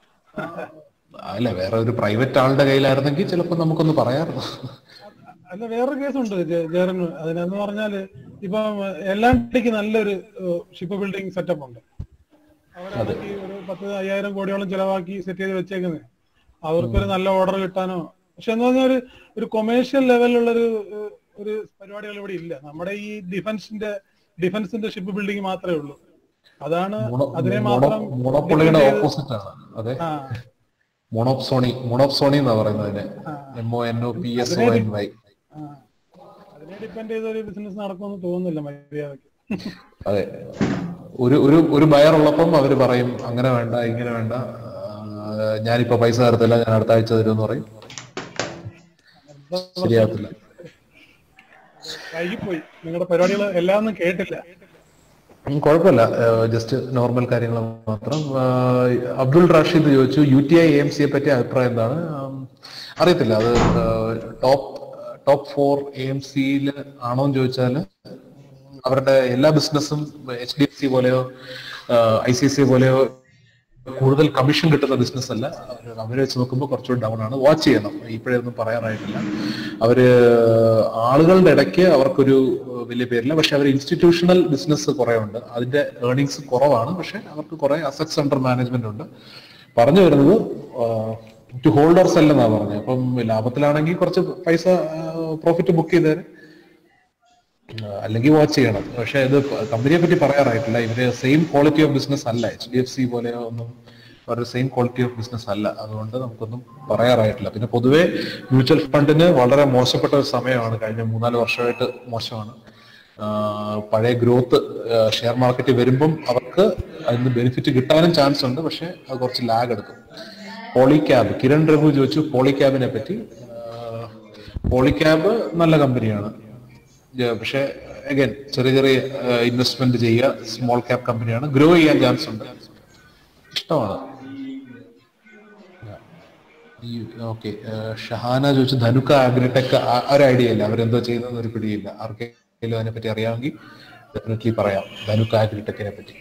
അല്ല വേറെ ഒരു പ്രൈവറ്റ് ആളുടെ കയ്യിലായിരുന്നെങ്കിൽ ചിലപ്പോൾ നമുക്കൊന്ന് പറയാമായിരുന്നു അല്ല വേറൊരു കേസുണ്ട് ജേറന് അതിനെന്ന് പറഞ്ഞാല് ഇപ്പം എല്ലാണ്ടിക്ക് നല്ലൊരു ഷിപ്പ് ബിൽഡിംഗ് സെറ്റപ്പ് ഉണ്ട് അവരാണെങ്കിൽ ഒരു പത്ത് അയ്യായിരം കോടിയോളം ചെലവാക്കി സെറ്റ് ചെയ്ത് വെച്ചേക്കുന്നത് അവർക്കൊരു നല്ല ഓർഡർ കിട്ടാനോ പക്ഷെ എന്ന് പറഞ്ഞാൽ ഒരു ഒരു കൊമേഴ്ഷ്യൽ ലെവലിലുള്ള ഒരു ഒരു പരിപാടികൾ ഇവിടെ ഇല്ല നമ്മുടെ ഈ ഡിഫൻസിന്റെ ഡിഫൻസിന്റെ ഷിപ്പ് ബിൽഡിംഗ് മാത്രമേ ഉള്ളൂ അതാണ് അതിനെ മാത്രം മോണോപ്പൊളിയുടെ depend ചെയ്ത് ഓപ്പോസിറ്റ് ആണ് അതെ ആ. മോണോപ്സോണി മോണോപ്സോണി എന്നാ പറയുന്നതിന് M O N O P S O N Y ആ. അതിനെ ഡിപ്പെൻഡ് ചെയ്ത ഒരു ബിസിനസ് നടക്കുമെന്ന് തോന്നുന്നില്ല മര്യാദക്ക് അതെ ഒരു ഒരു ഒരു ബയർ ഉള്ളപ്പം അവര് പറയും അങ്ങനെ വേണ്ട ഇങ്ങനെ വേണ്ട ആ, ഞാനിപ്പോ പൈസ തരത്തില്ല ഞാൻ അടുത്ത ആഴ്ച തരുമെന്ന് പറയും ശരിയാകത്തില്ല വൈകിപ്പോയി നിങ്ങളുടെ പരിപാടികൾ എല്ലാം ഒന്നും കേട്ടില്ല ഉം, കുഴപ്പമില്ല ജസ്റ്റ് നോർമൽ കാര്യങ്ങൾ മാത്രം ആ, അബ്ദുൾ റാഷിദ് ചോദിച്ചു യു ടി ഐ എം സിയെ പറ്റി അഭിപ്രായം എന്താണ് ആം, അറിയത്തില്ല അത് top top four A M സിയിൽ ആണോ എന്ന് ചോദിച്ചാൽ അവരുടെ എല്ലാ ബിസിനസ്സും എച്ച് ഡി എഫ് സി പോലെയോ ഐ സി സി പോലെയോ കൂടുതൽ കമ്മീഷൻ കിട്ടുന്ന ബിസിനസ് അല്ല അവര് അവരെ വെച്ച് നോക്കുമ്പോൾ കുറച്ചുകൂടി ഡൗൺ ആണ് വാച്ച് ചെയ്യണം ഇപ്പോഴൊന്നും പറയാറായിട്ടില്ല അവര് ആളുകളുടെ ഇടയ്ക്ക് അവർക്കൊരു വലിയ പേരില്ല പക്ഷെ അവർ ഇൻസ്റ്റിറ്റ്യൂഷണൽ ബിസിനസ് കുറെ ഉണ്ട് അതിന്റെ ഏർണിങ്സ് കുറവാണ് പക്ഷെ അവർക്ക് കുറെ അസറ്റ്സ് അണ്ടർ മാനേജ്മെന്റ് ഉണ്ട് പറഞ്ഞു വരുന്നത് ടു ഹോൾഡ് ഓർ സെൽ എന്നാ പറഞ്ഞത് അപ്പം ലാഭത്തിലാണെങ്കിൽ കുറച്ച് പൈസ പ്രോഫിറ്റ് ബുക്ക് ചെയ്തേരെ അല്ലെങ്കിൽ വാച്ച് ചെയ്യണം പക്ഷെ ഇത് കമ്പനിയെ പറ്റി പറയാറായിട്ടില്ല ഇവര് സെയിം ക്വാളിറ്റി ഓഫ് ബിസിനസ് അല്ല എച്ച് ഡി എഫ് സി പോലെയോ ഒന്നും അവരുടെ സെയിം ക്വാളിറ്റി ഓഫ് ബിസിനസ് അല്ല അതുകൊണ്ട് നമുക്കൊന്നും പറയാറായിട്ടില്ല പിന്നെ പൊതുവെ മ്യൂച്വൽ ഫണ്ടിന് വളരെ മോശപ്പെട്ട ഒരു സമയമാണ് കഴിഞ്ഞ മൂന്നാല് വർഷമായിട്ട് മോശമാണ് ആഹ് പഴയ ഗ്രോത്ത് ഷെയർ മാർക്കറ്റിൽ വരുമ്പം അവർക്ക് അതിന് ബെനിഫിറ്റ് കിട്ടാനും ചാൻസ് ഉണ്ട് പക്ഷെ അത് കുറച്ച് ലാഗ് എടുക്കും പോളിക്യാബ് കിരൺ രഘു ചോദിച്ചു പോളിക്യാബിനെ പറ്റി പോളിക്യാബ് നല്ല കമ്പനിയാണ് പക്ഷെ അഗൈൻ ചെറിയ ചെറിയ ഇൻവെസ്റ്റ്മെന്റ് ചെയ്യുക സ്മോൾ ക്യാപ് കമ്പനിയാണ് ഗ്രോ ചെയ്യാൻ ചാൻസ് ഉണ്ട് ഇഷ്ടമാണ് ഈ ഓക്കെ ഷഹാന ചോദിച്ചു ധനുക്ക അഗ്രിടെക് ഒരു ഐഡിയ ഇല്ല അവരെന്തോ ചെയ്യുന്നത് ഒരു പിടിയില്ല ആർക്കെങ്കിലും അതിനെ പറ്റി അറിയാമെങ്കിൽ ഡെഫിനറ്റ്ലി പറയാം ധനുക്ക അഗ്രിടെക്കിനെ പറ്റി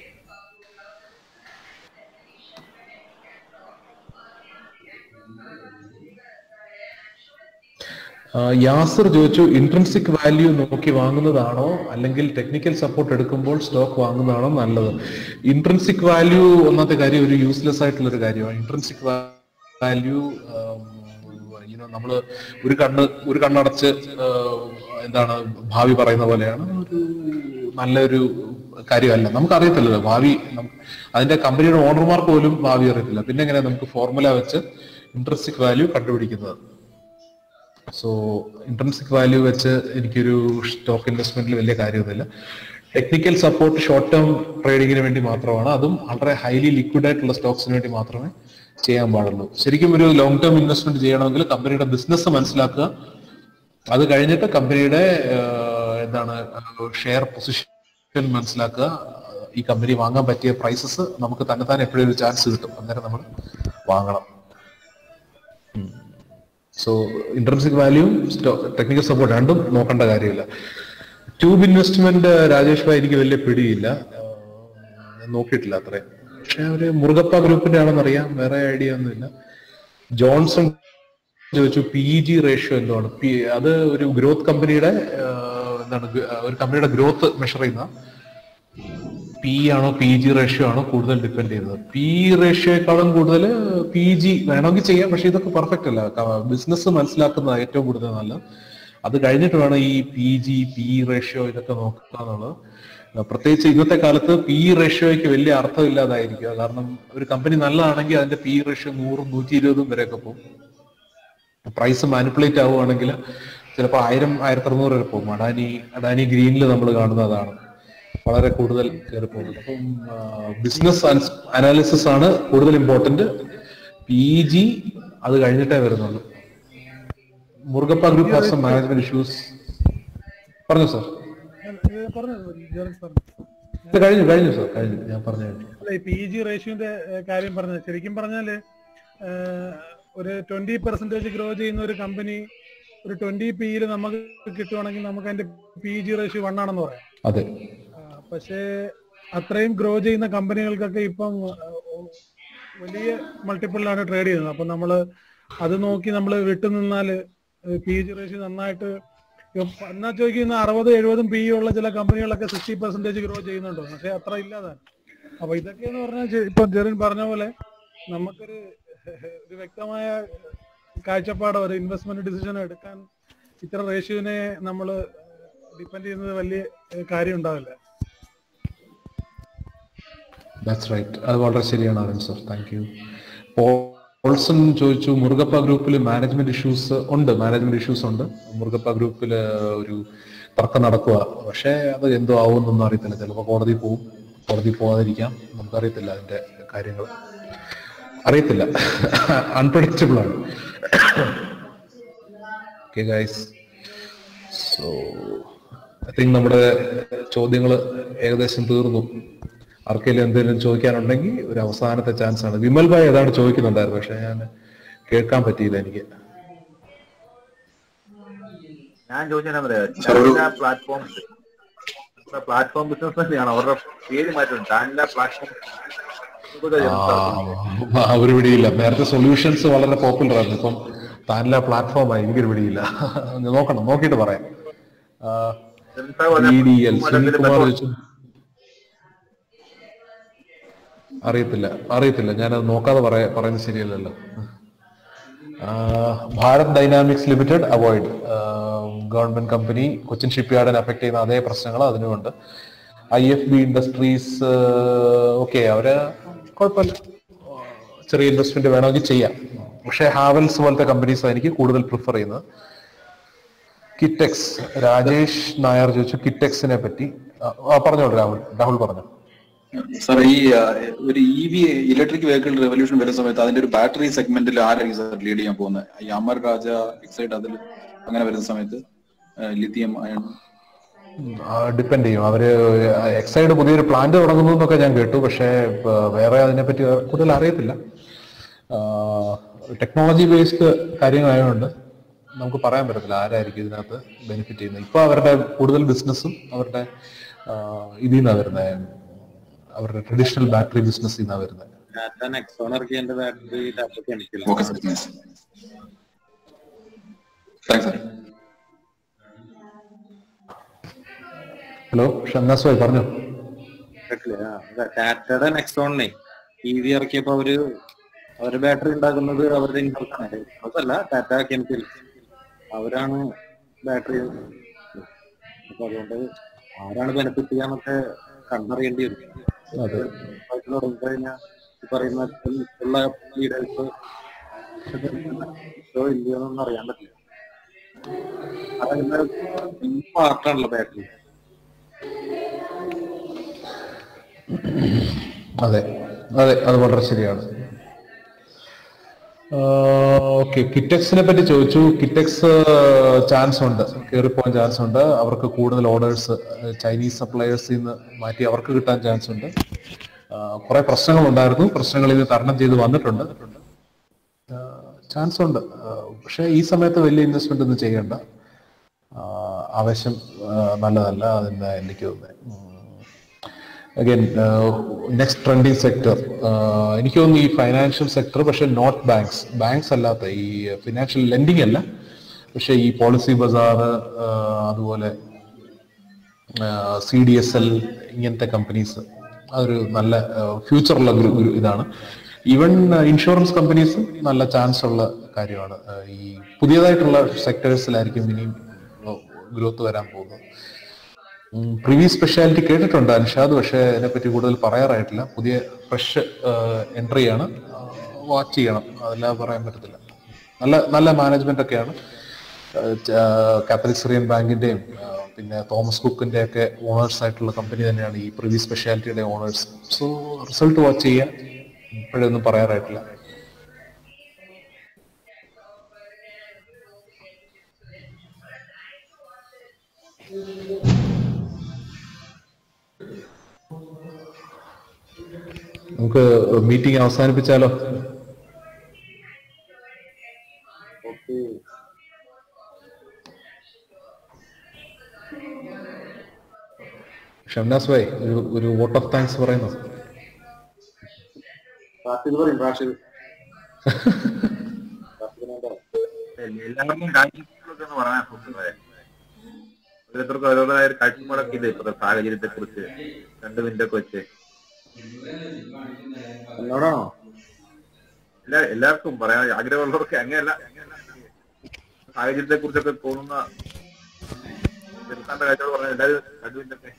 ആ, യാസിർ ചോദിച്ചു ഇൻട്രൻസിക് വാല്യൂ നോക്കി വാങ്ങുന്നതാണോ അല്ലെങ്കിൽ ടെക്നിക്കൽ സപ്പോർട്ട് എടുക്കുമ്പോൾ സ്റ്റോക്ക് വാങ്ങുന്നതാണോ നല്ലത് ഇൻട്രൻസിക് വാല്യൂ ഒന്നാമത്തെ കാര്യം ഒരു യൂസ്ലെസ് ആയിട്ടുള്ള ഒരു കാര്യമാണ് ഇൻട്രൻസിക് വാല്യൂ യുനോ നമ്മൾ ഒരു കണ്ണ് ഒരു കണ്ണടച്ച് ആ, എന്താണ് ഭാവി പറയുന്ന പോലെയാണ് ഒരു നല്ലൊരു കാര്യമല്ല നമുക്കറിയത്തില്ലല്ലോ ഭാവി നം- അതിന്റെ കമ്പനിയുടെ ഓണർമാർക്ക് പോലും ഭാവി അറിയത്തില്ല പിന്നെ എങ്ങനെ നമുക്ക് ഫോർമുല വെച്ച് ഇൻട്രൻസിക് വാല്യൂ കണ്ടുപിടിക്കുന്നത് സോ ഇൻട്രൻസിക് വാല്യൂ വെച്ച് എനിക്കൊരു സ്റ്റോക്ക് ഇൻവെസ്റ്റ്മെന്റിൽ വലിയ കാര്യമൊന്നുമില്ല ടെക്നിക്കൽ സപ്പോർട്ട് ഷോർട്ട് ടേം ട്രേഡിങ്ങിന് വേണ്ടി മാത്രമാണ് അതും വളരെ ഹൈലി ലിക്വിഡ് ആയിട്ടുള്ള സ്റ്റോക്സിന് വേണ്ടി മാത്രമേ ചെയ്യാൻ പാടുള്ളൂ ശരിക്കും ഒരു ലോങ് ടേം ഇൻവെസ്റ്റ്മെന്റ് ചെയ്യണമെങ്കിൽ കമ്പനിയുടെ ബിസിനസ് മനസ്സിലാക്കുക അത് കഴിഞ്ഞിട്ട് കമ്പനിയുടെ ആഹ്, എന്താണ് ഷെയർ പൊസിഷൻ മനസ്സിലാക്കുക ഈ കമ്പനി വാങ്ങാൻ പറ്റിയ പ്രൈസസ് നമുക്ക് തന്നെ തന്നെ എപ്പോഴും ഒരു ചാൻസ് കിട്ടും അന്നേരം നമ്മൾ വാങ്ങണം so intrinsic value technical support രണ്ടും നോക്കേണ്ട കാര്യമില്ല ട്യൂബ് ഇൻവെസ്റ്റ്മെന്റ് രാജേഷ് ഭായി എനിക്ക് വലിയ പിടിയില്ല ആഹ് ഞാൻ നോക്കിയിട്ടില്ല അത്രയും പക്ഷെ അവര് മുറുകപ്പ ഗ്രൂപ്പിന്റെ ആണെന്ന് അറിയാം വേറെ ഐഡിയ ഒന്നുമില്ല ജോൺസൺ ചോദിച്ചു പി ജി റേഷ്യോ എന്താണ് പി അത് ഒരു ഗ്രോത്ത് കമ്പനിയുടെ ആഹ് എന്താണ് ഗ്- ഒരു കമ്പനിയുടെ ഗ്രോത്ത് മെഷർ ചെയ്യുന്ന പി ആണോ പി ജി റേഷ്യോ ആണോ കൂടുതൽ ഡിപ്പെൻഡ് ചെയ്യുന്നത് പി റേഷ്യോയെക്കാളും കൂടുതൽ പി ജി വേണമെങ്കിൽ ചെയ്യാം പക്ഷെ ഇതൊക്കെ പെർഫെക്റ്റ് അല്ല ബിസിനസ് മനസ്സിലാക്കുന്ന ഏറ്റവും കൂടുതൽ നല്ലത് അത് കഴിഞ്ഞിട്ട് വേണം ഈ പി ജി പി റേഷ്യോ ഇതൊക്കെ നോക്കുക എന്നുള്ളത് അഹ് പ്രത്യേകിച്ച് ഇന്നത്തെ കാലത്ത് പി റേഷ്യോയ്ക്ക് വലിയ അർത്ഥമില്ലാതായിരിക്കുക കാരണം ഒരു കമ്പനി നല്ലതാണെങ്കിൽ അതിന്റെ പി റേഷ്യോ നൂറും നൂറ്റി ഇരുപതും വരെയൊക്കെ പോകും പ്രൈസ് മാനിപ്പുലേറ്റ് ആവുകയാണെങ്കിൽ ചിലപ്പോൾ ആയിരം ആയിരത്തി അറുന്നൂറ് വരെ പോകും അഡാനി അഡാനി ഗ്രീനിൽ നമ്മൾ കാണുന്നതാണ് വളരെ കൂടുതൽ കയറി പോകുന്നത് അപ്പം ബിസിനസ് അനാലിസിസ് ആണ് കൂടുതൽ ഇമ്പോർട്ടന്റ് പി ജി അത് കഴിഞ്ഞിട്ടേ വരുന്നുള്ളൂ Murugappa group have some management issues പറഞ്ഞു സാർ പറഞ്ഞു ജെറിൻ സാർ ഇത് കഴിഞ്ഞു കഴിഞ്ഞു സാർ കഴിഞ്ഞു ഞാൻ പറഞ്ഞു കഴിഞ്ഞു അല്ല ഈ പി ജി റേഷ്യോന്റെ കാര്യം പറഞ്ഞത് ശരിക്കും പറഞ്ഞാല് ഏഹ്, ഒരു ട്വന്റി പെർസെന്റേജ് ഗ്രോ ചെയ്യുന്ന ഒരു കമ്പനി ഒരു ട്വന്റി പിയിൽ നമുക്ക് കിട്ടുവാണെങ്കിൽ നമുക്ക് അതിന്റെ പി ജി റേഷ്യോ വൺ ആണെന്ന് പറയാം അതെ പക്ഷേ അത്രയും ഗ്രോ ചെയ്യുന്ന കമ്പനികൾക്കൊക്കെ ഇപ്പം ഏഹ്, വലിയ മൾട്ടിപ്പിളിലാണ് ട്രേഡ് ചെയ്യുന്നത് അപ്പൊ നമ്മള് അത് നോക്കി നമ്മൾ വിട്ടുനിന്നാല് പി ജി റേഷ്യോ നന്നായിട്ട് ഇപ്പൊ എന്നാ ചോദിക്കുന്ന അറുപത് എഴുപതും പി ഉള്ള ചില കമ്പനികളൊക്കെ സിക്സ്റ്റി പെർസെന്റേജ് ഗ്രോ ചെയ്യുന്നുണ്ടോ പക്ഷെ അത്ര ഇല്ലാതാണ് അപ്പൊ ഇതൊക്കെ എന്ന് പറഞ്ഞാൽ ഇപ്പൊ ജെറിൻ പറഞ്ഞ പോലെ നമുക്കൊരു ഒരു വ്യക്തമായ കാഴ്ചപ്പാടോ ഒരു ഇൻവെസ്റ്റ്മെന്റ് ഡിസിഷൻ എടുക്കാൻ ഇത്ര റേഷ്യോനെ നമ്മൾ ഡിപ്പെൻഡ് ചെയ്യുന്നത് വലിയ ഏഹ്, കാര്യം ഉണ്ടാവില്ല ദാറ്റ്സ് റൈറ്റ് അത് വളരെ ശരിയാണ് Arun sir thank you Paulson ചോദിച്ചു മുറുകപ്പ ഗ്രൂപ്പിൽ മാനേജ്മെന്റ് ഇഷ്യൂസ് ഉണ്ട് മാനേജ്മെന്റ് ഇഷ്യൂസ് ഉണ്ട് മുറുകപ്പ ഗ്രൂപ്പിൽ ഒരു തർക്കം നടക്കുക പക്ഷേ അത് എന്തോ ആവുമെന്നൊന്നും അറിയത്തില്ല ചിലപ്പോൾ കോടതി പോവും കോടതി പോകാതിരിക്കാം നമുക്കറിയത്തില്ല അതിന്റെ കാര്യങ്ങൾ അറിയത്തില്ല അൺപ്രഡിക്റ്റബിൾ ആണ് okay guys so I think നമ്മുടെ ചോദ്യങ്ങൾ ഏകദേശം തീർന്നു ആർക്കെങ്കിലും എന്തെങ്കിലും ചോദിക്കാനുണ്ടെങ്കിൽ ഒരു അവസാനത്തെ ചാൻസ് ആണ് വിമൽ ഭായ് ഏതാണ് ചോദിക്കുന്നുണ്ടായിരുന്നു പക്ഷെ ഞാൻ കേൾക്കാൻ പറ്റിയില്ല എനിക്ക് ഞാൻ ചോദിച്ചാൽ പ്ലാറ്റ്ഫോം പ്ലാറ്റ്ഫോം ബിസിനസ് തന്നെയാണ് അവരുടെ പേര് മാറ്റുന്നത് ടാൻല പ്ലാറ്റ്ഫോം ആ, ഒരു പിടിയില്ല നേരത്തെ സൊല്യൂഷൻസ് വളരെ പോപ്പുലർ ആയിരുന്നു ഇപ്പം താനില്ല പ്ലാറ്റ്ഫോമായി എനിക്കൊരു പിടിയില്ല നോക്കണം നോക്കിയിട്ട് പറയാം ഇ ഡി എൽ സുനിൽകുമാർ ചോദിച്ചു അറിയത്തില്ല അറിയത്തില്ല ഞാനത് നോക്കാതെ പറയാ പറയുന്നത് ശരിയല്ലല്ലോ ആ, Bharat dynamics limited avoid government company Cochin ship യാർഡിനെ അഫക്ട് ചെയ്യുന്ന അതേ പ്രശ്നങ്ങൾ അതിനുമുണ്ട് I F B industries okay അവര് കുഴപ്പമില്ല ചെറിയ ഇൻവെസ്റ്റ്മെന്റ് വേണമെങ്കിൽ ചെയ്യാം പക്ഷേ ഹാവൽസ് പോലത്തെ കമ്പനീസ് എനിക്ക് കൂടുതൽ പ്രിഫർ ചെയ്യുന്നത് കിറ്റെക്സ് രാജേഷ് നായർ ചോദിച്ചു കിറ്റെക്സിനെ പറ്റി ആ, ആ, പറഞ്ഞോളൂ രാഹുൽ രാഹുൽ പറഞ്ഞു സാർ ഈ ആ, ഒരു E V electric vehicle revolution വരുന്ന സമയത്ത് അതിന്റെ ഒരു ബാറ്ററി സെഗ്മെന്റിൽ ആരായിരിക്കും സാർ ലീഡ് ചെയ്യാൻ പോകുന്നത് ഈ അമർ രാജ എക്സൈഡ് അതിൽ അങ്ങനെ വരുന്ന സമയത്ത് ലിത്തിയം അയൺ ഡിപ്പെൻഡ് ചെയ്യും അവര് എക്സൈഡ് പുതിയൊരു പ്ലാന്റ് തുടങ്ങുന്നു എന്നൊക്കെ ഞാൻ കേട്ടു പക്ഷേ ആ, വേറെ അതിനെപ്പറ്റി കൂടുതൽ അറിയത്തില്ല ടെക്നോളജി ബേസ്ഡ് കാര്യങ്ങളായതുകൊണ്ട് നമുക്ക് പറയാൻ പറ്റത്തില്ല ആരായിരിക്കും ഇതിനകത്ത് ബെനിഫിറ്റ് ചെയ്യുന്നത് ഇപ്പൊ അവരുടെ കൂടുതൽ ബിസിനസ്സും അവരുടെ ആ, ഇതിൽ നിന്നാണ് വരുന്നത് അവരുടെ ട്രഡീഷണൽ ബാറ്ററി ബിസിനസ്സിൽ നിന്നാണ് വരുന്നത് ടാറ്റ നെക്സോൺ ഇറക്കിയ എന്റെ ബാറ്ററി ടാറ്റ എനിക്കില്ല okay sir thanks sir hello Shamnas bhai പറഞ്ഞു കേട്ടില്ലേ? ആ, അതെ, ടാറ്റയുടെ നെക്സോണിനെ ഇ വി ഇറക്കിയപ്പോ അവര് അവരുടെ ബാറ്ററി ഉണ്ടാക്കുന്നത് അവരുടെ ഇൻഹൗസാണ് അല്ല ടാറ്റ കെമിക്കൽ അവരാണ് ബാറ്ററി അപ്പൊ അതുകൊണ്ട് ആരാണ് ബെനിഫിറ്റ് ചെയ്യാന്നൊക്കെ കണ്ടറിയേണ്ടി വരും അതെ. ആയിട്ട് തുടങ്ങി കഴിഞ്ഞാൽ ഈ പറയുന്ന ഉള്ള ലീഡേഴ്സ് ഇല്ലയോ എന്നൊന്നും അറിയാൻ പറ്റില്ല അതിന്റെ പാർട്ടാണല്ലോ ബാറ്ററി അതെ അതെ അത് വളരെ ശരിയാണ് ഓക്കെ കിറ്റക്സിനെ പറ്റി ചോദിച്ചു കിറ്റക്സ് ചാൻസ് ഉണ്ട് കയറിപ്പോകാൻ ചാൻസ് ഉണ്ട് അവർക്ക് കൂടുതൽ ഓർഡേഴ്സ് ചൈനീസ് സപ്ലയേഴ്സിൽ നിന്ന് മാറ്റി അവർക്ക് കിട്ടാൻ ചാൻസ് ഉണ്ട് കുറെ പ്രശ്നങ്ങൾ ഉണ്ടായിരുന്നു പ്രശ്നങ്ങളിൽ നിന്ന് തരണം ചെയ്ത് വന്നിട്ടുണ്ട് ചാൻസ് ഉണ്ട് ആ, പക്ഷേ ഈ സമയത്ത് വലിയ ഇൻവെസ്റ്റ്മെന്റ് ഒന്നും ചെയ്യേണ്ട ആ, ആവേശം ആ, നല്ലതല്ല അതിന് എനിക്ക് തോന്നുന്നത് അഗൈൻ നെക്സ്റ്റ് ട്രെൻഡിങ് സെക്ടർ എനിക്ക് തോന്നുന്നു ഈ ഫൈനാൻഷ്യൽ സെക്ടർ പക്ഷെ നോട്ട് ബാങ്ക്സ് ബാങ്ക്സ് അല്ലാത്ത ഈ ഫിനാൻഷ്യൽ ലെൻഡിങ് അല്ല പക്ഷെ ഈ പോളിസി ബസാർ അതുപോലെ സി ഡി എസ് എൽ ഇങ്ങനത്തെ കമ്പനീസ് അതൊരു നല്ല ഫ്യൂച്ചറുള്ള ഒരു ഇതാണ് ഈവൻ ഇൻഷുറൻസ് കമ്പനീസും നല്ല ചാൻസ് ഉള്ള കാര്യമാണ് ആ, ഈ പുതിയതായിട്ടുള്ള സെക്ടേഴ്സിലായിരിക്കും ഇനിയും ഗ്രോത്ത് വരാൻ പോകുന്നത് പ്രിവി സ്പെഷ്യാലിറ്റി കേട്ടിട്ടുണ്ട് അൻഷാദ് പക്ഷേ അതിനെപ്പറ്റി കൂടുതൽ പറയാറായിട്ടില്ല പുതിയ ഫ്രഷ് എൻട്രിയാണ് വാച്ച് ചെയ്യണം അതല്ലാതെ പറയാൻ പറ്റത്തില്ല നല്ല നല്ല മാനേജ്മെന്റ് ഒക്കെയാണ് കാത്തലിക് ബാങ്കിന്റെയും ആ, പിന്നെ തോമസ് കുക്കിന്റെ ഒക്കെ ഓണേഴ്സ് ആയിട്ടുള്ള കമ്പനി തന്നെയാണ് ഈ പ്രിവി സ്പെഷ്യാലിറ്റിയുടെ ഓണേഴ്സ് സോ റിസൾട്ട് വാച്ച് ചെയ്യാൻ ഇപ്പോഴൊന്നും പറയാറായിട്ടില്ല നമുക്ക് മീറ്റിംഗ് അവസാനിപ്പിച്ചാലോ ഓക്കെ ഷംനാസ് ഭായ് ഒരു ഒരു വോട്ട് ഓഫ് താങ്ക്സ് പറയുന്നു റാഷിദ് പറയും റാഷിദ് റാഷിദിനെന്താ എല്ലാവർക്കും കാഴ്ചപ്പാടൊക്കെ ഒന്ന് പറയാൻ സുഹൃത്തുക്കളെ ഓരോരുത്തർക്കും ഓരോരുത്തരായ ഒരു കാഴ്ചപ്പാടൊക്കെ ഇല്ലേ ഇപ്പോഴത്തെ സാഹചര്യത്തെ കുറിച്ച് രണ്ട് മിനിറ്റ് ഒക്കെ വെച്ച് എന്നോടാണോ എല്ലാ എല്ലാവർക്കും പറയാൻ ആഗ്രഹമുള്ളവർക്ക് അങ്ങനെയല്ല സാഹചര്യത്തെ കുറിച്ചൊക്കെ തോന്നുന്ന ചെറുത്താന്റെ കാഴ്ചകൾ പറഞ്ഞ എല്ലാവരും രണ്ട് മിനിറ്റ് ഒക്കെ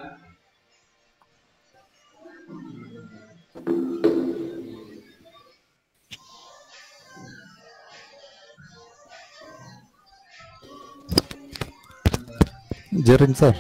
ജെറിൻ സാർ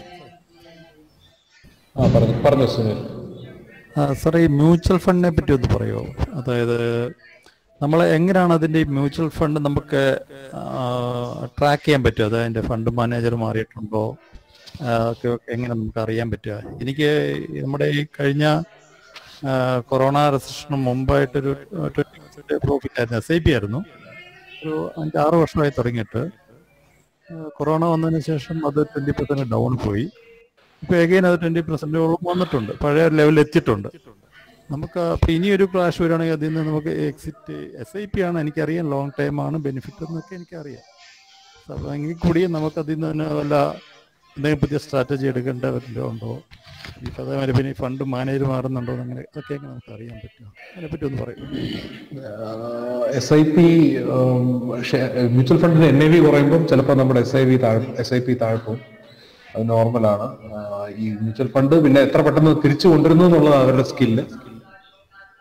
ആ പറഞ്ഞു പറഞ്ഞു സുനിൽ സാർ ഈ മ്യൂച്വൽ ഫണ്ടിനെ പറ്റി ഒന്ന് പറയുമോ അതായത് നമ്മൾ എങ്ങനെയാണ് അതിൻ്റെ ഈ മ്യൂച്വൽ ഫണ്ട് നമുക്ക് ട്രാക്ക് ചെയ്യാൻ പറ്റുക അതായത് അതിൻ്റെ ഫണ്ട് മാനേജർ മാറിയിട്ടുണ്ടോ ആ, ഒക്കെ എങ്ങനെ നമുക്ക് അറിയാൻ പറ്റുക എനിക്ക് നമ്മുടെ ഈ കഴിഞ്ഞ ആ, കൊറോണ റെസിഷന് മുമ്പായിട്ടൊരു ട്വൻറ്റി പെർസെൻറ്റ് പ്രോഫിറ്റ് ആയിരുന്നു എസ് ഐ പി ആയിരുന്നു ഒരു അഞ്ചാറ് വർഷമായി തുടങ്ങിയിട്ട് ആ, കൊറോണ വന്നതിന് ശേഷം അത് ട്വൻറ്റി പെർസെൻറ്റ് ഡൗൺ പോയി ഇപ്പൊ എഗെയിൻ അത് ട്വന്റി പെർസെന്റോളം വന്നിട്ടുണ്ട് പഴയ ലെവലിൽ എത്തിയിട്ടുണ്ട് നമുക്ക് അപ്പൊ ഇനിയൊരു ക്രാഷ് വരികയാണെങ്കിൽ അതിൽ നിന്ന് നമുക്ക് എക്സിറ്റ് എസ് ഐ പി ആണ് എനിക്കറിയാം ലോങ് ടൈം ആണ് ബെനിഫിറ്റ് എന്നൊക്കെ എനിക്കറിയാം അപ്പൊ എങ്കിൽ കൂടി നമുക്ക് അതിൽ നിന്ന് തന്നെ വല്ല എന്തെങ്കിലും പുതിയ സ്ട്രാറ്റജി എടുക്കേണ്ട ഉണ്ടോ ഈ അതേമാതിരി പിന്നെ ഫണ്ട് മാനേജർ മാറുന്നുണ്ടോ എന്ന് അങ്ങനെ അതൊക്കെ എങ്ങനെ നമുക്ക് അറിയാൻ പറ്റും അതിനെപ്പറ്റി ഒന്ന് പറയും എസ് ഐ പി മ്യൂച്വൽ ഫണ്ടിന് എൻ ഐ വി കുറയുമ്പോൾ ചിലപ്പോൾ നമ്മുടെ എസ് ഐ വി താഴെ എസ് ഐ പി താഴെ പോകും അത് നോർമലാണ് ഈ മ്യൂച്വൽ ഫണ്ട് പിന്നെ എത്ര പെട്ടെന്ന് തിരിച്ചു കൊണ്ടുവരുന്നു എന്നുള്ളത് അവരുടെ സ്കില്ല്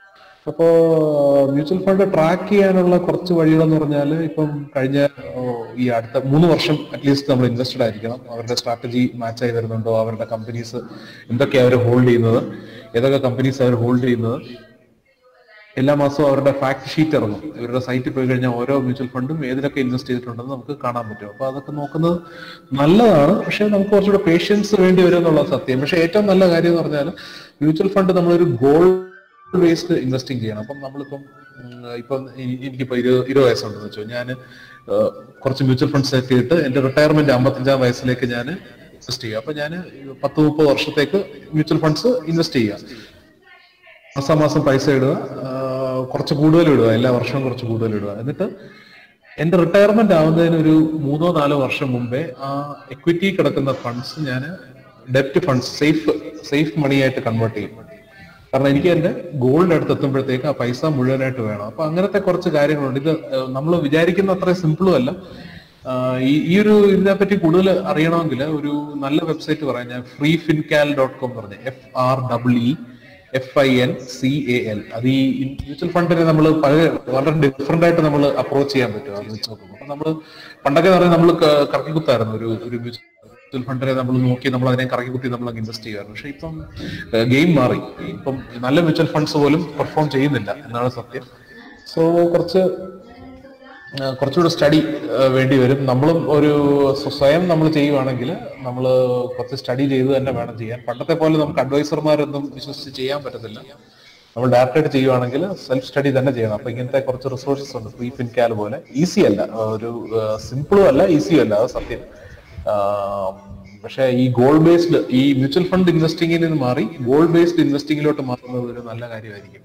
അപ്പോ മ്യൂച്വൽ ഫണ്ട് ട്രാക്ക് ചെയ്യാനുള്ള കുറച്ച് വഴികളെന്ന് പറഞ്ഞാൽ ഇപ്പം കഴിഞ്ഞ ഓ, ഈ അടുത്ത മൂന്ന് വർഷം അറ്റ്ലീസ്റ്റ് നമ്മൾ ഇൻവെസ്റ്റഡ് ആയിരിക്കണം അവരുടെ സ്ട്രാറ്റജി മാച്ച് ആയി വരുന്നുണ്ടോ അവരുടെ കമ്പനീസ് എന്തൊക്കെയാണ് അവർ ഹോൾഡ് ചെയ്യുന്നത് ഏതൊക്കെ കമ്പനീസ് അവർ ഹോൾഡ് ചെയ്യുന്നത് എല്ലാ മാസവും അവരുടെ ഫാക്ട് ഷീറ്റ് ഇറങ്ങും ഇവരുടെ സൈറ്റിൽ പോയി കഴിഞ്ഞാൽ ഓരോ മ്യൂച്വൽ ഫണ്ടും ഏതിലൊക്കെ ഇൻവെസ്റ്റ് ചെയ്തിട്ടുണ്ടെന്ന് നമുക്ക് കാണാൻ പറ്റും അപ്പൊ അതൊക്കെ നോക്കുന്നത് നല്ലതാണ് പക്ഷെ നമുക്ക് കുറച്ചുകൂടെ പേഷ്യൻസ് വേണ്ടി വരും എന്നുള്ളത് സത്യം പക്ഷെ ഏറ്റവും നല്ല കാര്യം എന്ന് പറഞ്ഞാൽ മ്യൂച്വൽ ഫണ്ട് നമ്മളൊരു ഗോൾ ബേസ്ഡ് ഇൻവെസ്റ്റിംഗ് ചെയ്യണം അപ്പം നമ്മളിപ്പം ഉം, ഇപ്പം എനി- എനിക്കിപ്പോ ഇരുപത് ഇരുപത് വയസ്സുണ്ടെന്ന് വെച്ചോ ഞാൻ കുറച്ച് മ്യൂച്വൽ ഫണ്ട് സെറ്റ് ചെയ്തിട്ട് എന്റെ റിട്ടയർമെന്റ് അമ്പത്തഞ്ചാം വയസ്സിലേക്ക് ഞാൻ ഇൻവെസ്റ്റ് ചെയ്യുക അപ്പൊ ഞാൻ പത്ത് മുപ്പത് വർഷത്തേക്ക് മ്യൂച്വൽ ഫണ്ട്സ് ഇൻവെസ്റ്റ് ചെയ്യുക മാസാമാസം പൈസ ഇടുക ആ, കുറച്ച് കൂടുതൽ ഇടുക എല്ലാ വർഷവും കുറച്ച് കൂടുതൽ ഇടുക എന്നിട്ട് എന്റെ റിട്ടയർമെന്റ് ആവുന്നതിന് ഒരു മൂന്നോ നാലോ വർഷം മുമ്പേ ആ എക്വിറ്റി കിടക്കുന്ന ഫണ്ട്സ് ഞാൻ ഡെപ്റ്റ് ഫണ്ട്സ് സേഫ് സേഫ് മണിയായിട്ട് കൺവേർട്ട് ചെയ്യും കാരണം എനിക്ക് എന്റെ ഗോൾഡ് അടുത്ത് എത്തുമ്പോഴത്തേക്ക് ആ പൈസ മുഴുവനായിട്ട് വേണം അപ്പൊ അങ്ങനത്തെ കുറച്ച് കാര്യങ്ങളുണ്ട് ഇത് നമ്മൾ വിചാരിക്കുന്ന അത്ര സിമ്പിളും അല്ല ആ, ഈ ഈ ഒരു ഇതിനെപ്പറ്റി കൂടുതൽ അറിയണമെങ്കിൽ ഒരു നല്ല വെബ്സൈറ്റ് പറയാം ഞാൻ ഫ്രീ ഫിൻകാൽ ഡോട്ട് കോം പറഞ്ഞ F R double E F I N C A L അത് ഈ മ്യൂച്വൽ ഫണ്ടിനെ നമ്മൾ പല വളരെ ഡിഫറെന്റ് ആയിട്ട് നമ്മൾ അപ്രോച്ച് ചെയ്യാൻ പറ്റും അത് വെച്ച് നോക്കുമ്പോൾ അപ്പൊ നമ്മൾ പണ്ടൊക്കെ പറഞ്ഞാൽ നമ്മൾ കറക്കിക്കുത്തായിരുന്നു ഒരു ഒരു മ്യൂച്വൽ ഫണ്ടിനെ നമ്മൾ നോക്കി നമ്മൾ അതിനെ കറക്കിക്കുത്തി നമ്മൾ ഇൻവെസ്റ്റ് ചെയ്യുമായിരുന്നു പക്ഷെ ഇപ്പം ഗെയിം മാറി ഇപ്പം നല്ല മ്യൂച്വൽ ഫണ്ട്സ് പോലും പെർഫോം ചെയ്യുന്നില്ല എന്നാണ് സത്യം സോ കുറച്ച് ആ, കുറച്ചുകൂടെ സ്റ്റഡി വേണ്ടി വരും നമ്മളും ഒരു സ്വ- സ്വയം നമ്മൾ ചെയ്യുവാണെങ്കിൽ നമ്മൾ കുറച്ച് സ്റ്റഡി ചെയ്ത് തന്നെ വേണം ചെയ്യാൻ പണ്ടത്തെ പോലെ നമുക്ക് അഡ്വൈസർമാരൊന്നും വിശ്വസിച്ച് ചെയ്യാൻ പറ്റത്തില്ല നമ്മൾ ഡയറക്റ്റ് ആയിട്ട് ചെയ്യുവാണെങ്കിൽ സെൽഫ് സ്റ്റഡി തന്നെ ചെയ്യണം അപ്പൊ ഇങ്ങനത്തെ കുറച്ച് റിസോഴ്സസ് ഉണ്ട് ഫ്രീ ഫിൻകാൽ പോലെ ഈസി അല്ല ആ, ഒരു സിമ്പിളും അല്ല ഈസിയും അല്ല അത് സത്യം ആ, പക്ഷേ ഈ ഗോൾ ബേസ്ഡ് ഈ മ്യൂച്വൽ ഫണ്ട് ഇൻവെസ്റ്റിംഗിൽ നിന്ന് മാറി ഗോൾ ബേസ്ഡ് ഇൻവെസ്റ്റിംഗിലോട്ട് മാറുന്നത് ഒരു നല്ല കാര്യമായിരിക്കും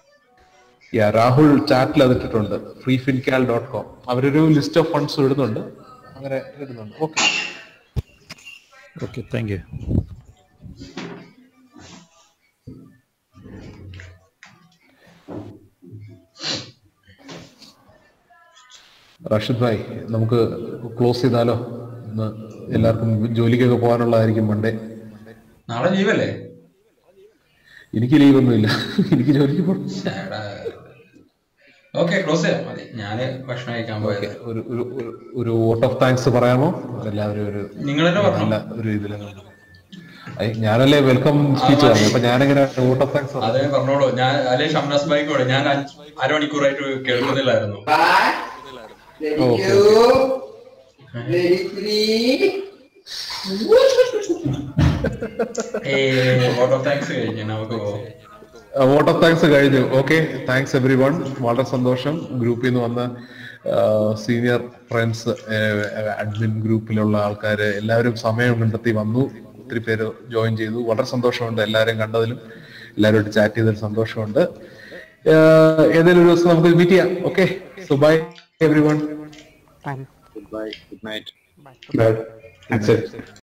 യാ രാഹുൽ ചാറ്റിൽ അത് ഇട്ടിട്ടുണ്ട് ഫ്രീ ഫിൻകാൽ ഡോട്ട് കോം അവരൊരു ലിസ്റ്റ് ഓഫ് ഫണ്ട്സ് ഇടുന്നുണ്ട് അങ്ങനെ ഇടുന്നുണ്ട് okay okay thank you Rashid bhai നമുക്ക് ക്ലോസ് ചെയ്താലോ ഇന്ന് എല്ലാവർക്കും ജോലിക്കൊക്കെ പോകാനുള്ളതായിരിക്കും മൺഡേ നാളെ ലീവല്ലേ എനിക്ക് ലീവ് ഒന്നുമില്ല എനിക്ക് ജോലിക്ക് പോകണം ഓക്കെ ക്ലോസ് ചെയ്യാം മതി ഞാന് ഭക്ഷണം കഴിക്കാൻ പോയത് ഒരു ഒരു ഒരു- ഒരു വോട്ട് ഓഫ് താങ്ക്സ് പറയാമോ എല്ലാവരും ഒരു നിങ്ങൾ തന്നെ പറഞ്ഞോ. നല്ല ഒരു ഇതില് ഐ, ഞാനല്ലേ വെൽക്കം സ്പീച്ച് പറഞ്ഞു അപ്പൊ ഞാനെങ്ങനെ വോട്ട് ഓഫ് താങ്ക്സ് അതെ പറഞ്ഞോളൂ ഞാൻ അല്ലെ ഷംനാസ് ബൈക്കോട് ഞാൻ അഞ്ച് അരമണിക്കൂറായിട്ട് കേൾക്കുന്നില്ലായിരുന്നു ഓക്കെ വോട്ട് ഓഫ് താങ്ക്സ് കഴിഞ്ഞു നമുക്ക് പോവാം വോട്ട് ഓഫ് താങ്ക്സ് കഴിഞ്ഞു ഓക്കെ താങ്ക്സ് എവറി വൺ വളരെ സന്തോഷം ഗ്രൂപ്പിൽ നിന്ന് വന്ന സീനിയർ ഫ്രണ്ട്സ് അഡ്മിൻ ഗ്രൂപ്പിലുള്ള ആൾക്കാർ എല്ലാവരും സമയം കണ്ടെത്തി വന്നു ഒത്തിരി പേര് ജോയിൻ ചെയ്തു വളരെ സന്തോഷമുണ്ട് എല്ലാവരെയും കണ്ടതിലും എല്ലാവരോട് ചാറ്റ് ചെയ്തതിൽ സന്തോഷമുണ്ട് ഏഹ് ഏതെങ്കിലും ഒരു ദിവസം നമുക്ക് മീറ്റ് ചെയ്യാം okay so bye everyone Goodbye. Good night. That's it.